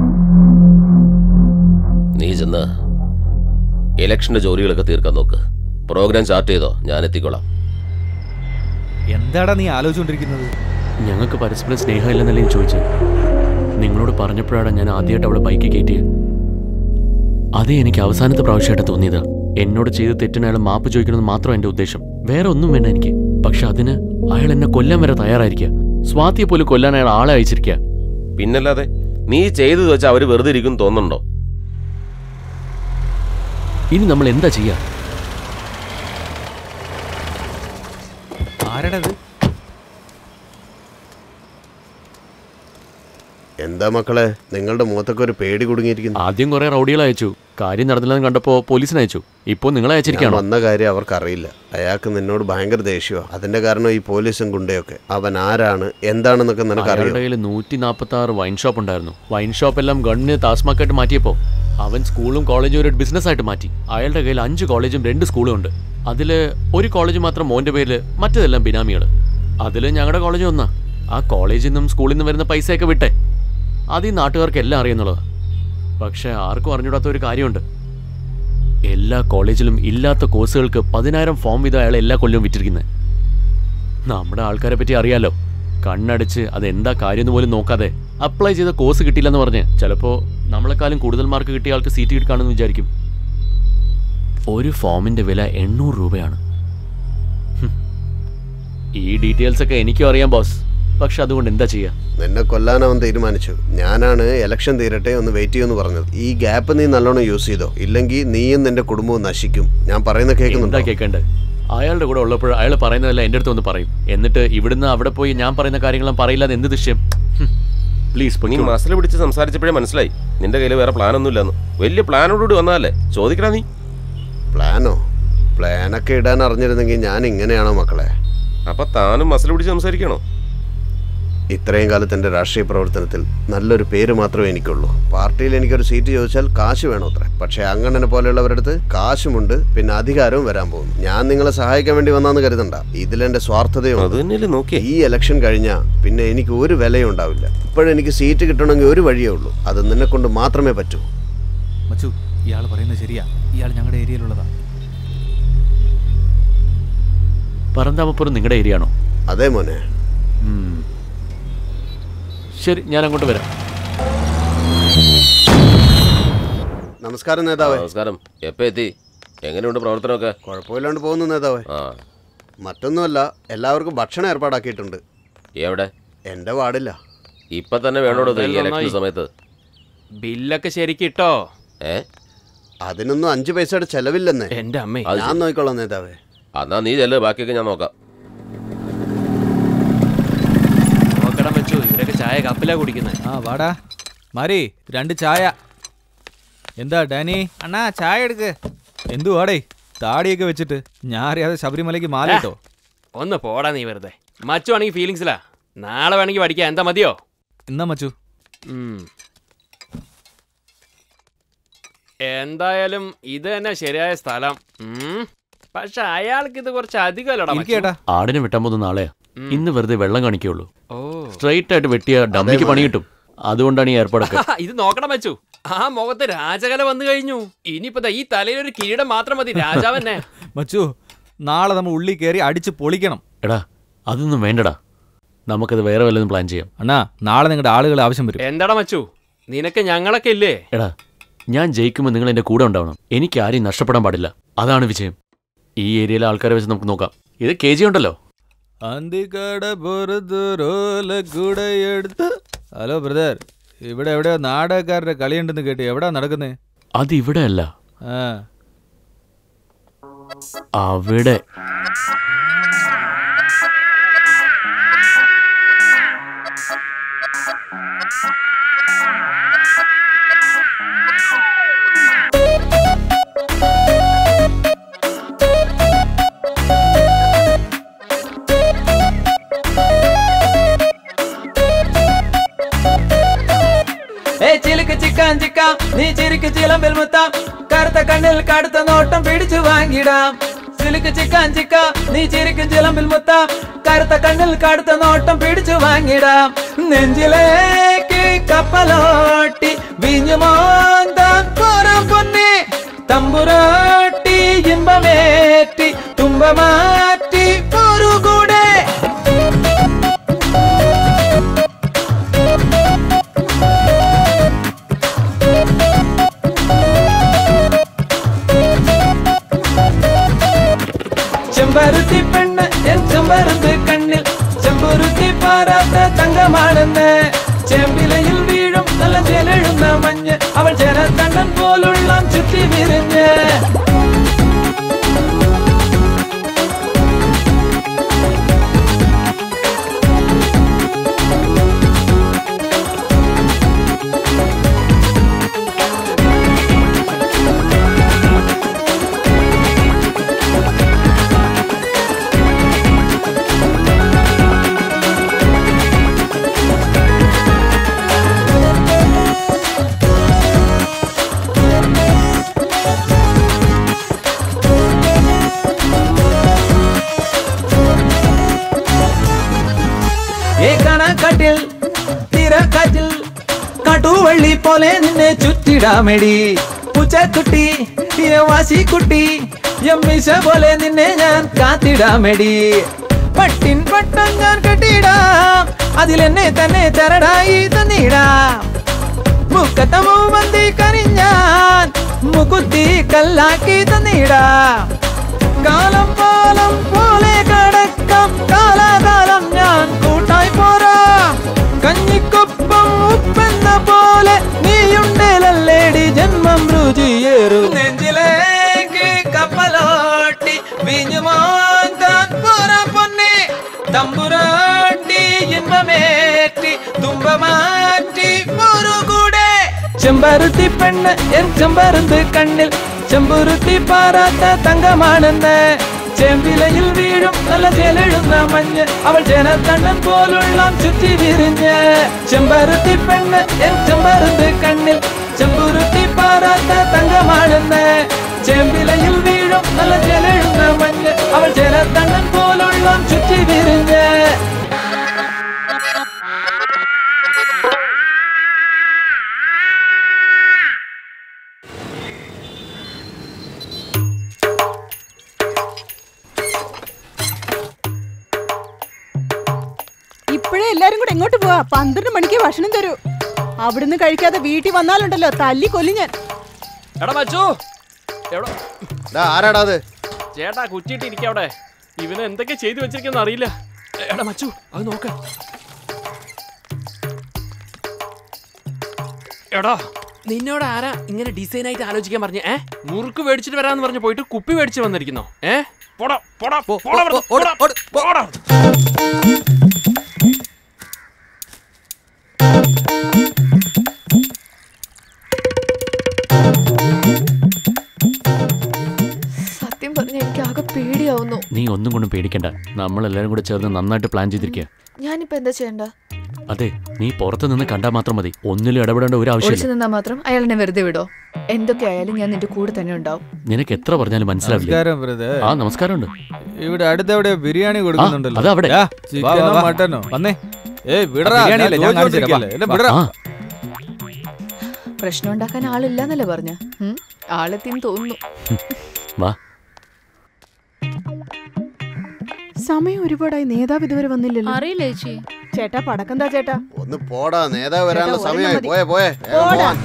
നീ ചെന്ന് ഇലക്ഷന്റെ ജോലികളൊക്കെ തീർക്കാൻ നോക്ക് പ്രോഗ്രാം സ്റ്റാർട്ട് ചെയ്തോ ഞാൻ എത്തിക്കോളാം എന്താടാ നീ ആലോചിച്ചുകൊണ്ടിരിക്കുന്നത് ഞങ്ങൾക്ക് പരസ്പരം സ്നേഹമില്ലെന്നല്ലേ ഞാൻ ചോദിച്ചത് നിങ്ങളോട് പറഞ്ഞപ്പോഴാണ് ഞാൻ ആദ്യമായിട്ട് അവളെ ബൈക്ക് കയറ്റിയത് അതേ എനിക്ക് അവസാനത്തെ പ്രാവശ്യമായിട്ട് തോന്നിയത് എന്നോട് ചെയ്ത തെറ്റിന് അയാൾ മാപ്പ് ചോദിക്കണമെന്ന് മാത്രം എൻ്റെ ഉദ്ദേശം വേറെ ഒന്നും വേണ്ട എനിക്ക് പക്ഷെ അതിന് അയാൾ എന്നെ കൊല്ലാൻ വരെ തയ്യാറായിരിക്കുക സ്വാതിയെ പോലും കൊല്ലാൻ അയാൾ ആളെ അയച്ചിരിക്കുക പിന്നല്ലാതെ നീ ചെയ്തത് വെച്ചാൽ അവര് വെറുതെ ഇരിക്കും തോന്നുന്നുണ്ടോ ഇനി നമ്മൾ എന്താ ചെയ്യുക ആരടത് എന്താ മക്കളെ നിങ്ങളുടെ മുഖത്തൊക്കെ ഒരു പേടി കുടുങ്ങിയിരിക്കുന്നു ആദ്യം കുറെ റൗഡികൾ അയച്ചു കാര്യം നടന്നില്ലെന്ന് കണ്ടപ്പോൾ പോലീസിനെ അയച്ചു ഇപ്പോൾ നിങ്ങളെ ഞാൻ അയച്ചിരിക്കുകയാണോ വന്ന കാര്യം അവർക്കറിയില്ല അയാൾക്ക് നിന്നോട് ഭയങ്കര ദേഷ്യമാണ് അതിന്റെ കാരണം ഈ പോലീസും ഗുണ്ടയൊക്കെ അവൻ ആരാണ് എന്താണെന്നൊക്കെ നിനക്കറിയാം അയാളുടെ കയ്യിൽ നൂറ്റി നാൽപ്പത്തി ആറ് വൈൻ ഷോപ്പ് ഉണ്ടായിരുന്നു വൈൻ ഷോപ്പ് എല്ലാം ഗണ്ണിന് താസ്മാക്കായിട്ട് മാറ്റിയപ്പോൾ അവൻ സ്കൂളും കോളേജും ഒരു ബിസിനസ് ആയിട്ട് മാറ്റി അയാളുടെ കയ്യിൽ അഞ്ച് കോളേജും രണ്ട് സ്കൂളും ഉണ്ട് അതിൽ ഒരു കോളേജ് മാത്രം മോൻ്റെ പേരിൽ മറ്റേതെല്ലാം ബിനാമികൾ അതിൽ ഞങ്ങളുടെ കോളേജ് ഒന്നാ ആ കോളേജിൽ നിന്നും സ്കൂളിൽ നിന്നും വരുന്ന പൈസയൊക്കെ വിട്ടേ അത് ഈ നാട്ടുകാർക്ക് എല്ലാം അറിയുന്നുള്ളതാണ് പക്ഷേ ആർക്കും അറിഞ്ഞൂടാത്ത ഒരു കാര്യമുണ്ട് എല്ലാ കോളേജിലും ഇല്ലാത്ത കോഴ്സുകൾക്ക് പതിനായിരം ഫോം വീതം അയാൾ എല്ലാ കൊല്ലവും വിറ്റിരിക്കുന്നത് നമ്മുടെ ആൾക്കാരെ പറ്റി അറിയാലോ കണ്ണടച്ച് അത് എന്താ കാര്യമെന്ന് പോലും നോക്കാതെ അപ്ലൈ ചെയ്ത കോഴ്സ് കിട്ടിയില്ലെന്ന് പറഞ്ഞ് ചിലപ്പോൾ നമ്മളെക്കാളും കൂടുതൽ മാർക്ക് കിട്ടിയ ആൾക്ക് സീറ്റ് കിട്ടാണെന്ന് വിചാരിക്കും ഒരു ഫോമിന്റെ വില എണ്ണൂറ് രൂപയാണ് ഹും. ഈ ഡീറ്റെയിൽസ് ഒക്കെ എനിക്കും അറിയാം ബോസ് പക്ഷെ അതുകൊണ്ട് എന്താ ചെയ്യുക നിന്നെ കൊല്ലാൻ അവൻ തീരുമാനിച്ചു ഞാനാണ് ഇലക്ഷൻ തീരട്ടെ ഒന്ന് വെയിറ്റ് ചെയ്യുമെന്ന് പറഞ്ഞത് ഈ ഗ്യാപ്പ് നീ നല്ലോണം യൂസ് ചെയ്തോ ഇല്ലെങ്കിൽ നീയും നിന്റെ കുടുംബവും നശിക്കും ഞാൻ പറയുന്ന എന്താ കേൾക്കുന്നുണ്ടോ കേൾക്കേണ്ടത് അയാളുടെ കൂടെ ഉള്ളപ്പോൾ അയാൾ പറയുന്നതല്ല എൻ്റെ അടുത്ത് ഒന്ന് പറയും എന്നിട്ട് ഇവിടുന്ന് അവിടെ പോയി ഞാൻ പറയുന്ന കാര്യങ്ങളും പറയില്ലാതെ എന്ത് ദൃശ്യം പ്ലീസ് നീ മസിൽ പിടിച്ച് സംസാരിച്ചപ്പോഴേ മനസ്സിലായി നിന്റെ കയ്യിൽ വേറെ പ്ലാൻ ഒന്നും ഇല്ലെന്ന് വലിയ പ്ലാനോടുകൂടി വന്നതല്ലേ ചോദിക്കടാ നീ പ്ലാനോ പ്ലാനൊക്കെ ഇടാൻ അറിഞ്ഞിരുന്നെങ്കിൽ ഞാൻ ഇങ്ങനെയാണോ മക്കളെ അപ്പൊ താനും മസിൽ പിടിച്ച് സംസാരിക്കണോ ഇത്രയും കാലത്ത് എൻ്റെ രാഷ്ട്രീയ പ്രവർത്തനത്തിൽ നല്ലൊരു പേര് മാത്രമേ എനിക്കുള്ളൂ പാർട്ടിയിൽ എനിക്കൊരു സീറ്റ് ചോദിച്ചാൽ കാശ് വേണോ അത്ര പക്ഷേ അങ്ങനെ പോലെയുള്ളവരുടെ അടുത്ത് കാശുമുണ്ട് പിന്നെ അധികാരവും വരാൻ പോകുന്നു ഞാൻ നിങ്ങളെ സഹായിക്കാൻ വേണ്ടി വന്നാന്ന് കരുതണ്ട ഇതിലെന്റെ സ്വാർത്ഥതയും ഈ ഇലക്ഷൻ കഴിഞ്ഞാൽ പിന്നെ എനിക്ക് ഒരു വിലയും ഉണ്ടാവില്ല ഇപ്പോഴെനിക്ക് സീറ്റ് കിട്ടണമെങ്കിൽ ഒരു വഴിയേ ഉള്ളൂ അത് നിന്നെ കൊണ്ട് മാത്രമേ പറ്റൂ മച്ചു ഇയാൾ പറയുന്നത് ശരിയാ ഇയാൾ ഞങ്ങളുടെ ഏരിയയിലുള്ളതാ പറന്താമപ്പുറം നിങ്ങളുടെ ഏരിയ ആണോ അതെ മോനെ ഉം. ശരി ഞാൻ അങ്ങോട്ട് വരാം നമസ്കാരം നേതാവേ നമസ്കാരം എപ്പോ എത്തി എങ്ങനെയുണ്ട് പ്രവർത്തനമൊക്കെ കുഴപ്പമില്ലാണ്ട് പോകുന്നു നേതാവേ ആ മറ്റൊന്നുമല്ല എല്ലാവർക്കും ഭക്ഷണം ഏർപ്പാടാക്കിയിട്ടുണ്ട് എവിടെ എന്റെ പാടില്ല ഇപ്പൊ തന്നെ വേണോടോ ഇത് ഈ അതെല്ലാം ഇലക്ഷൻ നന്നായി. സമയത്ത് ബില്ലൊക്കെ ശരിക്കിട്ടോ ഏ അതിനൊന്നും അഞ്ചു പൈസയുടെ ചെലവില്ലെന്നേ എന്റെ അമ്മേ അത് ഞാൻ ശരി. നോക്കിക്കോളാം നേതാവേ എന്നാ നീ ചെല്ല് ബാക്കിയൊക്കെ ഞാൻ നോക്കാം നോക്കണം വെച്ചു ഇവരൊക്കെ ചായ കപ്പിലാ കുടിക്കുന്നത് ആ വാടാ മാരി രണ്ട് ചായ എന്താ ഡാനി അണ്ണാ ചായ എടുക്ക് എന്തു വാടേ താടിയൊക്കെ വെച്ചിട്ട് ഞാൻ അറിയാതെ ശബരിമലയ്ക്ക് മാല ഇട്ടോ ഒന്ന് പോടാ നീ വെറുതെ മച്ചു ആണെങ്കിൽ ഫീലിങ്സിലാ നാളെ വേണമെങ്കിൽ പഠിക്കാം എന്താ മതിയോ എന്നാ മച്ചു ഉം. എന്തായാലും ഇത് തന്നെ ശരിയായ സ്ഥലം ഉം. പക്ഷെ അയാൾക്ക് ഇത് കുറച്ച് അധികമല്ലടാ മച്ചു. ഇരിക്കേട്ടാ ആടിനെ വെട്ടാൻ പോകുന്ന നാളെയാ ഇന്ന് വെറുതെ വെള്ളം കാണിക്കുള്ളൂ ഓ സ്ട്രൈറ്റ് ആയിട്ട് വെട്ടിയ ഡമ്മിക്ക് പണി കിട്ടും അതുകൊണ്ടാണ് ഈ ഏർപ്പാടൊക്കെ ഇത് നോക്കണം വെച്ചു ആ മുഖത്ത് രാജകല വന്നു കഴിഞ്ഞു ഇനിയിപ്പോ ദാ ഈ തലയിൽ ഒരു കിരീടം മാത്രം മതി രാജാവന്നെ മച്ചു നാളെ നമ്മൾ ഉള്ളി കയറി അടിച്ച് പൊളിക്കണം എടാ അതൊന്നും വേണ്ടടാ നമുക്കത് വേറെ വല്ലതും പ്ലാൻ ചെയ്യാം അണ്ണാ നാളെ നിങ്ങളുടെ ആളുകൾ ആവശ്യം വരും എന്താടാ മച്ചു നിനക്ക് ഞങ്ങളൊക്കെ ഇല്ലേ എടാ ഞാൻ ജയിക്കുമ്പോൾ നിങ്ങൾ എൻ്റെ കൂടെ ഉണ്ടാവണം എനിക്ക് ആരെയും നഷ്ടപ്പെടാൻ പാടില്ല അതാണ് വിജയം ഈ ഏരിയയിലെ ആൾക്കാരെ വെച്ച് നമുക്ക് നോക്കാം ഇത് കെ ജി ഉണ്ടല്ലോ അന്തിക്കട പൊറുതുരോല കൂടെ എടുത്ത് ഹലോ ബ്രദർ ഇവിടെ എവിടെയോ നാടകക്കാരുടെ കളിയുണ്ടെന്ന് കേട്ട് എവിടാ നടക്കുന്നേ അത് ഇവിടെ അല്ല ആ അവിടെ ഏ ചിലുക്ക് ചിക്കാൻ ചിക്കാം നീ ചിരിക്ക് ചിലമ്പിൽ മുത്താം കറുത്ത കണ്ണിൽ കടുത്ത നോട്ടം പിടിച്ചു വാങ്ങിടാം ചിലുക്ക് ചിക്കാൻ ചിക്ക നീ ചിരിക്കും ചിലമ്പിൽ മുത്താം കറുത്ത കണ്ണിൽ കടുത്ത നോട്ടം പിടിച്ചു വാങ്ങിടാം നെഞ്ചിലേക്ക് കപ്പലോട്ടി വിഞ്ഞു മോന്താൻ പോറാം പൊന്നെ തമ്പുരാട്ടി ഇമ്പമേറ്റി തുമ്പമാറ്റി ഒരു കൂടെ ചെമ്പരുത്തി പെണ്ണ് എൻ ചെമ്പരുത്ത് കണ്ണിൽ ചെമ്പുരുത്തി പാരാത്ത തങ്കമാണെന്ന് ചെമ്പിലയിൽ വീഴും നല്ല ചെലെഴുന്ന മഞ്ഞ് അവൾ ജനത്തണ്ടൻ പോലുള്ള ചുറ്റി വിരിഞ്ഞ് ഏ കണക്കാട്ടിൽ തിരക്കാറ്റിൽ കടുവള്ളി പോലെ നിന്നെ ചുറ്റിടാമെടി പൂച്ചക്കുട്ടി ഏ വാശിക്കുട്ടി എമ്മിശ പോലെ നിന്നെ ഞാൻ കാത്തിടാമെടി പട്ടിൻ പട്ടം ഞാൻ കെട്ടിടാം അതിലെന്നെ തന്നെ ചരടായി തന്നിടാം മുക്കത്ത മൂവന്തി കനിഞ്ഞാൻ മുക്കുത്തി കല്ലാക്കി തന്നിടാം കാലം പാലം പോലെ കടക്കാം കാലാകാലം ഞാൻ കൂട്ടായി പോരാം കഞ്ഞിക്കൊപ്പം ഉപ്പെന്ന പോലെ നീയുണ്ടേലല്ലേടി ജന്മം രുചിയേറു നെഞ്ചിലേക്ക് കപ്പലോട്ടി വിഞ്ഞുമാൻ പോരാ പൊന്നെ തമ്പുരാട്ടി ഇன்பമേറ്റി തുമ്പമാറ്റി ഒരു കൂടെ ചെമ്പരുത്തി പെണ്ണ് എൻ ചെമ്പരുന്ത് കണ്ണിൽ ചെമ്പുരുത്തി പാറാത്ത തങ്കമാണെന്ന് ചെമ്പിലയിൽ വീഴും നല്ല ചെലെഴുന്ന മഞ്ഞ് അവൾ ജനത്തണ്ണൻ പോലുള്ള ചുറ്റി വിരിഞ്ഞ് ചെമ്പരുത്തി പെണ്ണ് എൻ ചെമ്പരുന്ത് കണ്ണിൽ ചെമ്പുരുത്തി പാറാത്ത തങ്കമാണെന്ന് ചെമ്പിലയിൽ വീഴും നല്ല ചെലെഴുന്ന മഞ്ഞ് അവൾ ജനത്തണ്ണൻ പോലുള്ള ചുറ്റി വിരിഞ്ഞ് ഇപ്പോഴേ എല്ലാരും കൂടെ എങ്ങോട്ട് പോവാ പന്ത്രണ്ട് മണിക്ക് ഭക്ഷണം തരൂ അവിടുന്ന് കഴിക്കാതെ വീട്ടിൽ വന്നാലുണ്ടല്ലോ തല്ലി കൊല്ലി ഞാൻ എടാ മച്ചു എവിടെ ആരാടാ അത് ചേട്ടാ കുറ്റിയിട്ട് ഇരിക്ക അവിടെ ഇവന് എന്തൊക്കെ ചെയ്തു വെച്ചിരിക്കുന്ന അറിയില്ല എടാ മച്ചു അത് നോക്ക എടാ നിന്നോട് ആരാ ഇങ്ങനെ ഡിസൈൻ ആയിട്ട് ആലോചിക്കാൻ പറഞ്ഞ ഏ മുറുക്ക് മേടിച്ചിട്ട് വരാന്ന് പറഞ്ഞു പോയിട്ട് കുപ്പി മേടിച്ച് വന്നിരിക്കുന്നോ ഏ പോടാ പോടാ പോടാ ഇവിടുന്ന്, പോടാ, പോടാ സത്യം പറഞ്ഞ എനിക്ക് ആകെ പേടിയാവുന്നു നീ ഒന്നും കൊണ്ടും പേടിക്കണ്ട നമ്മളെല്ലാരും കൂടെ ചേർന്ന് നന്നായിട്ട് പ്ലാൻ ചെയ്തിരിക്കുക ഞാനിപ്പോ എന്താ ചെയ്യണ്ട അതെ നീ പുറത്ത് നിന്ന് കണ്ടാൽ മാത്രം മതി ഒന്നിലും ഇടപെടേണ്ട ഒരു ഒളിച്ചു ആവശ്യമില്ല നിന്നാ മാത്രം അയാൾ എന്നെ വെറുതെ വിടോ എന്തൊക്കെ ആയാലും ഞാൻ നിന്റെ കൂടെ തന്നെ ഉണ്ടാവും നിനക്ക് എത്ര പറഞ്ഞാലും മനസ്സിലാവില്ല നമസ്കാരം ബ്രദർ ആ നമസ്കാരമുണ്ട് ഇവിടെ അടുത്തെവിടെ ബിരിയാണി കൊടുക്കുന്നുണ്ടല്ലോ അത് അവിടെ. ദാ, വാ, ചിക്കനോ വാ. മട്ടനോ വന്നേ ഏയ് വിടറാ ബിരിയാണി ഞാൻ അല്ലേ, ഞാൻ കാണിച്ചു തരാം, വാ. ചോദിച്ചോണ്ടിരിക്കുകയല്ലേ. എന്നെ വിടറാ ആ. പ്രശ്നം ഉണ്ടാക്കാൻ ആളില്ലാന്നല്ലേ പറഞ്ഞ ആളെത്തിന്ന് തോന്നുന്നു വാ സമയം ഒരുപാടായി നേതാവ് ഇതുവരെ വന്നില്ലല്ലോ അറിയില്ല ചേച്ചി ചേട്ടാ പടക്കന്താ ചേട്ടാ ഒന്ന് പോടാ നേതാവ് വരാനുള്ള ചേട്ടാ, സമയമായി ഒരെണ്ണം പോയെ പോയെ വേഗം പോടാ. പോവാൻ.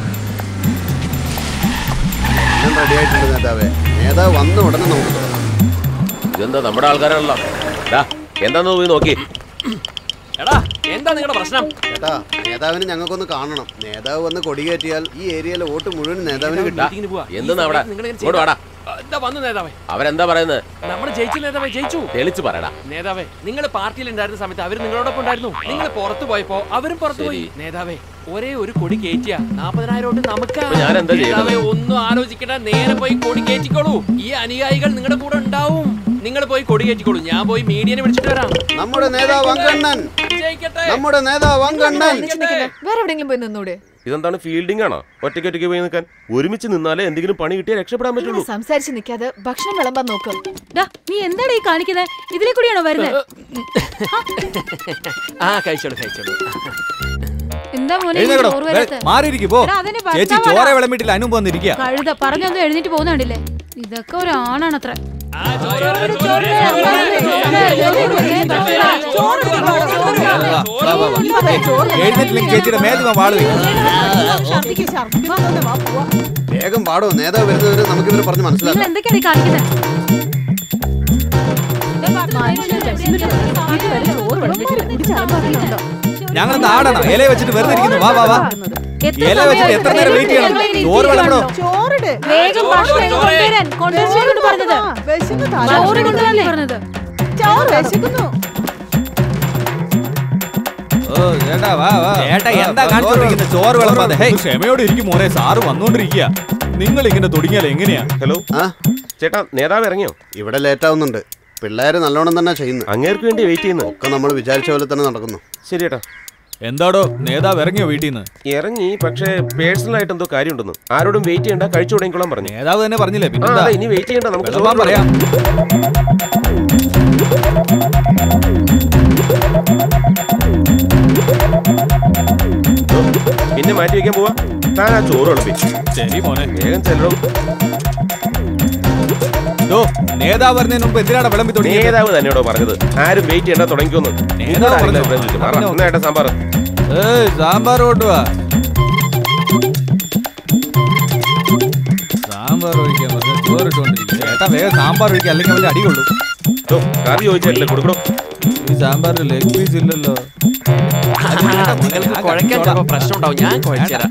എല്ലാം റെഡി ആയിട്ടുണ്ട് നേതാവേ നേതാവ് വന്ന ഉടനെ നമുക്ക് തുടങ്ങാം ഇതെന്താ നമ്മുടെ ആൾക്കാരാണല്ലോ ഡാ എന്താന്ന് പോയി നോക്കി എടാ എന്താ നിങ്ങളുടെ പ്രശ്നം ചേട്ടാ നേതാവിനെ ഞങ്ങൾക്കൊന്ന് കാണണം നേതാവ് വന്ന് കൊടികയറ്റിയാൽ ഈ ഏരിയയിലെ വോട്ട് മുഴുവൻ നേതാവിന് കിട്ടും മീറ്റിങ്ങിന് പോവാ. ഈ എന്തെന്നാ അവിടെ? സമയത്ത് നിങ്ങളിങ്ങനെ ഇങ്ങോട്ട് വാടാ. ആ, എന്താ വന്നു നേതാവേ അവരെന്താ പറയുന്നത് നമ്മൾ ജയിച്ചു നേതാവേ ജയിച്ചു തെളിച്ച് പറയടാ നേതാവേ നിങ്ങൾ പാർട്ടിയിൽ ഉണ്ടായിരുന്ന സമയത്ത് അവർ നിങ്ങളോടൊപ്പം ഉണ്ടായിരുന്നു നിങ്ങൾ പുറത്തു പോയപ്പോ അവരും പുറത്തു പോയി നേതാവേ ഒരേ ഒരു കൊടി കയറ്റിയ നാപ്പതിനായിരം വോട്ട് നമുക്ക് അപ്പൊ ഞാൻ എന്താ ചെയ്യേണ്ടത്? നേതാവേ ഒന്നും ആലോചിക്കണ്ട നേരെ പോയി കൊടി കയറ്റിക്കോളൂ ഈ അനുയായികൾ നിങ്ങളുടെ കൂടെ ഉണ്ടാവും നിങ്ങൾ പോയി കൊടി കയറ്റിക്കോളൂ ഞാൻ പോയി മീഡിയനെ വിളിച്ചിട്ട് വരാം നമ്മുടെ നേതാവ് അങ്കണ്ണൻ നമ്മുടെ നേതാവ് അങ്കണ്ണൻ വേറെ എവിടെയെങ്കിലും പോയി നിന്നൂടെ ഇതെന്താണ് ഫീൽഡിംഗ് ആണോ ഒറ്റയ്ക്ക് ഒറ്റയ്ക്ക് പോയി നിൽക്കാൻ ഒരുമിച്ച് നിന്നാലേ എന്തെങ്കിലും പണി കിട്ടിയാൽ രക്ഷപ്പെടാൻ പറ്റുള്ളൂ ഇങ്ങനെ സംസാരിച്ച് നിൽക്കാതെ ഭക്ഷണം വിളമ്പാൻ നോക്ക് ഡാ, നീ എന്താണ് ഈ കാണിക്കുന്നത് ഇതിലെ കൂടിയാണോ വരുന്നത് ആ കഴിച്ചോളൂ കഴിച്ചോളൂ എന്താ മോനെ ഈ എഴുന്നേക്കടോ ചോറ് വരാത്തെ? മാറിയിരിക്കും പോ എടാ, അതിന് ചേച്ചി ഭർത്താവാടാ. ചോര വിളമ്പിട്ടില്ല അതിനും വന്നിരിക്കുക കഴുത പറഞ്ഞൊന്നും എഴുന്നേറ്റ് പോകുന്നുണ്ടില്ലേ ഇതൊക്കെ ഒരു ആണാണത്ര എഴുന്നേറ്റില്ലെങ്കിൽ ചേച്ചിയുടെ മേലുമ വാള് വേഗം പാടോ നേതാവ് വരുന്നവരെ നമുക്ക് ഇവരെ പറഞ്ഞ് നിങ്ങൾ മനസ്സിലാക്കാം എന്തൊക്കെയാണ് ഈ കാണിക്കുന്നത് ഞങ്ങൾ നാടണം ഇല വെച്ചിട്ട് വെറുതെ ഇരിക്കുന്നു വാ വാ വാ ഇല വെച്ചിട്ട് എത്ര നേരം വെയിറ്റ് ചെയ്യണം ചോറ് വിളമ്പണോ ചോറിട് വേഗം ഭക്ഷണം ഇങ്ങ് കൊണ്ടുവരാൻ കൊണ്ടുവരാൻ പറഞ്ഞത് വിശന്ന് ചോറ് കൊണ്ടുവരാനല്ലേ പറഞ്ഞത് ചോറ് വിശക്കുന്നു ഓ ചേട്ടാ വാ വാ ചേട്ടാ എന്താ കാണിച്ചോണ്ടിരിക്കുന്നത് ചോറ് വിളമ്പാതെ ഹേയ് ക്ഷമയോടെ ഇരിക്കും മോനെ സാറ് വന്നോണ്ടിരിക്കുക നിങ്ങൾ ഇങ്ങനെ തുടങ്ങിയാൽ എങ്ങനെയാ ഹലോ ചേട്ടാ നേതാവ് ഇറങ്ങിയോ ഇവിടെ ലേറ്റ് ആവുന്നുണ്ട് പിള്ളേര് നല്ലോണം തന്നെ ചെയ്യുന്നു അങ്ങേർക്ക് വേണ്ടി വെയിറ്റ് ചെയ്യുന്നു ഒക്കെ നമ്മൾ വിചാരിച്ച പോലെ തന്നെ നടക്കുന്നു ശരി ചേട്ടാ എന്താടോ നേതാവ് ഇറങ്ങിയോ വീട്ടിൽ നിന്ന് ഇറങ്ങി പക്ഷേ പേഴ്സണൽ ആയിട്ട് എന്തോ കാര്യമുണ്ടെന്ന് ആരോടും വെയിറ്റ് ചെയ്യണ്ട കഴിച്ചു തുടങ്ങിക്കോളാൻ പറഞ്ഞു നേതാവ് തന്നെ പറഞ്ഞില്ലേ ആ, പിന്നെന്താ അതെ, ഇനി വെയിറ്റ് ചെയ്യണ്ട നമുക്ക് വിളമ്പാൻ ചോറ് പറയാം പിന്നെ മാറ്റി വെക്കാൻ പോവാ താൻ ആ ചോറ് വിളമ്പി ശരി മോനെ വേഗം ചെല്ലണം ഡോ നേതാവ് വരുന്നതിന് മുമ്പ് എന്തിനാണ് വിളമ്പി തുടങ്ങിയത് നേതാവ് തന്നെയാണോ പറഞ്ഞത് ആരും വെയിറ്റ് ചെയ്യണ്ട തുടങ്ങിക്കോന്ന് നേതാവ് പറഞ്ഞോ? പറഞ്ഞോ. ഏട്ടാ സാമ്പാർ ഏയ് സാമ്പാർ കൊണ്ടുവാ സാമ്പാർ ഒഴിക്കാൻ പറഞ്ഞ ചോറിട്ടോണ്ടിരിക്കുക ഏട്ടാ വേഗം സാമ്പാർ ഒഴിക്കുക അല്ലെങ്കിൽ അവന്റെ അടി കൊള്ളും ഓ, കറി ചോദിച്ചിട്ടില്ല കൊടുക്കണോ ഈ സാമ്പാറിൽ ലെഗ് പീസ് ഇല്ലല്ലോ നിങ്ങൾക്ക് കുഴക്കാൻ ചിലപ്പോ പ്രശ്നം ഉണ്ടാവും ഞാൻ കുഴച്ചുതരാം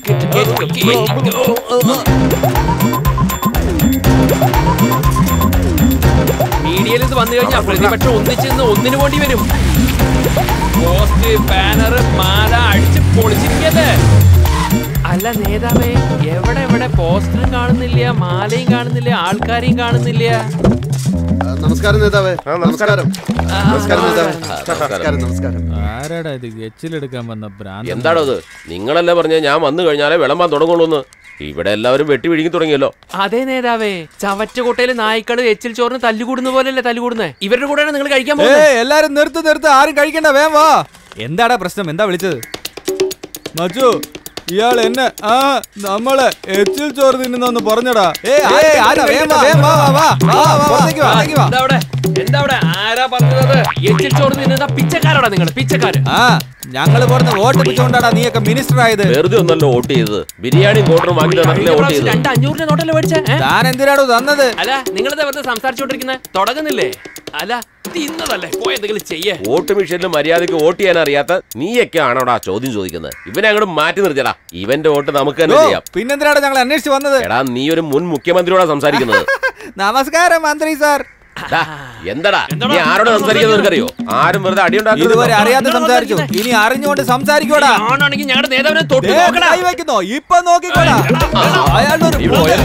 മീഡിയയിൽ ഇത് വന്നു കഴിഞ്ഞാൽ പ്രതിപക്ഷം ഒന്നിച്ച് നിന്ന് ഒന്നിനു വേണ്ടി വരും പോസ്റ്റ് ബാനർ മാല അടിച്ച് പൊളിച്ചിരിക്കല്ലേ അല്ല നേതാവേ എവിടെ എവിടെ പോസ്റ്ററും കാണുന്നില്ല മാലയും കാണുന്നില്ല ആൾക്കാരെയും കാണുന്നില്ല ആ, നമസ്കാരം നേതാവേ നമസ്കാരം നമസ്കാരം നേതാവേ നമസ്കാരം നമസ്കാരം ആരാടാ ഇത് ഗച്ചിലെടുക്കാൻ വന്ന ഭ്രാന്ത് എന്താണോ അത് നിങ്ങളല്ലേ പറഞ്ഞ ഞാൻ വന്നു കഴിഞ്ഞാലേ വിളമ്പാൻ തുടങ്ങുള്ളൂന്ന് ഇവിടെ എല്ലാവരും വെട്ടി വിഴുങ്ങി തുടങ്ങിയല്ലോ അതെ നേതാവേ ചവറ്റുകൊട്ടയില് നായ്ക്കള് എച്ചിൽ ചോറിന് തല്ലുകൂടുന്ന പോലെയല്ലേ തല്ലുകൂടുന്നേ ഇവരുടെ കൂടെയാണ് നിങ്ങൾ കഴിക്കാൻ ഏ പോകുന്നത് എല്ലാരും നിർത്ത് നിർത്ത് ആരും കഴിക്കണ്ട വേം വാ എന്താടാ പ്രശ്നം എന്താ വിളിച്ചത് മച്ചു ഇയാൾ എന്നെ ആ നമ്മളെ എച്ചിൽ ചോറ് തിന്നുന്നൊന്ന് പറഞ്ഞടാ ഏ ആരാ വേം വാ വേം വാ വാ വാ വാ വാ പുറത്തേക്ക് വാ പുറത്തേക്ക് വാ എന്താ അവിടെ എന്താ അവിടെ ആരാ പറഞ്ഞത് എച്ചിൽ ചോറ് തിന്നുന്ന പിച്ചക്കാരാടാ നിങ്ങൾ പിച്ചക്കാര് ആ ഞങ്ങള് പുറത്ത് വോട്ട് പിടിച്ചുകൊണ്ടാടാ നീയൊക്കെ മിനിസ്റ്റർ ആയത് വെറുതെ ഒന്നല്ലോ വോട്ട് ചെയ്തത് ബിരിയാണി കോട്ടറും വാങ്ങി തന്നിട്ടില്ലേ വോട്ട് ചെയ്തത് രണ്ട് അഞ്ഞൂറിന്റെ നോട്ടല്ലേ മേടിച്ചേ ഏ? താൻ എന്തിനാടോ തന്നത് അല്ല നിങ്ങളത് വെറുതെ സംസാരിച്ചോണ്ടിരിക്കുന്നത് തുടങ്ങുന്നില്ലേ അല്ല തിന്നതല്ലേ പോയി എന്തെങ്കിലും ചെയ്യേ വോട്ട് മെഷീനിൽ മര്യാദയ്ക്ക് വോട്ട് ചെയ്യാൻ അറിയാത്ത നീയൊക്കെ ആണോടാ ചോദ്യം ചോദിക്കുന്നത് ഇവനെ അങ്ങോട്ട് മാറ്റി നിർത്തിയടാ ഇവന്റെ വോട്ട് നമുക്ക് തന്നെ ഓ, ചെയ്യാം പിന്നെന്തിനാണ് ഞങ്ങൾ അന്വേഷിച്ച് വന്നത് എടാ നീ ഒരു മുൻ മുഖ്യമന്ത്രിയോടാ സംസാരിക്കുന്നത് നമസ്കാരം മന്ത്രി സാർ ഡാ, എന്താടാ നീ ആരോട് സംസാരിക്കുന്നത് നിനക്കറിയോ ആരും വെറുതെ അടിയുണ്ടാക്കരുത് ഇതുവരെ അറിയാതെ സംസാരിച്ചു ഇനി അറിഞ്ഞുകൊണ്ട് സംസാരിക്കോടാ ആണാണെങ്കിൽ ഞങ്ങളുടെ നേതാവിനെ തൊട്ട് ദേ, നോക്കടാ കൈ വെക്കുന്നോ ഇപ്പൊ നോക്കിക്കോടാ അയാളുടെ ഒരു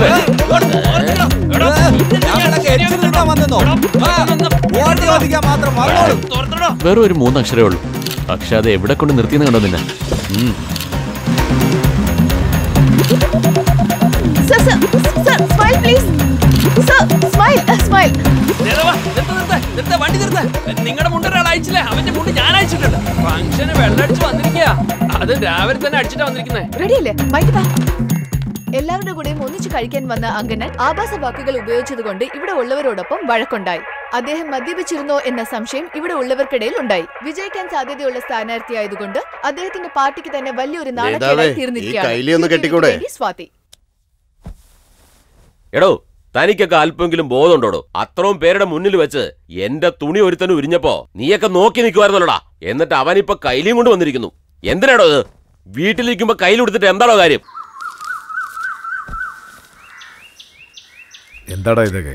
ഞങ്ങളൊക്കെ എച്ചിൽ നിൽക്കാൻ വന്നെന്നോ വോട്ട് ചോദിക്കാൻ മാത്രം വന്നോളൂ വെറും ഒരു മൂന്നക്ഷരേ ഉള്ളൂ പക്ഷെ അത് എവിടെ കൊണ്ട് നിർത്തിയെന്ന് കണ്ടോ നിന്നെ ഉം. Sir sir sir smile please sir smile smile നേതാവാ, നിർത്ത്, നിർത്ത്, നിർത്ത്, വണ്ടി നിർത്ത്. നിങ്ങളുടെ മുണ്ട് ഒരാൾ അയച്ചില്ലേ അവന്റെ മുണ്ട് ഞാൻ അയച്ചിട്ടുണ്ട് ഫംഗ്ഷന് വെള്ളടിച്ച് വന്നിരിക്കുക അത് രാവിലെ തന്നെ അടിച്ചിട്ടാ വന്നിരിക്കുന്നത് റെഡിയല്ലേ മൈക്ക് താ എല്ലാവരുടെ കൂടെയും ഒന്നിച്ചു കഴിക്കാൻ വന്ന അങ്കനൻ ആഭാസ വാക്കുകൾ ഉപയോഗിച്ചതുകൊണ്ട് ഇവിടെ ഉള്ളവരോടൊപ്പം വഴക്കുണ്ടായി അദ്ദേഹം മദ്യപിച്ചിരുന്നോ എന്ന സംശയം ഇവിടെ ഉള്ളവർക്കിടയിൽ ഉണ്ടായി വിജയിക്കാൻ സാധ്യതയുള്ള സ്ഥാനാർത്ഥിയായതുകൊണ്ട് അദ്ദേഹത്തിന്റെ പാർട്ടിക്ക് തന്നെ വലിയൊരു നേതാവേ, നാണക്കേടായി ഈ തീർന്നിരിക്കുകയാണ് കൈലി ഒന്ന് ഇതിനു കെട്ടിക്കൂടെ? വേണ്ടി സ്വാതി എടോ തനിക്കൊക്കെ അല്പമെങ്കിലും ബോധമുണ്ടോടോ അത്രയും പേരുടെ മുന്നിൽ വെച്ച് എന്റെ തുണി ഒരുത്തനും ഉരിഞ്ഞപ്പോ നീയൊക്കെ നോക്കി നിൽക്കുമായിരുന്നല്ലോടാ എന്നിട്ട് അവനിപ്പോ കയ്യിലും കൊണ്ട് വന്നിരിക്കുന്നു എന്തിനാടോ ഇത് വീട്ടിലിരിക്കുമ്പോ കയ്യിലെടുത്തിട്ട് എന്താണോ കാര്യം എന്താടാ ഇതൊക്കെ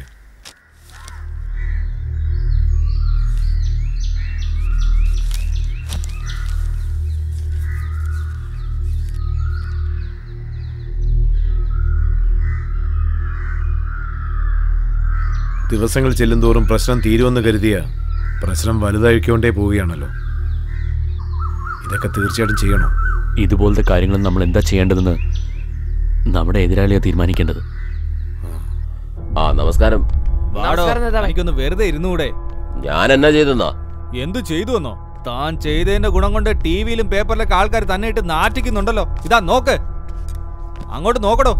ദിവസങ്ങൾ ചെല്ലുന്തോറും പ്രശ്നം തീരുമെന്ന് കരുതിയ പ്രശ്നം വലുതായിക്കൊണ്ടേ പോവുകയാണല്ലോ ഇതൊക്കെ തീർച്ചയായിട്ടും ചെയ്യണോ ഇതുപോലത്തെ കാര്യങ്ങൾ നമ്മൾ എന്താ ചെയ്യേണ്ടതെന്ന് നമ്മുടെ എതിരാളിയെ തീരുമാനിക്കേണ്ടത് ആ നമസ്കാരം വാടോ എനിക്കൊന്ന് വെറുതെ ഇരുന്നൂടെ ഞാൻ എന്നാ ചെയ്തെന്നാ എന്തു ചെയ്തു എന്നോ താൻ ചെയ്തതിന്റെ ഗുണം കൊണ്ട് ടിവിയിലും പേപ്പറിലൊക്കെ ആൾക്കാർ തന്നെ ഇട്ട് നാറ്റിക്കുന്നുണ്ടല്ലോ ഇതാ നോക്ക് അങ്ങോട്ട് നോക്കടോ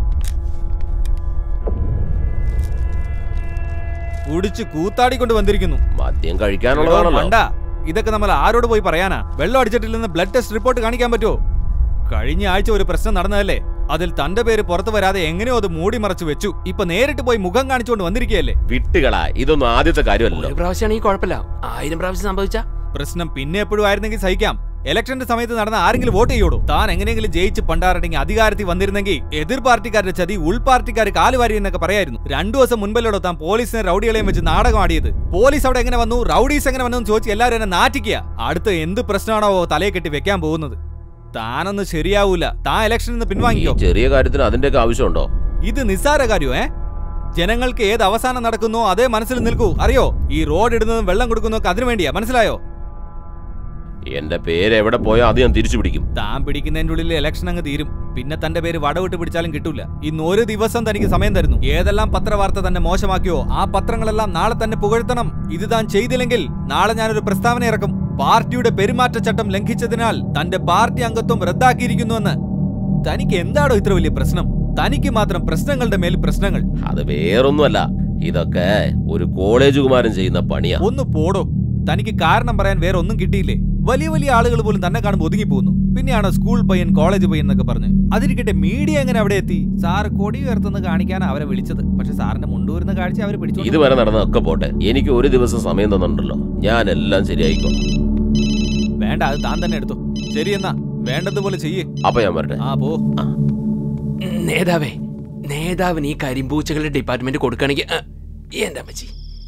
കുടിച്ച് കൂത്താടിക്കൊണ്ട് വന്നിരിക്കുന്നു മദ്യം കഴിക്കാനുള്ളതാണല്ലോ വേണ്ട ഇതൊക്കെ നമ്മൾ ആരോട് പോയി പറയാനാ വെള്ളം അടിച്ചിട്ടില്ലെന്ന് ബ്ലഡ് ടെസ്റ്റ് റിപ്പോർട്ട് കാണിക്കാൻ പറ്റുമോ കഴിഞ്ഞ ആഴ്ച ഒരു പ്രശ്നം നടന്നതല്ലേ അതിൽ തന്റെ പേര് പുറത്തു വരാതെ എങ്ങനെയോ അത് മൂടി മറച്ചു വെച്ചു ഇപ്പൊ നേരിട്ട് പോയി മുഖം കാണിച്ചുകൊണ്ട് വന്നിരിക്കുകയല്ലേ വിട്ടുകളാ ഇതൊന്നും ആദ്യത്തെ കാര്യമല്ലല്ലോ ഒരു പ്രാവശ്യമാണെങ്കിൽ കുഴപ്പമില്ല ആയിരം പ്രാവശ്യം സംഭവിച്ച പ്രശ്നം പിന്നെ എപ്പോഴും ആയിരുന്നെങ്കിൽ സഹിക്കാം ഇലക്ഷന്റെ സമയത്ത് നടന്ന ആരെങ്കിലും വോട്ട് ചെയ്യോടൂ താൻ എങ്ങനെയെങ്കിലും ജയിച്ച് പണ്ടാറണ്ടെങ്കിൽ അധികാരത്തിൽ വന്നിരുന്നെങ്കിൽ എതിർ പാർട്ടിക്കാരുടെ ചതി ഉൾ പാർട്ടിക്കാർ കാലുവാരി എന്നൊക്കെ പറയായിരുന്നു രണ്ടു ദിവസം മുൻപല്ലോടോ താൻ പോലീസിനെ റൗഡികളെയും വെച്ച് നാടകം ആടിയത് പോലീസ് അവിടെ എങ്ങനെ വന്നു റൗഡീസ് എങ്ങനെ വന്നു എന്ന് ചോദിച്ച് എല്ലാവരും എന്നെ നാറ്റിക്കുക അടുത്ത എന്ത് പ്രശ്നമാണോ തലയെ കെട്ടി വെക്കാൻ പോകുന്നത് താനൊന്നും ശരിയാവൂല താൻ ഇലക്ഷനിൽ നിന്ന് ഈ പിൻവാങ്ങിക്കോ ചെറിയ കാര്യത്തിന് അതിന്റെയൊക്കെ ആവശ്യമുണ്ടോ ഇത് നിസ്സാര കാര്യമോ ഏ ജനങ്ങൾക്ക് ഏത് അവസാനം നടക്കുന്നോ അതേ മനസ്സിൽ നിൽക്കൂ അറിയോ ഈ റോഡ് ഇടുന്നതും വെള്ളം കൊടുക്കുന്നതൊക്കെ അതിനു വേണ്ടിയാ മനസ്സിലായോ എന്റെ പേര് എവിടെ പോയോ അത് ഞാൻ തിരിച്ചു പിടിക്കും താൻ പിടിക്കുന്നതിന്റെ ഉള്ളിൽ ഇലക്ഷൻ അങ്ങ് തീരും പിന്നെ തന്റെ പേര് വടവിട്ട് പിടിച്ചാലും കിട്ടൂല ഇന്ന് ഒരു ദിവസം തനിക്ക് സമയം തരുന്നു ഏതെല്ലാം പത്രവാർത്ത തന്നെ മോശമാക്കിയോ ആ പത്രങ്ങളെല്ലാം നാളെ തന്നെ പുകഴ്ത്തണം ഇത് താൻ ചെയ്തില്ലെങ്കിൽ നാളെ ഞാനൊരു പ്രസ്താവന ഇറക്കും പാർട്ടിയുടെ പെരുമാറ്റച്ചട്ടം ലംഘിച്ചതിനാൽ തന്റെ പാർട്ടി അംഗത്വം റദ്ദാക്കിയിരിക്കുന്നുവെന്ന് തനിക്ക് എന്താണോ ഇത്ര വലിയ പ്രശ്നം തനിക്ക് മാത്രം പ്രശ്നങ്ങളുടെ മേൽ പ്രശ്നങ്ങൾ അത് വേറൊന്നുമല്ല ഇതൊക്കെ ഒരു കോളേജ് കുമാരൻ ചെയ്യുന്ന പണിയാ ഒന്ന് പോടോ തനിക്ക് കാരണം പറയാൻ വേറെ ഒന്നും കിട്ടിയില്ലേ വലിയ വലിയ ആളുകൾ പോലും തന്നെ കാണുമ്പോൾ ഒതുങ്ങി പോകുന്നു പിന്നെയാണ് സ്കൂൾ പയ്യൻ കോളേജ് പയ്യൻ എന്നൊക്കെ പറഞ്ഞ് അതിരിക്കട്ടെ മീഡിയ എങ്ങനെ അവിടെ എത്തി സാർ കൊടി ഉയർത്തുന്ന കാണിക്കാനാണ് അവരെ വിളിച്ചത് പക്ഷെ സാറിന്റെ മുണ്ടൂരുന്ന കാഴ്ച അവര് പിടിച്ചു ഇതുവരെ നടന്നതൊക്കെ പോട്ടെ എനിക്ക് ഒരു ദിവസം സമയം തന്നിട്ടുണ്ടല്ലോ ഞാൻ എല്ലാം ശരിയായിക്കോളാം വേണ്ട അത് താൻ തന്നെ എടുത്തു ശരി എന്നാ വേണ്ടതുപോലെ ചെയ്യേ അപ്പൊ ഞാൻ വരട്ടെ ആ പോ നേതാവേ നേതാവിന് ഈ കരിമ്പൂച്ചകളുടെ ഡിപ്പാർട്ട്മെന്റ് കൊടുക്കണെങ്കിൽ എന്റെ അമ്മച്ചി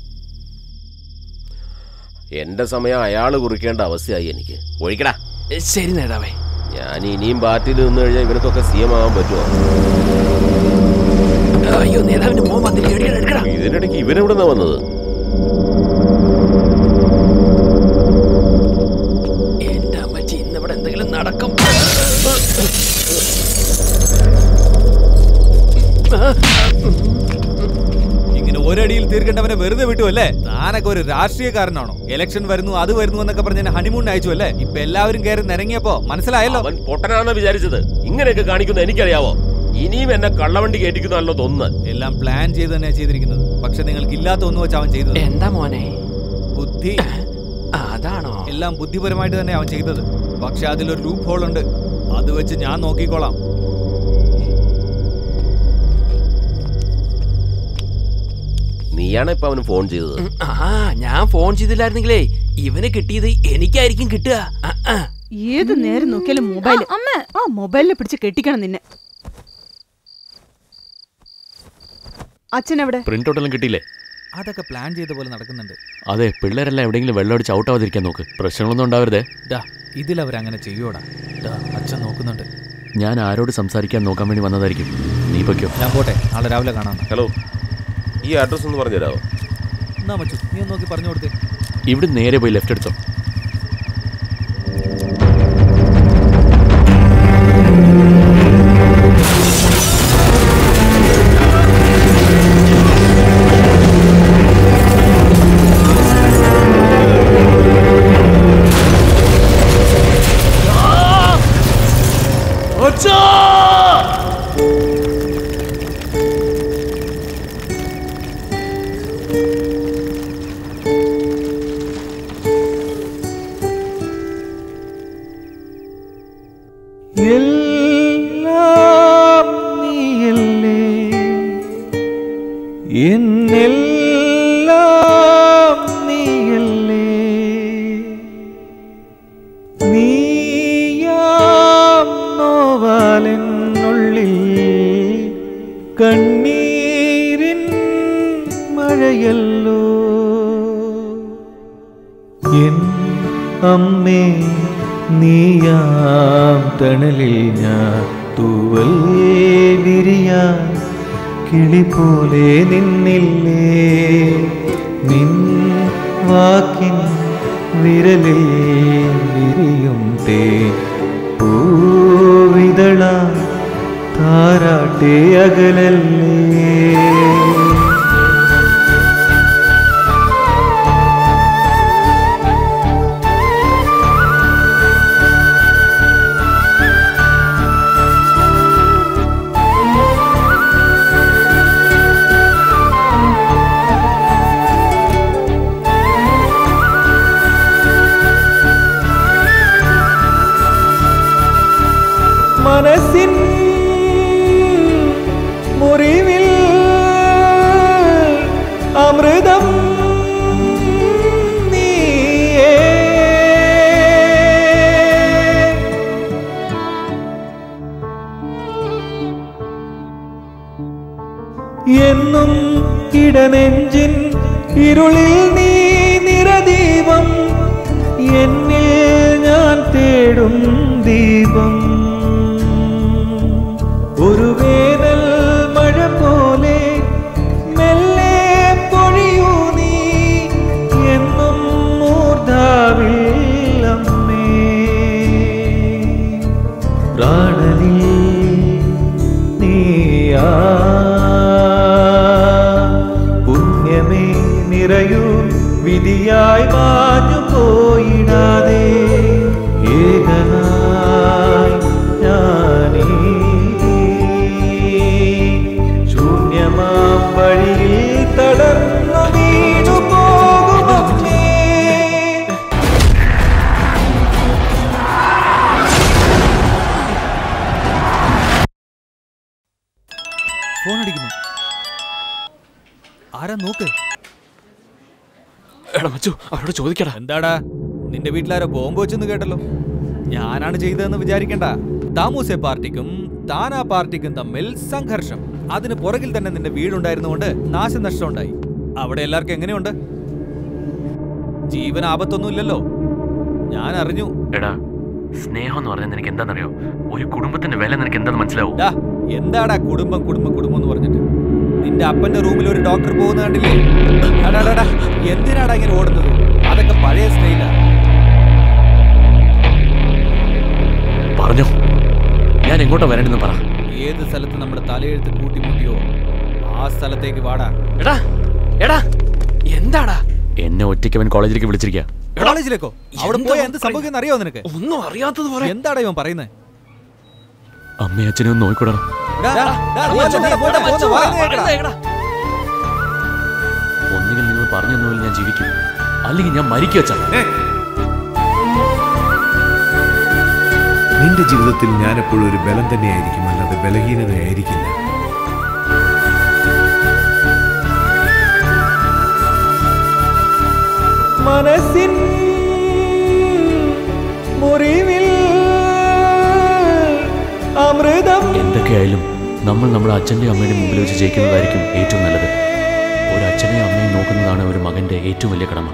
എന്റെ സമയം അയാള് കുറിക്കേണ്ട അവസ്ഥയായി എനിക്ക് ഒഴിക്കടാ ശരി നേതാവേ ഞാൻ ഇനിയും പാർട്ടിയിൽ നിന്ന് കഴിഞ്ഞാൽ ഇവർക്കൊക്കെ സി എം ആവാൻ പറ്റുമോ അയ്യോ നേതാവിന്റെ മോൻ വന്നിരിക്കടാ ഇതിനിടയ്ക്ക് ഇവനെവിടെ വന്നത് എന്റെ അമ്മച്ചി ഇന്നിവിടെ എന്തെങ്കിലും നടക്കും ഇങ്ങനെ ഒരടിയിൽ തീർക്കേണ്ടവനെ വെറുതെ വിട്ടു അല്ലേ താനൊക്കെ ഒരു രാഷ്ട്രീയക്കാരനാണോ ഇലക്ഷൻ വരുന്നു അത് വരുന്നു എന്നൊക്കെ പറഞ്ഞ ഹണിമൂൺ അയച്ചു അല്ലേ ഇപ്പൊ എല്ലാവരും കയറി നിരങ്ങിയപ്പോ മനസ്സിലായല്ലോ അവൻ പൊട്ടനാണെന്ന് വിചാരിച്ചത് ഇങ്ങനെയൊക്കെ കാണിക്കുന്ന എനിക്കറിയാവോ ഇനിയും എന്നെ കള്ളവണ്ടി കേട്ടിക്കുന്നല്ലോ തോന്നുന്നു എല്ലാം പ്ലാൻ ചെയ്ത് തന്നെ ചെയ്തിരിക്കുന്നത് പക്ഷെ നിങ്ങൾക്ക് ഇല്ലാത്ത ഒന്ന് വെച്ച് അവൻ ചെയ്തത് എന്താ മോനെ ബുദ്ധി അതാണോ എല്ലാം ബുദ്ധിപരമായിട്ട് തന്നെ അവൻ ചെയ്തത് പക്ഷെ അതിലൊരു ലൂപ്പ് ഹോൾ ഉണ്ട് അത് വെച്ച് ഞാൻ നോക്കിക്കോളാം നീയാണ് ഇപ്പൊ അവന് ഫോൺ ചെയ്തത് ആ ഞാൻ ഫോൺ ചെയ്തില്ലായിരുന്നെങ്കിലേ ഇവന് കിട്ടിയത് എനിക്കായിരിക്കും കിട്ടുക ആ, ആ. ഏത് നേരം നോക്കിയാലും മൊബൈൽ ആ മൊബൈലിനെ പിടിച്ച് കെട്ടിക്കണം നിന്നെ അച്ഛൻ എവിടെ പ്രിന്റ് ഔട്ട് എല്ലാം കിട്ടിയില്ലേ അതൊക്കെ പ്ലാൻ ചെയ്ത പോലെ നടക്കുന്നുണ്ട് അതെ പിള്ളേരെല്ലാം എവിടെയെങ്കിലും വെള്ളം അടിച്ച് ഔട്ടാവാതിരിക്കാൻ നോക്ക് പ്രശ്നങ്ങളൊന്നും ഉണ്ടാവരുതേ ഡാ ഇതിലവരങ്ങനെ ചെയ്യോടാ ഡാ അച്ഛൻ നോക്കുന്നുണ്ട് ഞാൻ ആരോട് സംസാരിക്കാൻ നോക്കാൻ വേണ്ടി വന്നതായിരിക്കും നീ പൊയ്ക്കോ ഞാൻ പോട്ടെ നാളെ രാവിലെ കാണാം ഹലോ ഈ അഡ്രസ് ഒന്ന് പറഞ്ഞു തരാമോ എന്നാ മച്ചു നീ ഒന്ന് നോക്കി പറഞ്ഞു കൊടുത്തേ ഇവിടെ നേരെ പോയി ലെഫ്റ്റ് എടുത്തോ എല്ലാം നീയല്ലേ എന്നെല്ലാം നീയല്ലേ നീയാം നോവാലെന്നുള്ളിൽ കണ്ണീരിൻ മഴയല്ലോ എൻ അമ്മേ നീയാം തണലിൽ ഞാൻ തൂവൽ വിരിയാൻ കിളി പോലെ നിന്നില്ലേ നിൻ വാക്കിൻ വിരലേ വിരിയും തേ പൂവിതള താരാട്ടേ അകലല്ലേ മനസ്സിൻ മുറിവിൽ അമൃതം നീയേ എന്നും ഇടനെഞ്ചിൻ ഇരുളിൽ നീ നിറദീപം എന്നിൽ ഞാൻ തേടും ദീപം ഒരു വേനൽ മഴ പോലെ മെല്ലെ പൊഴിയൂ നീ എന്നും മൂർധാവിൽ അമ്മേ പ്രാണനിൽ നീയാ പുണ്യമേ നിറയൂ വിധിയായി മാഞ്ഞു പോയിടാതെ ഏകനായി ഞാനീ ശൂന്യമാം വഴിയിൽ തളർന്നു വീണു പോകുമമ്മേ ഫോൺ അടിക്കുന്നു ആരാ നോക്ക് എടാ മച്ചു അവരോട് ചോദിക്കടാ എന്താടാ നിന്റെ വീട്ടിലാരോ ബോംബ് വെച്ചെന്ന് കേട്ടല്ലോ ഞാനാണ് ചെയ്തതെന്ന് വിചാരിക്കണ്ട താമൂസെ പാർട്ടിക്കും താനാ പാർട്ടിക്കും തമ്മിൽ സംഘർഷം അതിന് പുറകിൽ തന്നെ നിന്റെ വീടുണ്ടായിരുന്നുകൊണ്ട് നാശനഷ്ടം ഉണ്ടായി അവിടെ എല്ലാവർക്കും എങ്ങനെയുണ്ട് ജീവൻ ആപത്തൊന്നും ഇല്ലല്ലോ ഞാൻ അറിഞ്ഞു എടാ സ്നേഹം എന്ന് പറഞ്ഞാൽ നിനക്ക് എന്താണെന്നറിയോ ഒരു കുടുംബത്തിന്റെ വില നിനക്ക് എന്താണെന്ന് മനസ്സിലാവും ഡാ എന്താടാ കുടുംബം കുടുംബം കുടുംബം എന്ന് പറഞ്ഞിട്ട് നിന്റെ അപ്പന്റെ റൂമിൽ ഒരു ഡോക്ടർ പോകുന്ന കണ്ടില്ലേ അടാ, അടാ, അടാ, എന്തിനാടാ ഇങ്ങനെ ഓടുന്നത് അതൊക്കെ പഴയ സ്റ്റൈലാ പറഞ്ഞോ ഞാൻ എങ്ങോട്ടാ വരേണ്ടെന്ന് പറ ഏത് സ്ഥലത്ത് നമ്മുടെ തലയെഴുത്ത് കൂട്ടിമുട്ടിയോ ആ സ്ഥലത്തേക്ക് വാടാ എടാ എടാ എന്താടാ എന്നെ ഒറ്റയ്ക്ക് അവൻ കോളേജിലേക്ക് വിളിച്ചിരിക്കുക കോളേജിലേക്കോ അവിടെ പോയ എന്ത് സംഭവിക്കുന്ന അറിയോ നിനക്ക് ഒന്നും അറിയാത്തത് പോലെ എന്താടാ ഇവൻ പറയുന്നത് അമ്മയും അച്ഛനും ഒന്ന് നോക്കിക്കൂടാ ഒന്നുകിൽ നിങ്ങൾ പറഞ്ഞു തന്നപോലെ ഞാൻ ജീവിക്കും അല്ലെങ്കിൽ ഞാൻ മരിക്കുക അച്ഛാ നിന്റെ ജീവിതത്തിൽ ഞാൻ എപ്പോഴും ഒരു ബലം തന്നെയായിരിക്കും അല്ലാതെ ബലഹീനതയായിരിക്കില്ല മനസ്സിൻ മുറിവിൽ അമൃതം എന്തൊക്കെയായാലും നമ്മൾ നമ്മുടെ അച്ഛൻ്റെ അമ്മയുടെ മുമ്പിൽ വെച്ച് ജയിക്കുന്നതായിരിക്കും ഏറ്റവും നല്ലത് ഒരു അച്ഛനെയും അമ്മയും നോക്കുന്നതാണ് ഒരു മകൻ്റെ ഏറ്റവും വലിയ കടമ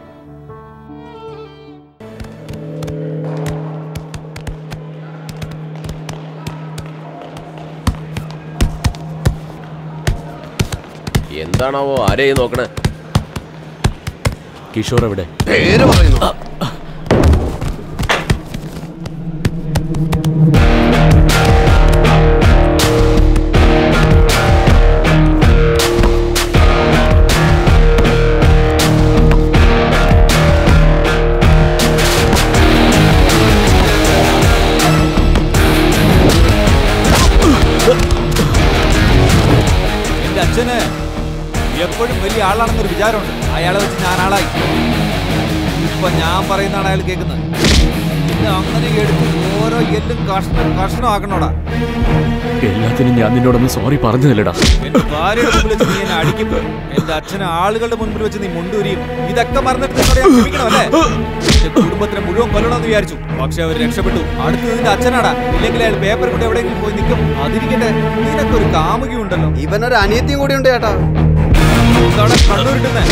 എന്താണാവോ ആരെയും നോക്കണേ കിഷോർ എവിടെ പേര് പറയുന്നു എന്റെ അച്ഛന് എപ്പോഴും വലിയ ആളാണെന്നൊരു വിചാരമുണ്ട് അയാളെ വെച്ച് ഞാൻ ആളായി ഇപ്പൊ ഞാൻ പറയുന്നതാണ് അയാൾ കേൾക്കുന്നത് പിന്നെ അങ്ങനെ എടുത്ത് ഓരോ എല്ലും കഷ്ണം കഷ്ണമാക്കണോടാ എല്ലാത്തിനും ഞാൻ നിന്നോടൊന്ന് സോറി പറഞ്ഞതല്ലടാ എന്റെ ഭാര്യയുടെ മുമ്പിൽ വെച്ച് നീ എന്നെ അടിക്കും എന്റെ അച്ഛനെ ആളുകളുടെ മുൻപിൽ വെച്ച് നീ മുണ്ടുരിയും ഇതൊക്കെ മറന്നിട്ട് നിന്നോട് ഞാൻ ക്ഷമിക്കണം അല്ലേ എന്റെ കുടുംബത്തിനെ മുഴുവൻ കൊല്ലണമെന്ന് വിചാരിച്ചു പക്ഷെ അവർ രക്ഷപ്പെട്ടു അടുത്ത് നിന്റെ അച്ഛനാടാ ഇല്ലെങ്കിൽ അയാൾ പേപ്പർ കൊണ്ട് എവിടെയെങ്കിലും പോയി നിൽക്കും അതിരിക്കട്ടെ നിനക്ക് ഒരു കാമുകി ഉണ്ടല്ലോ ഇവനൊരു അനിയത്തിയും കൂടി ഉണ്ട് ചേട്ടാ ഇതവിടെ കണ്ണൂരിട്ടുന്നേ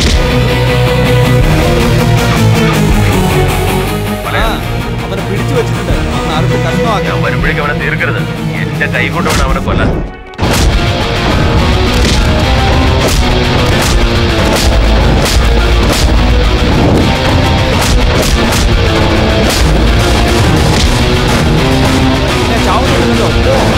ആ, അവനെ പിടിച്ചു വെച്ചിട്ടുണ്ട് അന്ന് അറുത്ത് കഷ്ണമാക്കാം വരുമ്പോഴേക്കും അവനെ തീർക്കരുത് എന്റെ കൈ കൊണ്ട് വേണം അവനെ കൊല്ലാൻ പിന്നെ ചാവുന്നുണ്ടല്ലോ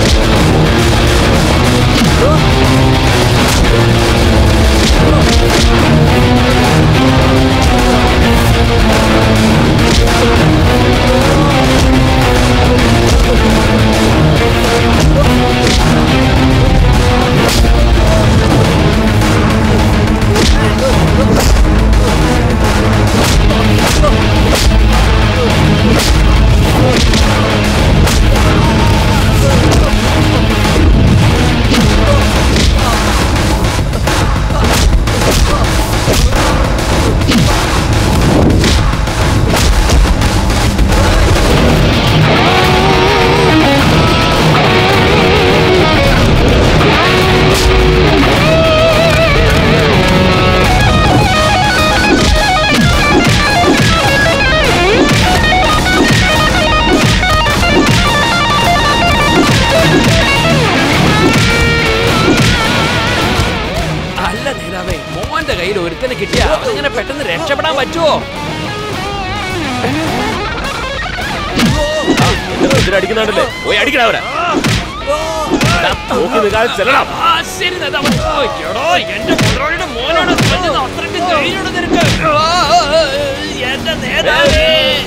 അല്ല നേതാവേ മോന്റെ കയ്യിൽ ഒരുത്തനെ കിട്ടിയ അവനിങ്ങനെ പെട്ടെന്ന് രക്ഷപ്പെടാൻ പറ്റുമോ അടിക്കുന്നുണ്ടല്ലേ പോയി അടിക്കണ അവരെ ദാ, നോക്കി നിൽക്കാതെ ചെല്ലണം ആ, ശരി നേതാവ് ഓ, എടോ, എന്റെ മുതലാളിയുടെ മോനാണ് കൊല്ലുന്നത്. അത്രയ്ക്ക് ധൈര്യമുണ്ട് നിനക്ക്. ആ, എന്റെ നേതാവേ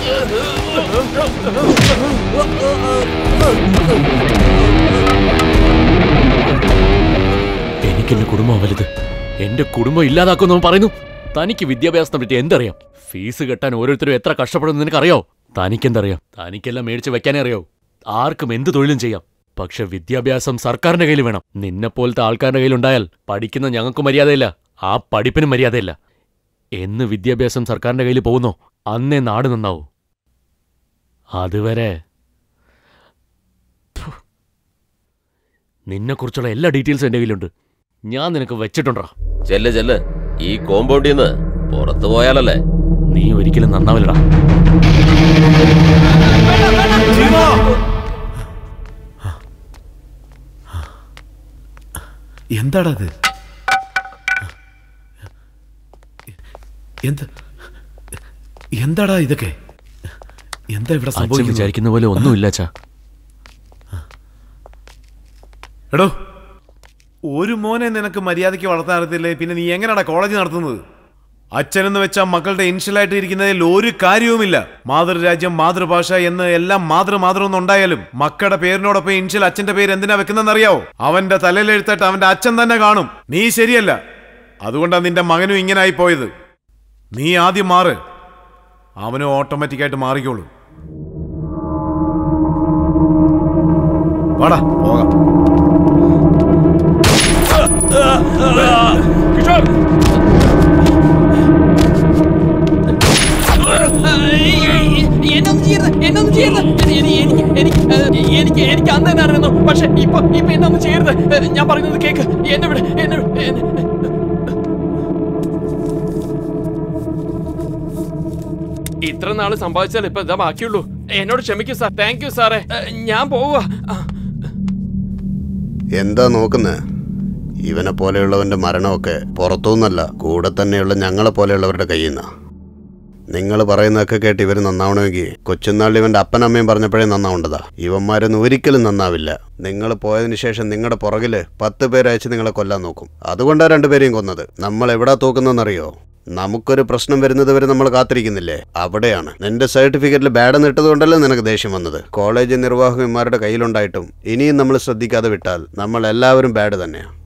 എനിക്കെന്റെ കുടുംബം വലുത് എന്റെ കുടുംബം ഇല്ലാതാക്കുമെന്ന് പറയുന്നു തനിക്ക് വിദ്യാഭ്യാസത്തെ പറ്റി എന്തറിയാം ഫീസ് കെട്ടാൻ ഓരോരുത്തരും എത്ര കഷ്ടപ്പെടുന്നു നിനക്കറിയോ തനിക്കെന്തറിയാം തനിക്കെല്ലാം മേടിച്ച് വെക്കാനേ അറിയോ ആർക്കും എന്ത് തൊഴിലും ചെയ്യാം പക്ഷെ വിദ്യാഭ്യാസം സർക്കാരിന്റെ കയ്യിൽ വേണം നിന്നെപ്പോലത്തെ ആൾക്കാരുടെ കയ്യിലുണ്ടായാൽ പഠിക്കുന്ന ഞങ്ങൾക്ക് മര്യാദയില്ല ആ പഠിപ്പിനും മര്യാദയില്ല എന്ന് വിദ്യാഭ്യാസം സർക്കാരിന്റെ കയ്യിൽ പോകുന്നോ അന്നേ നാട് നന്നാവൂ അതുവരെ ഥു. നിന്നെക്കുറിച്ചുള്ള എല്ലാ ഡീറ്റെയിൽസും എൻ്റെ കയ്യിലുണ്ട് ഞാൻ നിനക്ക് വെച്ചിട്ടുണ്ടാ ചെല്ല് ചെല്ല് ഈ കോമ്പൗണ്ടിൽ നിന്ന് പുറത്തു പോയാലല്ലേ നീ ഒരിക്കലും നന്നാവില്ലടാ എന്താടാ ഇത് എന്ത് എന്താടാ ഇതൊക്കെ എന്താ ഇവിടെ അച്ഛൻ സംഭവിക്കുന്നത് വിചാരിക്കുന്ന പോലെ ഒന്നുമില്ല അച്ഛാ എടോ ഒരു മോനെ നിനക്ക് മര്യാദയ്ക്ക് വളർത്താൻ അറിയത്തില്ലേ പിന്നെ നീ എങ്ങനെയാടാ കോളേജ് നടത്തുന്നത് അച്ഛനെന്ന് വെച്ചാൽ മക്കളുടെ ഇൻഷ്യലായിട്ട് ഇരിക്കുന്നതിൽ ഒരു കാര്യവുമില്ല മാതൃരാജ്യം മാതൃഭാഷ എന്ന് എല്ലാം മാതൃ മാതൃ ഒന്നുണ്ടായാലും മക്കളുടെ പേരിനോടൊപ്പം ഇൻഷ്യൽ അച്ഛന്റെ പേര് എന്തിനാ വെക്കുന്നറിയാവോ അവന്റെ തലയിലെഴുത്തിട്ട് അവന്റെ അച്ഛൻ തന്നെ കാണും നീ ശരിയല്ല അതുകൊണ്ടാ നിന്റെ മകനും ഇങ്ങനെ ആയി പോയത് നീ ആദ്യം മാറ് അവനും ഓട്ടോമാറ്റിക്കായിട്ട് മാറിക്കോളൂ വാടാ പോകാം കിഷോർ എന്നൊന്നും ചെയ്യരുത് എനി- എനി- എനിക്ക് എനിക്ക് ഏ, എനിക്ക് എനിക്ക് അന്ന് തന്നെ അറിയുന്നു പക്ഷെ ഇപ്പൊ ഇപ്പൊ എന്നൊന്നും ചെയ്യരുത് ഏ, ഞാൻ പറയുന്നത് കേക്ക് എന്നെ വിട് എന്നെ വിട്, എന്നെ- ഇത്ര നാള് സമ്പാദിച്ചാൽ ഇപ്പൊ ഇതാ ബാക്കിയുള്ളൂ എന്നോട് ക്ഷമിക്കൂ സാർ താങ്ക് യു സാറേ ഏ, ഞാൻ പോവുക എന്താ നോക്കുന്നത് ഇവനെ പോലെയുള്ളവന്റെ മരണമൊക്കെ പുറത്തുനിന്നല്ല കൂടെ തന്നെയുള്ള ഞങ്ങളെ പോലെയുള്ളവരുടെ കയ്യിൽ നിന്നാ നിങ്ങൾ പറയുന്നതൊക്കെ കേട്ട് ഇവർ നന്നാവണമെങ്കിൽ കൊച്ചുനാളിൽ ഇവന്റെ അപ്പനമ്മയും പറഞ്ഞപ്പോഴേ നന്നാവേണ്ടതാ ഇവന്മാരൊന്നും ഒരിക്കലും നന്നാവില്ല നിങ്ങൾ പോയതിനു ശേഷം നിങ്ങളുടെ പുറകില് പത്ത് പേരയച്ച് നിങ്ങളെ കൊല്ലാൻ നോക്കും അതുകൊണ്ടാണ് രണ്ടുപേരെയും കൊന്നത് നമ്മൾ എവിടാ തൂക്കുന്നതെന്നറിയോ നമുക്കൊരു പ്രശ്നം വരുന്നത് വരെ നമ്മൾ കാത്തിരിക്കുന്നില്ലേ അവിടെയാണ് നിന്റെ സർട്ടിഫിക്കറ്റിൽ ബാഡ് ഇട്ടതുകൊണ്ടല്ലേ നിനക്ക് ദേഷ്യം വന്നത് കോളേജ് നിർവാഹകന്മാരുടെ കയ്യിലുണ്ടായിട്ടും ഇനിയും നമ്മൾ ശ്രദ്ധിക്കാതെ വിട്ടാൽ നമ്മൾ എല്ലാവരും ബാഡ് തന്നെയാണ്